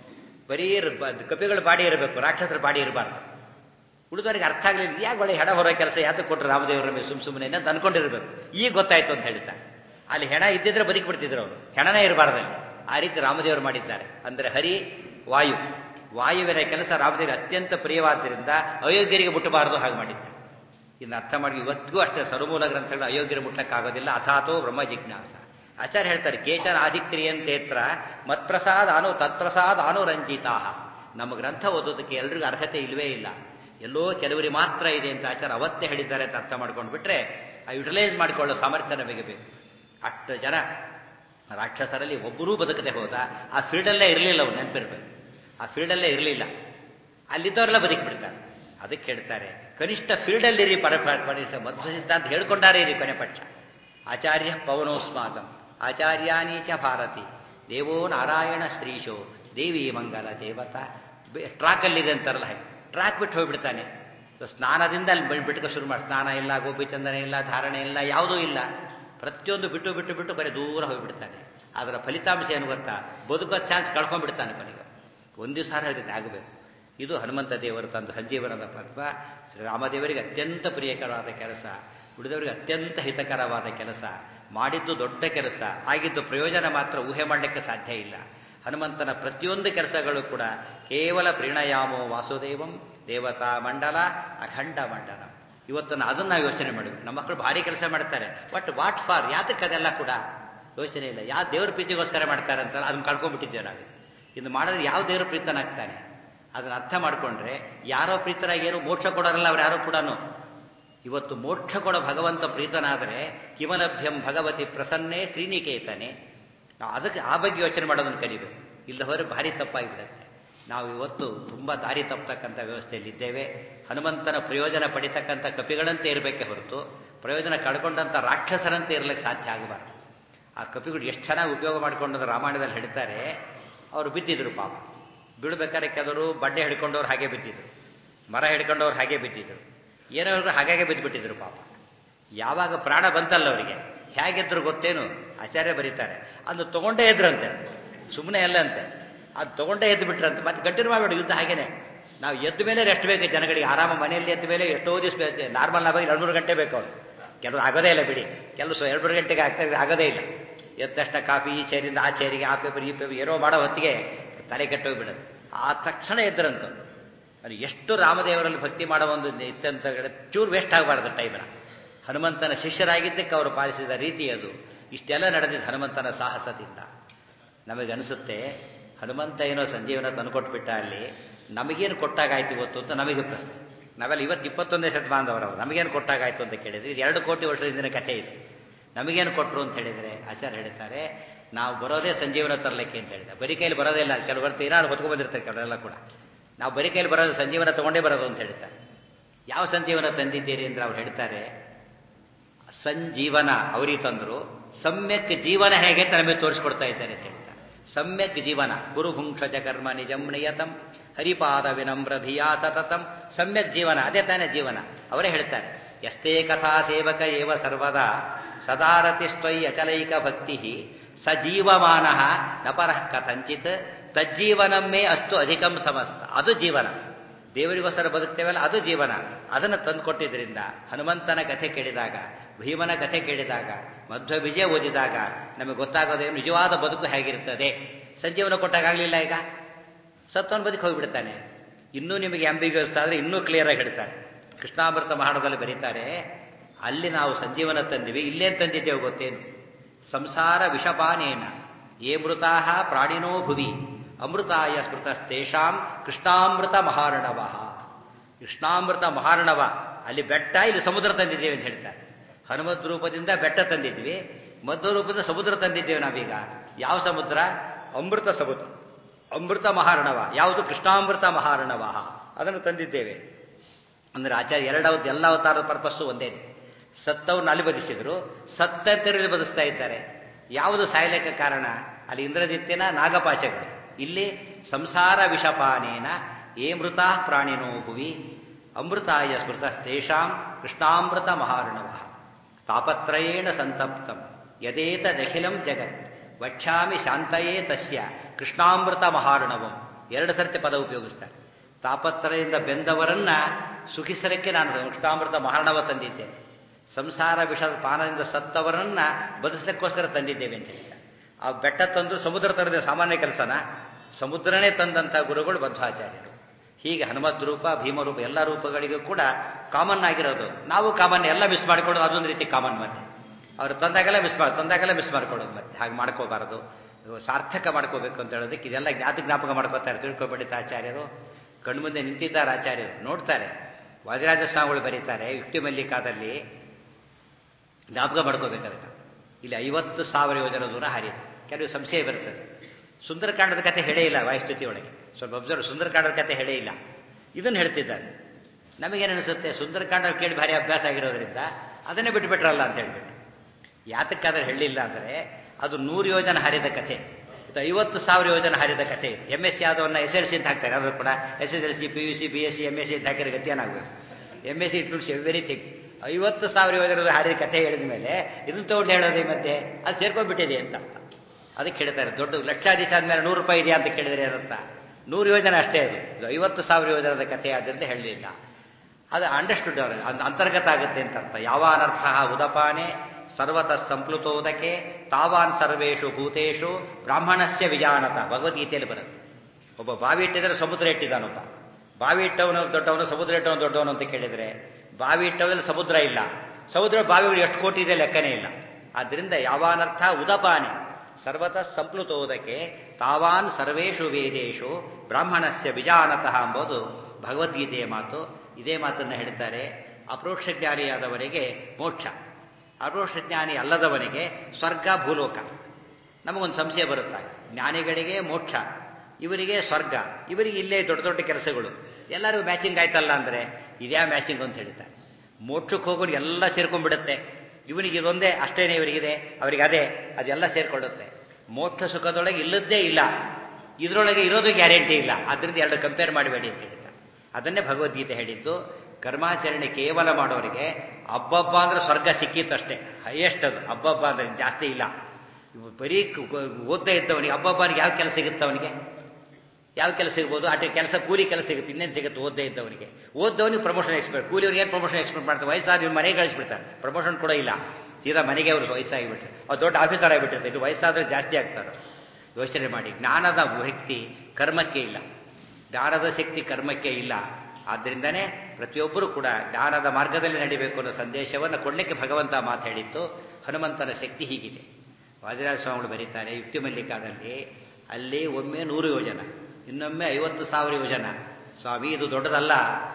ಬರೀ ಕಪಿಗಳ ಬಾಡಿ ಇರಬೇಕು ರಾಕ್ಷಸರ ಬಾಡಿ ಇರಬಾರ್ದು ಉಳಿದವರಿಗೆ ಅರ್ಥ ಆಗಲಿಲ್ಲ ಯಾಕೆ ಒಳ್ಳೆ ಹೆಣ ಹೊರೋ ಕೆಲಸ ಯಾತಕ್ಕೆ ಕೊಟ್ಟರು ರಾಮದೇವರು ನಮಗೆ ಸುಮ್ ಸುಮ್ಮನೆ ಅಂತ ಅನ್ಕೊಂಡಿರ್ಬೇಕು ಈಗ ಗೊತ್ತಾಯ್ತು ಅಂತ ಹೇಳ್ತಾರೆ ಅಲ್ಲಿ ಹೆಣ ಇದ್ದಿದ್ರೆ ಬದುಕಿ ಬಿಡ್ತಿದ್ರು ಅವರು ಹೆಣನೇ ಇರಬಾರ್ದಲ್ಲಿ ಆ ರೀತಿ ರಾಮದೇವರು ಮಾಡಿದ್ದಾರೆ ಅಂದ್ರೆ ಹರಿ ವಾಯು ವಾಯುವಿನ ಕೆಲಸ ರಾಮದೇವರು ಅತ್ಯಂತ ಪ್ರಿಯವಾದ್ದರಿಂದ ಅಯೋಗ್ಯರಿಗೆ ಮುಟ್ಟಬಾರದು ಹಾಗೆ ಮಾಡಿದ್ದಾರೆ ಇನ್ನು ಅರ್ಥ ಮಾಡಿ ಇವತ್ತಿಗೂ ಅಷ್ಟೇ ಸರ್ವಮೂಲ ಗ್ರಂಥಗಳು ಅಯೋಗ್ಯರು ಮುಟ್ಟಕ್ಕಾಗೋದಿಲ್ಲ ಅಥಾತೋ ಬ್ರಹ್ಮ ಜಿಜ್ಞಾಸ ಆಚಾರ್ಯ ಹೇಳ್ತಾರೆ ಕೇಚನ ಆಧಿಕ್ರಿಯಂತೇತ್ರ ಮತ್ಪ್ರಸಾದ ಅನು ತತ್ಪ್ರಸಾದ ಅನುರಂಜಿತಾ ನಮ್ಮ ಗ್ರಂಥ ಓದೋದಕ್ಕೆ ಎಲ್ರಿಗೂ ಅರ್ಹತೆ ಇಲ್ವೇ ಇಲ್ಲ ಎಲ್ಲೋ ಕೆಲವರಿಗೆ ಮಾತ್ರ ಇದೆ ಅಂತ ಆಚಾರ ಅವತ್ತೇ ಹೇಳಿದ್ದಾರೆ ಅಂತ ಅರ್ಥ ಮಾಡ್ಕೊಂಡು ಬಿಟ್ರೆ ಆ ಯುಟಿಲೈಸ್ ಮಾಡಿಕೊಳ್ಳೋ ಸಾಮರ್ಥ್ಯ ನಮಗೆ ಬೇಕು ಅಷ್ಟು ಜನ ರಾಕ್ಷಸರಲ್ಲಿ ಒಬ್ಬರೂ ಬದುಕದೆ ಹೋದ ಆ ಫೀಲ್ಡಲ್ಲೇ ಇರಲಿಲ್ಲ ಅವ್ರು ನೆನಪಿರ್ಬೇಕು ಆ ಫೀಲ್ಡಲ್ಲೇ ಇರಲಿಲ್ಲ ಅಲ್ಲಿದ್ದವರೆಲ್ಲ ಬದುಕಿ ಬಿಡ್ತಾರೆ ಅದಕ್ಕೆ ಹೇಳ್ತಾರೆ ಕನಿಷ್ಠ ಫೀಲ್ಡಲ್ಲಿ ಇರಿ ಪರ ಪರಿಸ ಮಧ್ವ ಸಿದ್ಧಾಂತ ಹೇಳ್ಕೊಂಡಾರೇ ಇರಿ ಕೊನೆ ಪಕ್ಷ ಆಚಾರ್ಯ ಪವನೋಸ್ಮಾಕಂ ಆಚಾರ್ಯಾನೀಚ ಭಾರತಿ ದೇವೋ ನಾರಾಯಣ ಶ್ರೀಶೋ ದೇವಿ ಮಂಗಲ ದೇವತಾ ಟ್ರಾಕಲ್ಲಿದೆ ಅಂತಾರಲ್ಲ ಟ್ರಾಕ್ ಬಿಟ್ಟು ಹೋಗ್ಬಿಡ್ತಾನೆ ಸ್ನಾನದಿಂದ ಅಲ್ಲಿ ಬಿಟ್ಕೊ ಶುರು ಮಾಡಿ ಸ್ನಾನ ಇಲ್ಲ ಗೋಪಿಚಂದನ ಇಲ್ಲ ಧಾರಣೆ ಇಲ್ಲ ಯಾವುದೂ ಇಲ್ಲ ಪ್ರತಿಯೊಂದು ಬಿಟ್ಟು ಬಿಟ್ಟು ಬಿಟ್ಟು ಬರೀ ದೂರ ಹೋಗ್ಬಿಡ್ತಾನೆ ಅದರ ಫಲಿತಾಂಶ ಏನು ಗೊತ್ತಾ ಬದುಕೋ ಚಾನ್ಸ್ ಕಳ್ಕೊಂಡ್ಬಿಡ್ತಾನೆ ಕೊನೆಗೆ ಒಂದು ದಿವಸ ರೀತಿ ಆಗಬೇಕು ಇದು ಹನುಮಂತ ದೇವರು ತಂದ ಸಂಜೀವನದ ಪದ್ಮ ಶ್ರೀರಾಮದೇವರಿಗೆ ಅತ್ಯಂತ ಪ್ರಿಯಕರವಾದ ಕೆಲಸ ಉಳಿದವರಿಗೆ ಅತ್ಯಂತ ಹಿತಕರವಾದ ಕೆಲಸ ಮಾಡಿದ್ದು ದೊಡ್ಡ ಕೆಲಸ ಆಗಿದ್ದು ಪ್ರಯೋಜನ ಮಾತ್ರ ಊಹೆ ಮಾಡಲಿಕ್ಕೆ ಸಾಧ್ಯ ಇಲ್ಲ ಹನುಮಂತನ ಪ್ರತಿಯೊಂದು ಕೆಲಸಗಳು ಕೂಡ ಕೇವಲ ಪ್ರೀಣಯಾಮೋ ವಾಸುದೇವಂ ದೇವತಾ ಮಂಡಲ ಅಖಂಡ ಮಂಡಲ ಇವತ್ತು ಅದನ್ನ ನಾವು ಯೋಚನೆ ಮಾಡಬೇಕು ನಮ್ಮ ಮಕ್ಕಳು ಭಾರಿ ಕೆಲಸ ಮಾಡ್ತಾರೆ ಬಟ್ ವಾಟ್ ಫಾರ್ ಯಾತಕ್ಕೆ ಅದೆಲ್ಲ ಕೂಡ ಯೋಚನೆ ಇಲ್ಲ ಯಾವ ದೇವ್ರ ಪ್ರೀತಿಗೋಸ್ಕರ ಮಾಡ್ತಾರೆ ಅಂತ ಅದನ್ನ ಕಳ್ಕೊಂಡ್ಬಿಟ್ಟಿದ್ದೇವೆ ನಾವು ಇನ್ನು ಮಾಡಿದ್ರೆ ಯಾವ ದೇವ್ರ ಪ್ರೀತನಾಗ್ತಾನೆ ಅದನ್ನ ಅರ್ಥ ಮಾಡ್ಕೊಂಡ್ರೆ ಯಾರೋ ಪ್ರೀತರಾಗಿ ಏನು ಮೋಕ್ಷ ಕೊಡೋರಲ್ಲ ಅವ್ರು ಯಾರೋ ಕೂಡ ಇವತ್ತು ಮೋಕ್ಷ ಕೊಡೋ ಭಗವಂತ ಪ್ರೀತನಾದರೆ ಕಿಮಲಭ್ಯಂ ಭಗವತಿ ಪ್ರಸನ್ನೇ ಶ್ರೀನಿಕೇತನೆ ನಾವು ಅದಕ್ಕೆ ಆ ಬಗ್ಗೆ ಯೋಚನೆ ಮಾಡೋದನ್ನು ಕಲಿಬೇಕು ಇಲ್ಲ ಹೋದ್ರೆ ಭಾರಿ ತಪ್ಪಾಗಿಬಿಡುತ್ತೆ ನಾವು ಇವತ್ತು ತುಂಬ ದಾರಿ ತಪ್ಪತಕ್ಕಂಥ ವ್ಯವಸ್ಥೆಯಲ್ಲಿ ಇದ್ದೇವೆ ಹನುಮಂತನ ಪ್ರಯೋಜನ ಪಡಿತಕ್ಕಂಥ ಕಪಿಗಳಂತೆ ಇರಬೇಕೆ ಹೊರತು ಪ್ರಯೋಜನ ಕಳ್ಕೊಂಡಂಥ ರಾಕ್ಷಸರಂತೆ ಇರಲಿಕ್ಕೆ ಸಾಧ್ಯ ಆಗಬಾರ್ದು ಆ ಕಪಿಗಳು ಎಷ್ಟು ಚೆನ್ನಾಗಿ ಉಪಯೋಗ ಮಾಡಿಕೊಂಡು ರಾಮಾಯಣದಲ್ಲಿ ಹೇಳ್ತಾರೆ ಅವರು ಬಿದ್ದಿದ್ರು ಪಾಪ ಬೀಳ್ಬೇಕಾದ್ರೆ ಕೆಲವರು ಬಡ್ಡೆ ಹಿಡ್ಕೊಂಡವ್ರು ಹಾಗೆ ಬಿದ್ದಿದ್ರು ಮರ ಹಿಡ್ಕೊಂಡವ್ರು ಹಾಗೆ ಬಿದ್ದಿದ್ರು ಏನೋ ಹಾಗಾಗಿ ಬಿದ್ದುಬಿಟ್ಟಿದ್ರು ಪಾಪ ಯಾವಾಗ ಪ್ರಾಣ ಬಂತಲ್ಲ ಅವರಿಗೆ ಹೇಗಿದ್ರು ಗೊತ್ತೇನು ಆಚಾರ್ಯ ಬರೀತಾರೆ ಅದು ತಗೊಂಡೇ ಇದ್ರಂತೆ ಸುಮ್ಮನೆ ಅಲ್ಲ ಅಂತೆ ಅದು ತಗೊಂಡೇ ಎದ್ದು ಬಿಟ್ರಂತೆ ಮತ್ತೆ ಕಂಟಿನ್ಯೂ ಮಾಡಬೇಡ ಯುದ್ಧ ಹಾಗೇನೆ ನಾವು ಎದ್ದ ಮೇಲೆ ರೆಸ್ಟ್ ಬೇಕು ಜನಗಳಿಗೆ ಆರಾಮ ಮನೆಯಲ್ಲಿ ಎದ್ದ ಮೇಲೆ ಎಷ್ಟೋ ದಿವಸ ಬೇಕು ನಾರ್ಮಲ್ ನಾವಾಗಿ ಎರಡು ಮೂರು ಗಂಟೆ ಬೇಕು ಅವ್ರು ಕೆಲವರು ಆಗೋದೇ ಇಲ್ಲ ಬಿಡಿ ಕೆಲವು ಎರಡು ಮೂರು ಗಂಟೆಗೆ ಆಗ್ತಾ ಆಗೋದೇ ಇಲ್ಲ ಎದ್ದ ತಕ್ಷಣ ಕಾಫಿ ಈ ಚೇರಿಂದ ಆ ಚೇರಿಗೆ ಆ ಪೇಪರ್ ಈ ಪೇಪರ್ ಏನೋ ಮಾಡೋ ಹೊತ್ತಿಗೆ ತಲೆ ಕೆಟ್ಟೋಗ್ಬಿಡೋದು ಆ ತಕ್ಷಣ ಎದ್ರಂತ ಅದು ಎಷ್ಟು ರಾಮದೇವರಲ್ಲಿ ಭಕ್ತಿ ಮಾಡೋ ಒಂದು ಇತ್ತಂತ ಚೂರು ವೇಸ್ಟ್ ಆಗಬಾರ್ದು ಟೈಮ್ನ ಹನುಮಂತನ ಶಿಷ್ಯರಾಗಿದ್ದಕ್ಕೆ ಅವರು ಪಾಲಿಸಿದ ರೀತಿ ಅದು ಇಷ್ಟೆಲ್ಲ ನಡೆದಿದ್ದು ಹನುಮಂತನ ಸಾಹಸದಿಂದ ನಮಗನಿಸುತ್ತೆ ಹನುಮಂತ ಏನೋ ಸಂಜೀವನ ತಂದುಕೊಟ್ಬಿಟ್ಟ ಅಲ್ಲಿ ನಮಗೇನು ಕೊಟ್ಟಾಗಾಯ್ತು ಇವತ್ತು ಅಂತ ನಮಗೆ ಪ್ರಶ್ನೆ ನಾವೆಲ್ಲ ಇವತ್ತು ಇಪ್ಪತ್ತೊಂದೇ ಶತಮಾನದವರವರು ನಮಗೇನು ಕೊಟ್ಟಾಗಾಯ್ತು ಅಂತ ಕೇಳಿದ್ರೆ ಇದು ಎರಡು ಕೋಟಿ ವರ್ಷದ ಹಿಂದಿನ ಕಥೆ ಇದು ನಮಗೇನು ಕೊಟ್ಟರು ಅಂತ ಹೇಳಿದರೆ ಆಚಾರ್ಯ ಹೇಳ್ತಾರೆ ನಾವು ಬರೋದೇ ಸಂಜೀವನ ತರಲಿಕ್ಕೆ ಅಂತ ಹೇಳಿದ ಬರೀ ಕೈಲಿ ಬರೋದೇ ಇಲ್ಲ ಕೆಲವು ಬರ್ತಾ ಏನಾದ್ರು ಹೊತ್ಕೊಂಡು ಬಂದಿರ್ತಾರೆ ಕೆಲವರೆಲ್ಲ ಕೂಡ ನಾವು ಬರೀ ಕೈಲಿ ಬರೋದು ಸಂಜೀವನ ತಗೊಂಡೇ ಬರೋದು ಅಂತ ಹೇಳ್ತಾರೆ ಯಾವ ಸಂಜೀವನ ತಂದಿದ್ದೀರಿ ಅಂದ್ರೆ ಅವ್ರು ಹೇಳ್ತಾರೆ ಸಂಜೀವನ ಅವರಿಗೆ ತಂದರು ಸಮ್ಯಕ್ ಜೀವನ ಹೇಗೆ ಅಂತ ನಮಗೆ ತೋರಿಸ್ಕೊಡ್ತಾ ಇದ್ದಾರೆ ಅಂತ ಹೇಳ್ತಾರೆ ಸಮ್ಯಕ್ ಜೀವನ ಗುರುಭುಂಕ್ಷಜ ಕರ್ಮ ನಿಜಂ ನಿಯತಂ ಹರಿಪಾದ ವಿನಮ್ರ ಧಿಯಾ ಸತತಂ ಸಮ್ಯಕ್ ಜೀವನ ಅದೇ ತಾನೇ ಜೀವನ ಅವರೇ ಹೇಳ್ತಾರೆ ಎಷ್ಟೇ ಕಥಾ ಸೇವಕ ಏವ ಸರ್ವದಾ ಸದಾರತಿಸ್ತ್ವಯಿ ಅಚಲೈಕ ಭಕ್ತಿ ಸಜೀವಮಾನ ನಪರಃ ಕಥಂಚಿತ್ ತಜ್ಜೀವನಮ್ಮೇ ಅಷ್ಟು ಅಧಿಕಂ ಸಮಸ್ತ ಅದು ಜೀವನ ದೇವರಿಗೋಸ್ಕರ ಬದುಕ್ತೇವಲ್ಲ ಅದು ಜೀವನ ಅದನ್ನು ತಂದುಕೊಟ್ಟಿದ್ರಿಂದ ಹನುಮಂತನ ಕಥೆ ಕೇಳಿದಾಗ ಭೀಮನ ಕಥೆ ಕೇಳಿದಾಗ ಮಧ್ವ ವಿಜಯ ಓದಿದಾಗ ನಮಗೆ ಗೊತ್ತಾಗೋದೇನು ನಿಜವಾದ ಬದುಕು ಹೇಗಿರ್ತದೆ ಸಂಜೀವನ ಕೊಟ್ಟಾಗಲಿಲ್ಲ ಈಗ ಸತ್ತವನು ಬದುಕು ಹೋಗಿಬಿಡ್ತಾನೆ ಇನ್ನೂ ನಿಮಗೆ ಅಂಬಿಗ್ಯೂಸ್ ಆದರೆ ಇನ್ನೂ ಕ್ಲಿಯರ್ ಆಗಿ ಹೇಳ್ತಾರೆ ಕೃಷ್ಣಾಮೃತ ಮಹಾಣದಲ್ಲಿ ಬರೀತಾರೆ ಅಲ್ಲಿ ನಾವು ಸಂಜೀವನ ತಂದಿವಿ ಇಲ್ಲೇ ತಂದಿದ್ದೇವೆ ಗೊತ್ತೇನು ಸಂಸಾರ ವಿಷಪಾನೇನ ಏ ಮೃತಾ ಪ್ರಾಣಿನೋ ಭುವಿ ಅಮೃತಾಯ ಸ್ಮೃತಸ್ತೇಷಾಂ ಕೃಷ್ಣಾಮೃತ ಮಹಾರ್ಣವ ಕೃಷ್ಣಾಮೃತ ಮಹಾರ್ಣವ ಅಲ್ಲಿ ಬೆಟ್ಟ ಇಲ್ಲಿ ಸಮುದ್ರ ತಂದಿದ್ದೇವೆ ಅಂತ ಹೇಳ್ತಾರೆ ಹನುಮದ್ ರೂಪದಿಂದ ಬೆಟ್ಟ ತಂದಿದ್ವಿ ಮಧ್ವ ರೂಪದಿಂದ ಸಮುದ್ರ ತಂದಿದ್ದೇವೆ ನಾವೀಗ ಯಾವ ಸಮುದ್ರ ಅಮೃತ ಸಮುದ್ರ ಅಮೃತ ಮಹಾರ್ಣವ ಯಾವುದು ಕೃಷ್ಣಾಮೃತ ಮಹಾರ್ಣವ ಅದನ್ನು ತಂದಿದ್ದೇವೆ ಅಂದ್ರೆ ಆಚಾರ್ಯ ಎರಡವತ್ತು ಎಲ್ಲ ಅವತಾರದ ಪರ್ಪಸ್ಸು ಒಂದೇನೆ ಸತ್ತವ್ರನ್ನ ಅಲ್ಲಿ ಬದಿಸಿದ್ರು ಸತ್ತಂತರಲ್ಲಿ ಬದಿಸ್ತಾ ಇದ್ದಾರೆ ಯಾವುದು ಸಾಯಲಿಕ್ಕೆ ಕಾರಣ ಅಲ್ಲಿ ಇಂದ್ರಜಿತ್ಯನ ನಾಗಪಾಶಗಳು ಇಲ್ಲಿ ಸಂಸಾರ ವಿಷಪಾನೇನ ಏ ಮೃತ ಪ್ರಾಣಿನೋ ಭುವಿ ಅಮೃತಾಯ ಸ್ಮೃತಸ್ತೇಷಾಂ ಕೃಷ್ಣಾಮೃತ ಮಹಾರ್ಣವ ತಾಪತ್ರಯೇಣ ಸಂತಪ್ತಂ ಯದೇತದಖಿಲಂ ಜಗತ್ ವಕ್ಷ್ಯಾಮಿ ಶಾಂತಯೇ ತಸ್ಯ ಕೃಷ್ಣಾಮೃತ ಮಹಾರ್ಣವಂ ಎರಡು ಸರ್ತಿ ಪದ ಉಪಯೋಗಿಸ್ತಾರೆ ತಾಪತ್ರಯದಿಂದ ಬೆಂದವರನ್ನ ಸುಖಿಸರಕ್ಕೆ ನಾನು ಕೃಷ್ಣಾಮೃತ ಮಹಾರ್ಣವ ತಂದಿದ್ದೇನೆ ಸಂಸಾರ ವಿಷದ ಪಾನದಿಂದ ಸತ್ತವರನ್ನ ಬದುಸಲಿಕ್ಕೋಸ್ಕರ ತಂದಿದ್ದೇವೆ ಅಂತ ಹೇಳ್ತಾರೆ ಆ ಬೆಟ್ಟ ತಂದು ಸಮುದ್ರ ತರದೆ ಸಾಮಾನ್ಯ ಕೆಲಸನ ಸಮುದ್ರನೇ ತಂದಂಥ ಗುರುಗಳು ಬದ್ಧಾಚಾರ್ಯರು ಹೀಗೆ ಹನುಮದ್ ರೂಪ ಭೀಮರೂಪ ಎಲ್ಲ ರೂಪಗಳಿಗೂ ಕೂಡ ಕಾಮನ್ ಆಗಿರೋದು ನಾವು ಕಾಮನ್ ಎಲ್ಲ ಮಿಸ್ ಮಾಡ್ಕೊಳ್ಳೋದು ಅದೊಂದು ರೀತಿ ಕಾಮನ್ ಮತ್ತೆ ಅವ್ರು ತಂದಾಗೆಲ್ಲ ಮಿಸ್ ಮಾಡಿ ತಂದಾಗೆಲ್ಲ ಮಿಸ್ ಮಾಡ್ಕೊಳ್ಳೋದು ಮತ್ತೆ ಹಾಗೆ ಮಾಡ್ಕೋಬಾರದು ಸಾರ್ಥಕ ಮಾಡ್ಕೋಬೇಕು ಅಂತ ಹೇಳೋದಕ್ಕೆ ಇದೆಲ್ಲ ಜ್ಞಾತ ಜ್ಞಾಪಕ ಮಾಡ್ಕೋತಾರೆ ತಿಳ್ಕೊಬೇಡಿತ ಆಚಾರ್ಯರು ಕಣ್ಮುಂದೆ ನಿಂತಿದ್ದಾರೆ ಆಚಾರ್ಯರು ನೋಡ್ತಾರೆ ವಾದಿರಾಜ ಸ್ವಾಮಿಗಳು ಬರೀತಾರೆ ಯುಕ್ತಿ ಮಲ್ಲಿಕಾದಲ್ಲಿ ಜ್ಞಾಪಕ ಮಾಡ್ಕೋಬೇಕು ಅದಕ್ಕೆ ಇಲ್ಲಿ ಐವತ್ತು ಸಾವಿರ ಯೋಜನೆ ದೂರ ಹಾರಿದೆ ಕೆಲವು ಸಂಶಯ ಬರ್ತದೆ ಸುಂದರಕಾಂಡದ ಕತೆ ಹೇಳೇ ಇಲ್ಲ ವಾಯುಸ್ತುತಿ ಒಳಗೆ ಸ್ವಲ್ಪ ಅಬ್ಸರ್ವ್ ಸುಂದರಕಾಂಡದ ಕತೆ ಹೇಳೇ ಇಲ್ಲ ಇದನ್ನು ಹೇಳ್ತಿದ್ದಾರೆ ನಮಗೇನು ಅನಿಸುತ್ತೆ ಸುಂದರಕಾಂಡ ಕೇಳಿ ಭಾರಿ ಅಭ್ಯಾಸ ಆಗಿರೋದ್ರಿಂದ ಅದನ್ನೇ ಬಿಟ್ಬಿಟ್ರಲ್ಲ ಅಂತ ಹೇಳ್ಬಿಟ್ಟು ಯಾತಕ್ಕಾದ್ರೆ ಹೇಳಿಲ್ಲ ಅಂದರೆ ಅದು ನೂರು ಯೋಜನೆ ಹಾರಿದ ಕಥೆ ಇದು ಐವತ್ತು ಸಾವಿರ ಯೋಜನೆ ಹಾರಿದ ಕಥೆ ಎಮ್ ಎಸ್ ಸಿ ಆದವನ್ನ ಎಸ್ ಎಲ್ ಸಿ ಅಂತ ಹಾಕ್ತಾರೆ ಆದರೂ ಕೂಡ S S L C P U C B S C M S C ಅಂತ ಹಾಕಿರೋ ಗತಿ ಏನಾಗಬೇಕು M S C includes everything ಐವತ್ತು ಸಾವಿರ ಯೋಜನೆ ಹಾರಿದ ಕಥೆ ಹೇಳಿದ ಮೇಲೆ ಇದನ್ನು ತಗೊಂಡು ಹೇಳೋದೇ ಮತ್ತೆ ಅದು ಸೇರ್ಕೊಂಡ್ಬಿಟ್ಟಿದೆ ಅಂತ ಅರ್ಥ ಅದಕ್ಕೆ ಹೇಳ್ತಾರೆ ದೊಡ್ಡ ಲಕ್ಷಾಧೀಶ ಆದ್ಮೇಲೆ ನೂರು ರೂಪಾಯಿ ಇದೆಯಾ ಅಂತ ಕೇಳಿದ್ರೆ ಏನಂತ ನೂರು ಯೋಜನೆ ಅಷ್ಟೇ ಅದು ಇದು ಐವತ್ತು ಸಾವಿರ ಯೋಜನದ ಕಥೆ ಆದ್ರಿಂದ ಹೇಳಲಿಲ್ಲ ಅದು ಅಂಡರ್ಸ್ಟುಡ್ ಅವ್ರಿಗೆ ಅದು ಅಂತರ್ಗತ ಆಗುತ್ತೆ ಅಂತ ಅರ್ಥ ಯಾವ ಅನರ್ಥ ಉದಪಾನೆ ಸರ್ವತ ಸಂಪ್ಲುತೋದಕ್ಕೆ ತಾವಾನ್ ಸರ್ವೇಶು ಭೂತೇಶು ಬ್ರಾಹ್ಮಣಸ್ಯ ವಿಜಾನತ ಭಗವದ್ಗೀತೆಯಲ್ಲಿ ಬರುತ್ತೆ ಒಬ್ಬ ಬಾವಿ ಇಟ್ಟಿದ್ರೆ ಸಮುದ್ರ ಇಟ್ಟಿದ್ದಾನೊಬ್ಬ ಬಾವಿ ಇಟ್ಟವನು ದೊಡ್ಡವನು ಸಮುದ್ರ ಇಟ್ಟವನು ದೊಡ್ಡವನು ಅಂತ ಕೇಳಿದ್ರೆ ಬಾವಿ ಇಟ್ಟವಲ್ಲಿ ಸಮುದ್ರ ಇಲ್ಲ ಸಮುದ್ರ ಬಾವಿಗಳು ಎಷ್ಟು ಕೋಟಿ ಇದೆ ಲೆಕ್ಕನೇ ಇಲ್ಲ ಆದ್ರಿಂದ ಯಾವಾನರ್ಥ ಉದಪಾನೆ ಸರ್ವತ ಸಂಪ್ಲುತೋದಕ್ಕೆ ತಾವಾನ್ ಸರ್ವೇಶು ವೇದೇಶು ಬ್ರಾಹ್ಮಣಸ್ಯ ವಿಜಾನತಃ ಎಂಬುದು ಭಗವದ್ಗೀತೆಯ ಮಾತು ಇದೇ ಮಾತನ್ನು ಹೇಳ್ತಾರೆ ಅಪರೋಕ್ಷ ಜ್ಞಾನಿಯಾದವರಿಗೆ ಮೋಕ್ಷ ಅಪರೋಕ್ಷ ಜ್ಞಾನಿ ಅಲ್ಲದವನಿಗೆ ಸ್ವರ್ಗ ಭೂಲೋಕ ನಮಗೊಂದು ಸಂಶಯ ಬರುತ್ತಾಗ ಜ್ಞಾನಿಗಳಿಗೆ ಮೋಕ್ಷ ಇವರಿಗೆ ಸ್ವರ್ಗ ಇವರಿಗೆ ಇಲ್ಲೇ ದೊಡ್ಡ ದೊಡ್ಡ ಕೆಲಸಗಳು ಎಲ್ಲರಿಗೂ ಮ್ಯಾಚಿಂಗ್ ಆಯ್ತಲ್ಲ ಅಂದ್ರೆ ಇದ್ಯಾ ಮ್ಯಾಚಿಂಗ್ ಅಂತ ಹೇಳ್ತಾರೆ ಮೋಕ್ಷಕ್ಕೆ ಹೋಗೋರು ಎಲ್ಲ ಸೇರ್ಕೊಂಡ್ಬಿಡುತ್ತೆ ಇವನಿಗೆ ಇದೊಂದೇ ಅಷ್ಟೇನೆ ಇವರಿಗಿದೆ ಅವರಿಗೆ ಅದೇ ಅದೆಲ್ಲ ಸೇರ್ಕೊಳ್ಳುತ್ತೆ ಮೋಕ್ಷ ಸುಖದೊಳಗೆ ಇಲ್ಲದ್ದೇ ಇಲ್ಲ ಇದರೊಳಗೆ ಇರೋದು ಗ್ಯಾರಂಟಿ ಇಲ್ಲ ಅದರಿಂದ ಎರಡು ಕಂಪೇರ್ ಮಾಡಬೇಡಿ ಅಂತ ಹೇಳಿದ್ದಾರೆ ಅದನ್ನೇ ಭಗವದ್ಗೀತೆ ಹೇಳಿದ್ದು ಕರ್ಮಾಚರಣೆ ಕೇವಲ ಮಾಡೋರಿಗೆ ಹಬ್ಬಬ್ಬ ಅಂದ್ರೆ ಸ್ವರ್ಗ ಸಿಕ್ಕಿತ್ತಷ್ಟೇ ಹೈಯೆಸ್ಟ್ ಅದು ಹಬ್ಬಬ್ಬ ಅಂದ್ರೆ ಜಾಸ್ತಿ ಇಲ್ಲ ಇವು ಬರೀ ಓದ್ತಾ ಇದ್ದವನಿಗೆ ಹಬ್ಬಬ್ಬನಿಗೆ ಯಾವ ಕೆಲಸ ಸಿಗುತ್ತೆ ಅವನಿಗೆ ಯಾವ ಕೆಲಸ ಸಿಗ್ಬೋದು ಅಟೆ ಕೆಲಸ ಕೂಲಿ ಕೆಲಸ ಸಿಗುತ್ತೆ ಇನ್ನೇನು ಸಿಗುತ್ತೆ ಓದ್ದೇ ಇದ್ದವನಿಗೆ ಓದ್ದವನಿಗೆ ಪ್ರಮೋಷನ್ ಎಕ್ಸ್ಪೆಕ್ಟ್ ಕೂಲಿಯವ್ರಿಗೆ ಏನು ಪ್ರಮೋಷನ್ ಎಕ್ಸ್ಪೆಕ್ಟ್ ಮಾಡ್ತಾರೆ ವಯಸ್ಸಾದ ನೀವು ಮನೆಗೆ ಕಳಿಸ್ಬಿಡ್ತಾರೆ ಪ್ರಮೋಷನ್ ಕೂಡ ಇಲ್ಲ ಸೀದಾ ಮನೆಗೆ ಅವರು ವಯಸ್ಸಾಗಿಬಿಟ್ರೆ ಅವ್ರು ದೊಡ್ಡ ಆಫೀಸರ್ ಆಗಿಬಿಟ್ಟಿರ್ತಾರೆ ಇದು ವಯಸ್ಸಾದ್ರೆ ಜಾಸ್ತಿ ಆಗ್ತಾರೆ ಯೋಚನೆ ಮಾಡಿ ಜ್ಞಾನದ ವ್ಯಕ್ತಿ ಕರ್ಮಕ್ಕೆ ಇಲ್ಲ ಜ್ಞಾನದ ಶಕ್ತಿ ಕರ್ಮಕ್ಕೆ ಇಲ್ಲ ಆದ್ದರಿಂದನೇ ಪ್ರತಿಯೊಬ್ಬರೂ ಕೂಡ ಜ್ಞಾನದ ಮಾರ್ಗದಲ್ಲಿ ನಡಿಬೇಕು ಅನ್ನೋ ಸಂದೇಶವನ್ನು ಕೊಡಲಿಕ್ಕೆ ಭಗವಂತ ಮಾತು ಹೇಳಿತ್ತು ಹನುಮಂತನ ಶಕ್ತಿ ಹೀಗಿದೆ ವಾದಿರಾಜ ಸ್ವಾಮಿಗಳು ಬರೀತಾರೆ ಯುಕ್ತಿ ಮಲ್ಲಿಕಾದಲ್ಲಿ ಅಲ್ಲಿ ಒಮ್ಮೆ ನೂರು ಯೋಜನ ಇನ್ನೊಮ್ಮೆ ಐವತ್ತು ಸಾವಿರ ಯೋಜನ ಸ್ವಾಮಿ ಇದು ದೊಡ್ಡದಲ್ಲ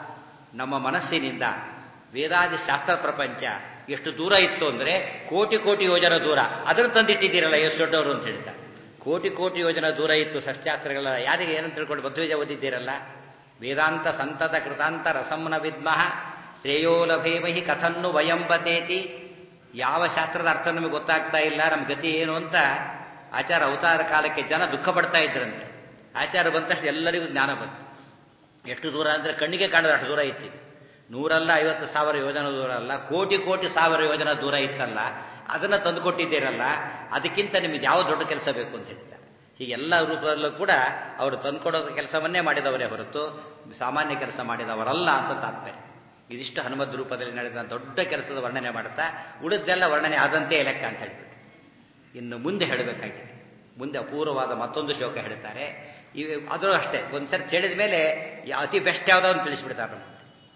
ನಮ್ಮ ಮನಸ್ಸಿನಿಂದ ವೇದಾದಿ ಶಾಸ್ತ್ರ ಪ್ರಪಂಚ ಎಷ್ಟು ದೂರ ಇತ್ತು ಅಂದ್ರೆ ಕೋಟಿ ಕೋಟಿ ಯೋಜನ ದೂರ ಅದನ್ನು ತಂದಿಟ್ಟಿದ್ದೀರಲ್ಲ ಎಷ್ಟು ದೊಡ್ಡವರು ಅಂತ ಹೇಳ್ತಾರೆ ಕೋಟಿ ಕೋಟಿ ಯೋಜನ ದೂರ ಇತ್ತು ಸಸ್ಯಾಸ್ತ್ರಗಳ ಯಾರಿಗೆ ಏನಂತ ತಿಳ್ಕೊಂಡು ಬದ್ವೀಜ ಓದಿದ್ದೀರಲ್ಲ ವೇದಾಂತ ಸಂತತ ಕೃತಾಂತ ರಸಂನ ವಿದ್ಮಃ ಶ್ರೇಯೋಲಭೇಮಹಿ ಕಥನ್ನು ವಯಂಬತೇತಿ ಯಾವ ಶಾಸ್ತ್ರದ ಅರ್ಥ ನಮಗೆ ಗೊತ್ತಾಗ್ತಾ ಇಲ್ಲ ನಮ್ಮ ಗತಿ ಏನು ಅಂತ ಆಚಾರ ಅವತಾರ ಕಾಲಕ್ಕೆ ಜನ ದುಃಖ ಪಡ್ತಾ ಇದ್ರಂತೆ ಆಚಾರ ಬಂದ ತಕ್ಷಣ ಎಲ್ಲರಿಗೂ ಜ್ಞಾನ ಬಂತು ಎಷ್ಟು ದೂರ ಅಂದರೆ ಕಣ್ಣಿಗೆ ಕಾಣದ ಅಷ್ಟು ದೂರ ಇತ್ತು ನೂರಲ್ಲ ಐವತ್ತು ಸಾವಿರ ಯೋಜನೆ ದೂರ ಅಲ್ಲ ಕೋಟಿ ಕೋಟಿ ಸಾವಿರ ಯೋಜನೆ ದೂರ ಇತ್ತಲ್ಲ ಅದನ್ನು ತಂದುಕೊಟ್ಟಿದ್ದೀರಲ್ಲ ಅದಕ್ಕಿಂತ ನಿಮಗೆ ಯಾವ ದೊಡ್ಡ ಕೆಲಸ ಬೇಕು ಅಂತ ಹೇಳಿದ್ದಾರೆ ಹೀಗೆಲ್ಲ ರೂಪದಲ್ಲೂ ಕೂಡ ಅವರು ತಂದುಕೊಡೋ ಕೆಲಸವನ್ನೇ ಮಾಡಿದವರೇ ಹೊರತು ಸಾಮಾನ್ಯ ಕೆಲಸ ಮಾಡಿದವರಲ್ಲ ಅಂತ ತಾತ್ಪರ್ಯ ಇದಿಷ್ಟು ಹನುಮದ್ ರೂಪದಲ್ಲಿ ನಡೆದ ದೊಡ್ಡ ಕೆಲಸದ ವರ್ಣನೆ ಮಾಡ್ತಾ ಉಳಿದೆಲ್ಲ ವರ್ಣನೆ ಆದಂತೆ ಲೆಕ್ಕ ಅಂತ ಹೇಳ್ಬಿಟ್ಟು ಇನ್ನು ಮುಂದೆ ಹೇಳಬೇಕಾಗಿದೆ ಮುಂದೆ ಅಪೂರ್ವವಾದ ಮತ್ತೊಂದು ಶ್ಲೋಕ ಹೇಳ್ತಾರೆ ಇವು ಅದೂ ಅಷ್ಟೇ ಒಂದ್ಸರಿ ಹೇಳಿದ ಮೇಲೆ ಅತಿ ಬೆಸ್ಟ್ ಯಾವುದೋ ಅಂತ ತಿಳಿಸ್ಬಿಡ್ತಾರೆ ನಮ್ಮ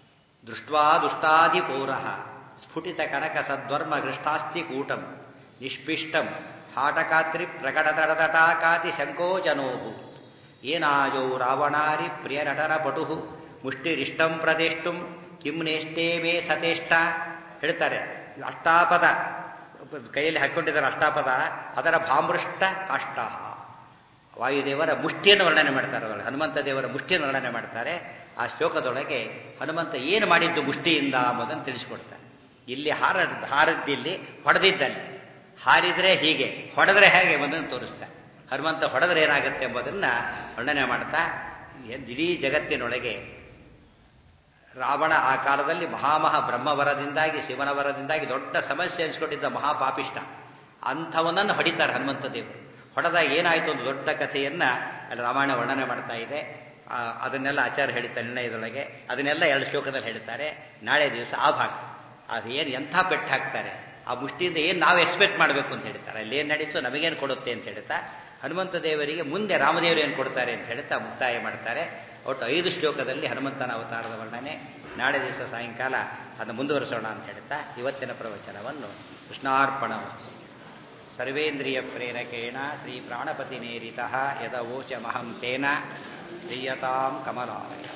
ದೃಷ್ಟ್ವಾ ದುಷ್ಟಾದಿಪೂರ ಸ್ಫುಟಿತ ಕನಕ ಸದ್ವರ್ಮ ಗೃಷ್ಟಾಸ್ತಿ ಕೂಟಂ ನಿಷ್ಪಿಷ್ಟಂ ಹಾಟಕಾತ್ರಿ ಪ್ರಕಟತಡತಟಾಕಾತಿ ಶಂಕೋಜನೋಭು ಏನಾಯೋ ರಾವಣಾರಿ ಪ್ರಿಯ ನಟನ ಪಟು ಮುಷ್ಟಿರಿಷ್ಟಂ ಪ್ರದೇಷ್ಟುಂ ಕಿಂ ನೇಷ್ಟೇ ಮೇ ಸತೇಷ್ಟ ಹೇಳ್ತಾರೆ ಅಷ್ಟಾಪದ ಕೈಯಲ್ಲಿ ಹಾಕೊಂಡಿದ್ದಾರೆ ಅಷ್ಟಾಪದ ಅದರ ಭಾಮೃಷ್ಟ ಕಾಷ್ಟ ವಾಯುದೇವರ ಮುಷ್ಟಿಯನ್ನು ವರ್ಣನೆ ಮಾಡ್ತಾರೆ ಅದರಲ್ಲಿ ಹನುಮಂತ ದೇವರ ಮುಷ್ಟಿಯನ್ನು ವರ್ಣನೆ ಮಾಡ್ತಾರೆ ಆ ಶ್ಲೋಕದೊಳಗೆ ಹನುಮಂತ ಏನು ಮಾಡಿದ್ದು ಮುಷ್ಟಿಯಿಂದ ಎಂಬುದನ್ನು ತಿಳಿಸ್ಕೊಡ್ತಾರೆ ಇಲ್ಲಿ ಹಾರ ಹಾರದ್ದಿಲ್ಲಿ ಹೊಡೆದಿದ್ದಲ್ಲಿ ಹಾರಿದ್ರೆ ಹೀಗೆ ಹೊಡೆದ್ರೆ ಹೇಗೆ ಎಂಬುದನ್ನು ತೋರಿಸ್ತಾರೆ ಹನುಮಂತ ಹೊಡೆದ್ರೆ ಏನಾಗುತ್ತೆ ಎಂಬುದನ್ನ ವರ್ಣನೆ ಮಾಡ್ತಾ ಇಡೀ ಜಗತ್ತಿನೊಳಗೆ ರಾವಣ ಆ ಕಾಲದಲ್ಲಿ ಮಹಾಮಹಾ ಬ್ರಹ್ಮವರದಿಂದಾಗಿ ಶಿವನ ವರದಿಂದಾಗಿ ದೊಡ್ಡ ಸಮಸ್ಯೆ ಅನ್ಸ್ಕೊಂಡಿದ್ದ ಮಹಾಪಾಪಿಷ್ಟ ಅಂಥವನನ್ನು ಹೊಡಿತಾರೆ ಹನುಮಂತ ದೇವರು ಹೊಡೆದಾಗ ಏನಾಯಿತು ಒಂದು ದೊಡ್ಡ ಕಥೆಯನ್ನ ಅಲ್ಲಿ ರಾಮಾಯಣ ವರ್ಣನೆ ಮಾಡ್ತಾ ಇದೆ ಅದನ್ನೆಲ್ಲ ಆಚಾರ್ಯ ಹೇಳ್ತಾರೆ ನಿರ್ಣಯದೊಳಗೆ ಅದನ್ನೆಲ್ಲ ಎರಡು ಶ್ಲೋಕದಲ್ಲಿ ಹೇಳ್ತಾರೆ ನಾಳೆ ದಿವಸ ಆ ಭಾಗ ಅದು ಏನು ಎಂಥ ಪೆಟ್ಟು ಹಾಕ್ತಾರೆ ಆ ಮುಷ್ಟಿಯಿಂದ ಏನು ನಾವು ಎಕ್ಸ್ಪೆಕ್ಟ್ ಮಾಡಬೇಕು ಅಂತ ಹೇಳ್ತಾರೆ ಅಲ್ಲಿ ಏನು ನಡೀತು ನಮಗೇನು ಕೊಡುತ್ತೆ ಅಂತ ಹೇಳ್ತಾ ಹನುಮಂತ ದೇವರಿಗೆ ಮುಂದೆ ರಾಮದೇವರು ಏನು ಕೊಡ್ತಾರೆ ಅಂತ ಹೇಳ್ತಾ ಮುಕ್ತಾಯ ಮಾಡ್ತಾರೆ ಒಟ್ಟು ಐದು ಶ್ಲೋಕದಲ್ಲಿ ಹನುಮಂತನ ಅವತಾರದ ವರ್ಣನೆ ನಾಳೆ ದಿವಸ ಸಾಯಂಕಾಲ ಅದನ್ನು ಮುಂದುವರಿಸೋಣ ಅಂತ ಹೇಳ್ತಾ ಇವತ್ತಿನ ಪ್ರವಚನವನ್ನು ಕೃಷ್ಣಾರ್ಪಣ ವಸ್ತು ಸರ್ವೇಂದ್ರಿಯ ಪ್ರೇರಕೇಣ ಶ್ರೀ ಪ್ರಾಣಪತಿ ನೇರಿತ ಯದವೋಚ ಮಹಂ ತೇನ ಪ್ರಿಯತಾಂ ಕಮಲಾಯ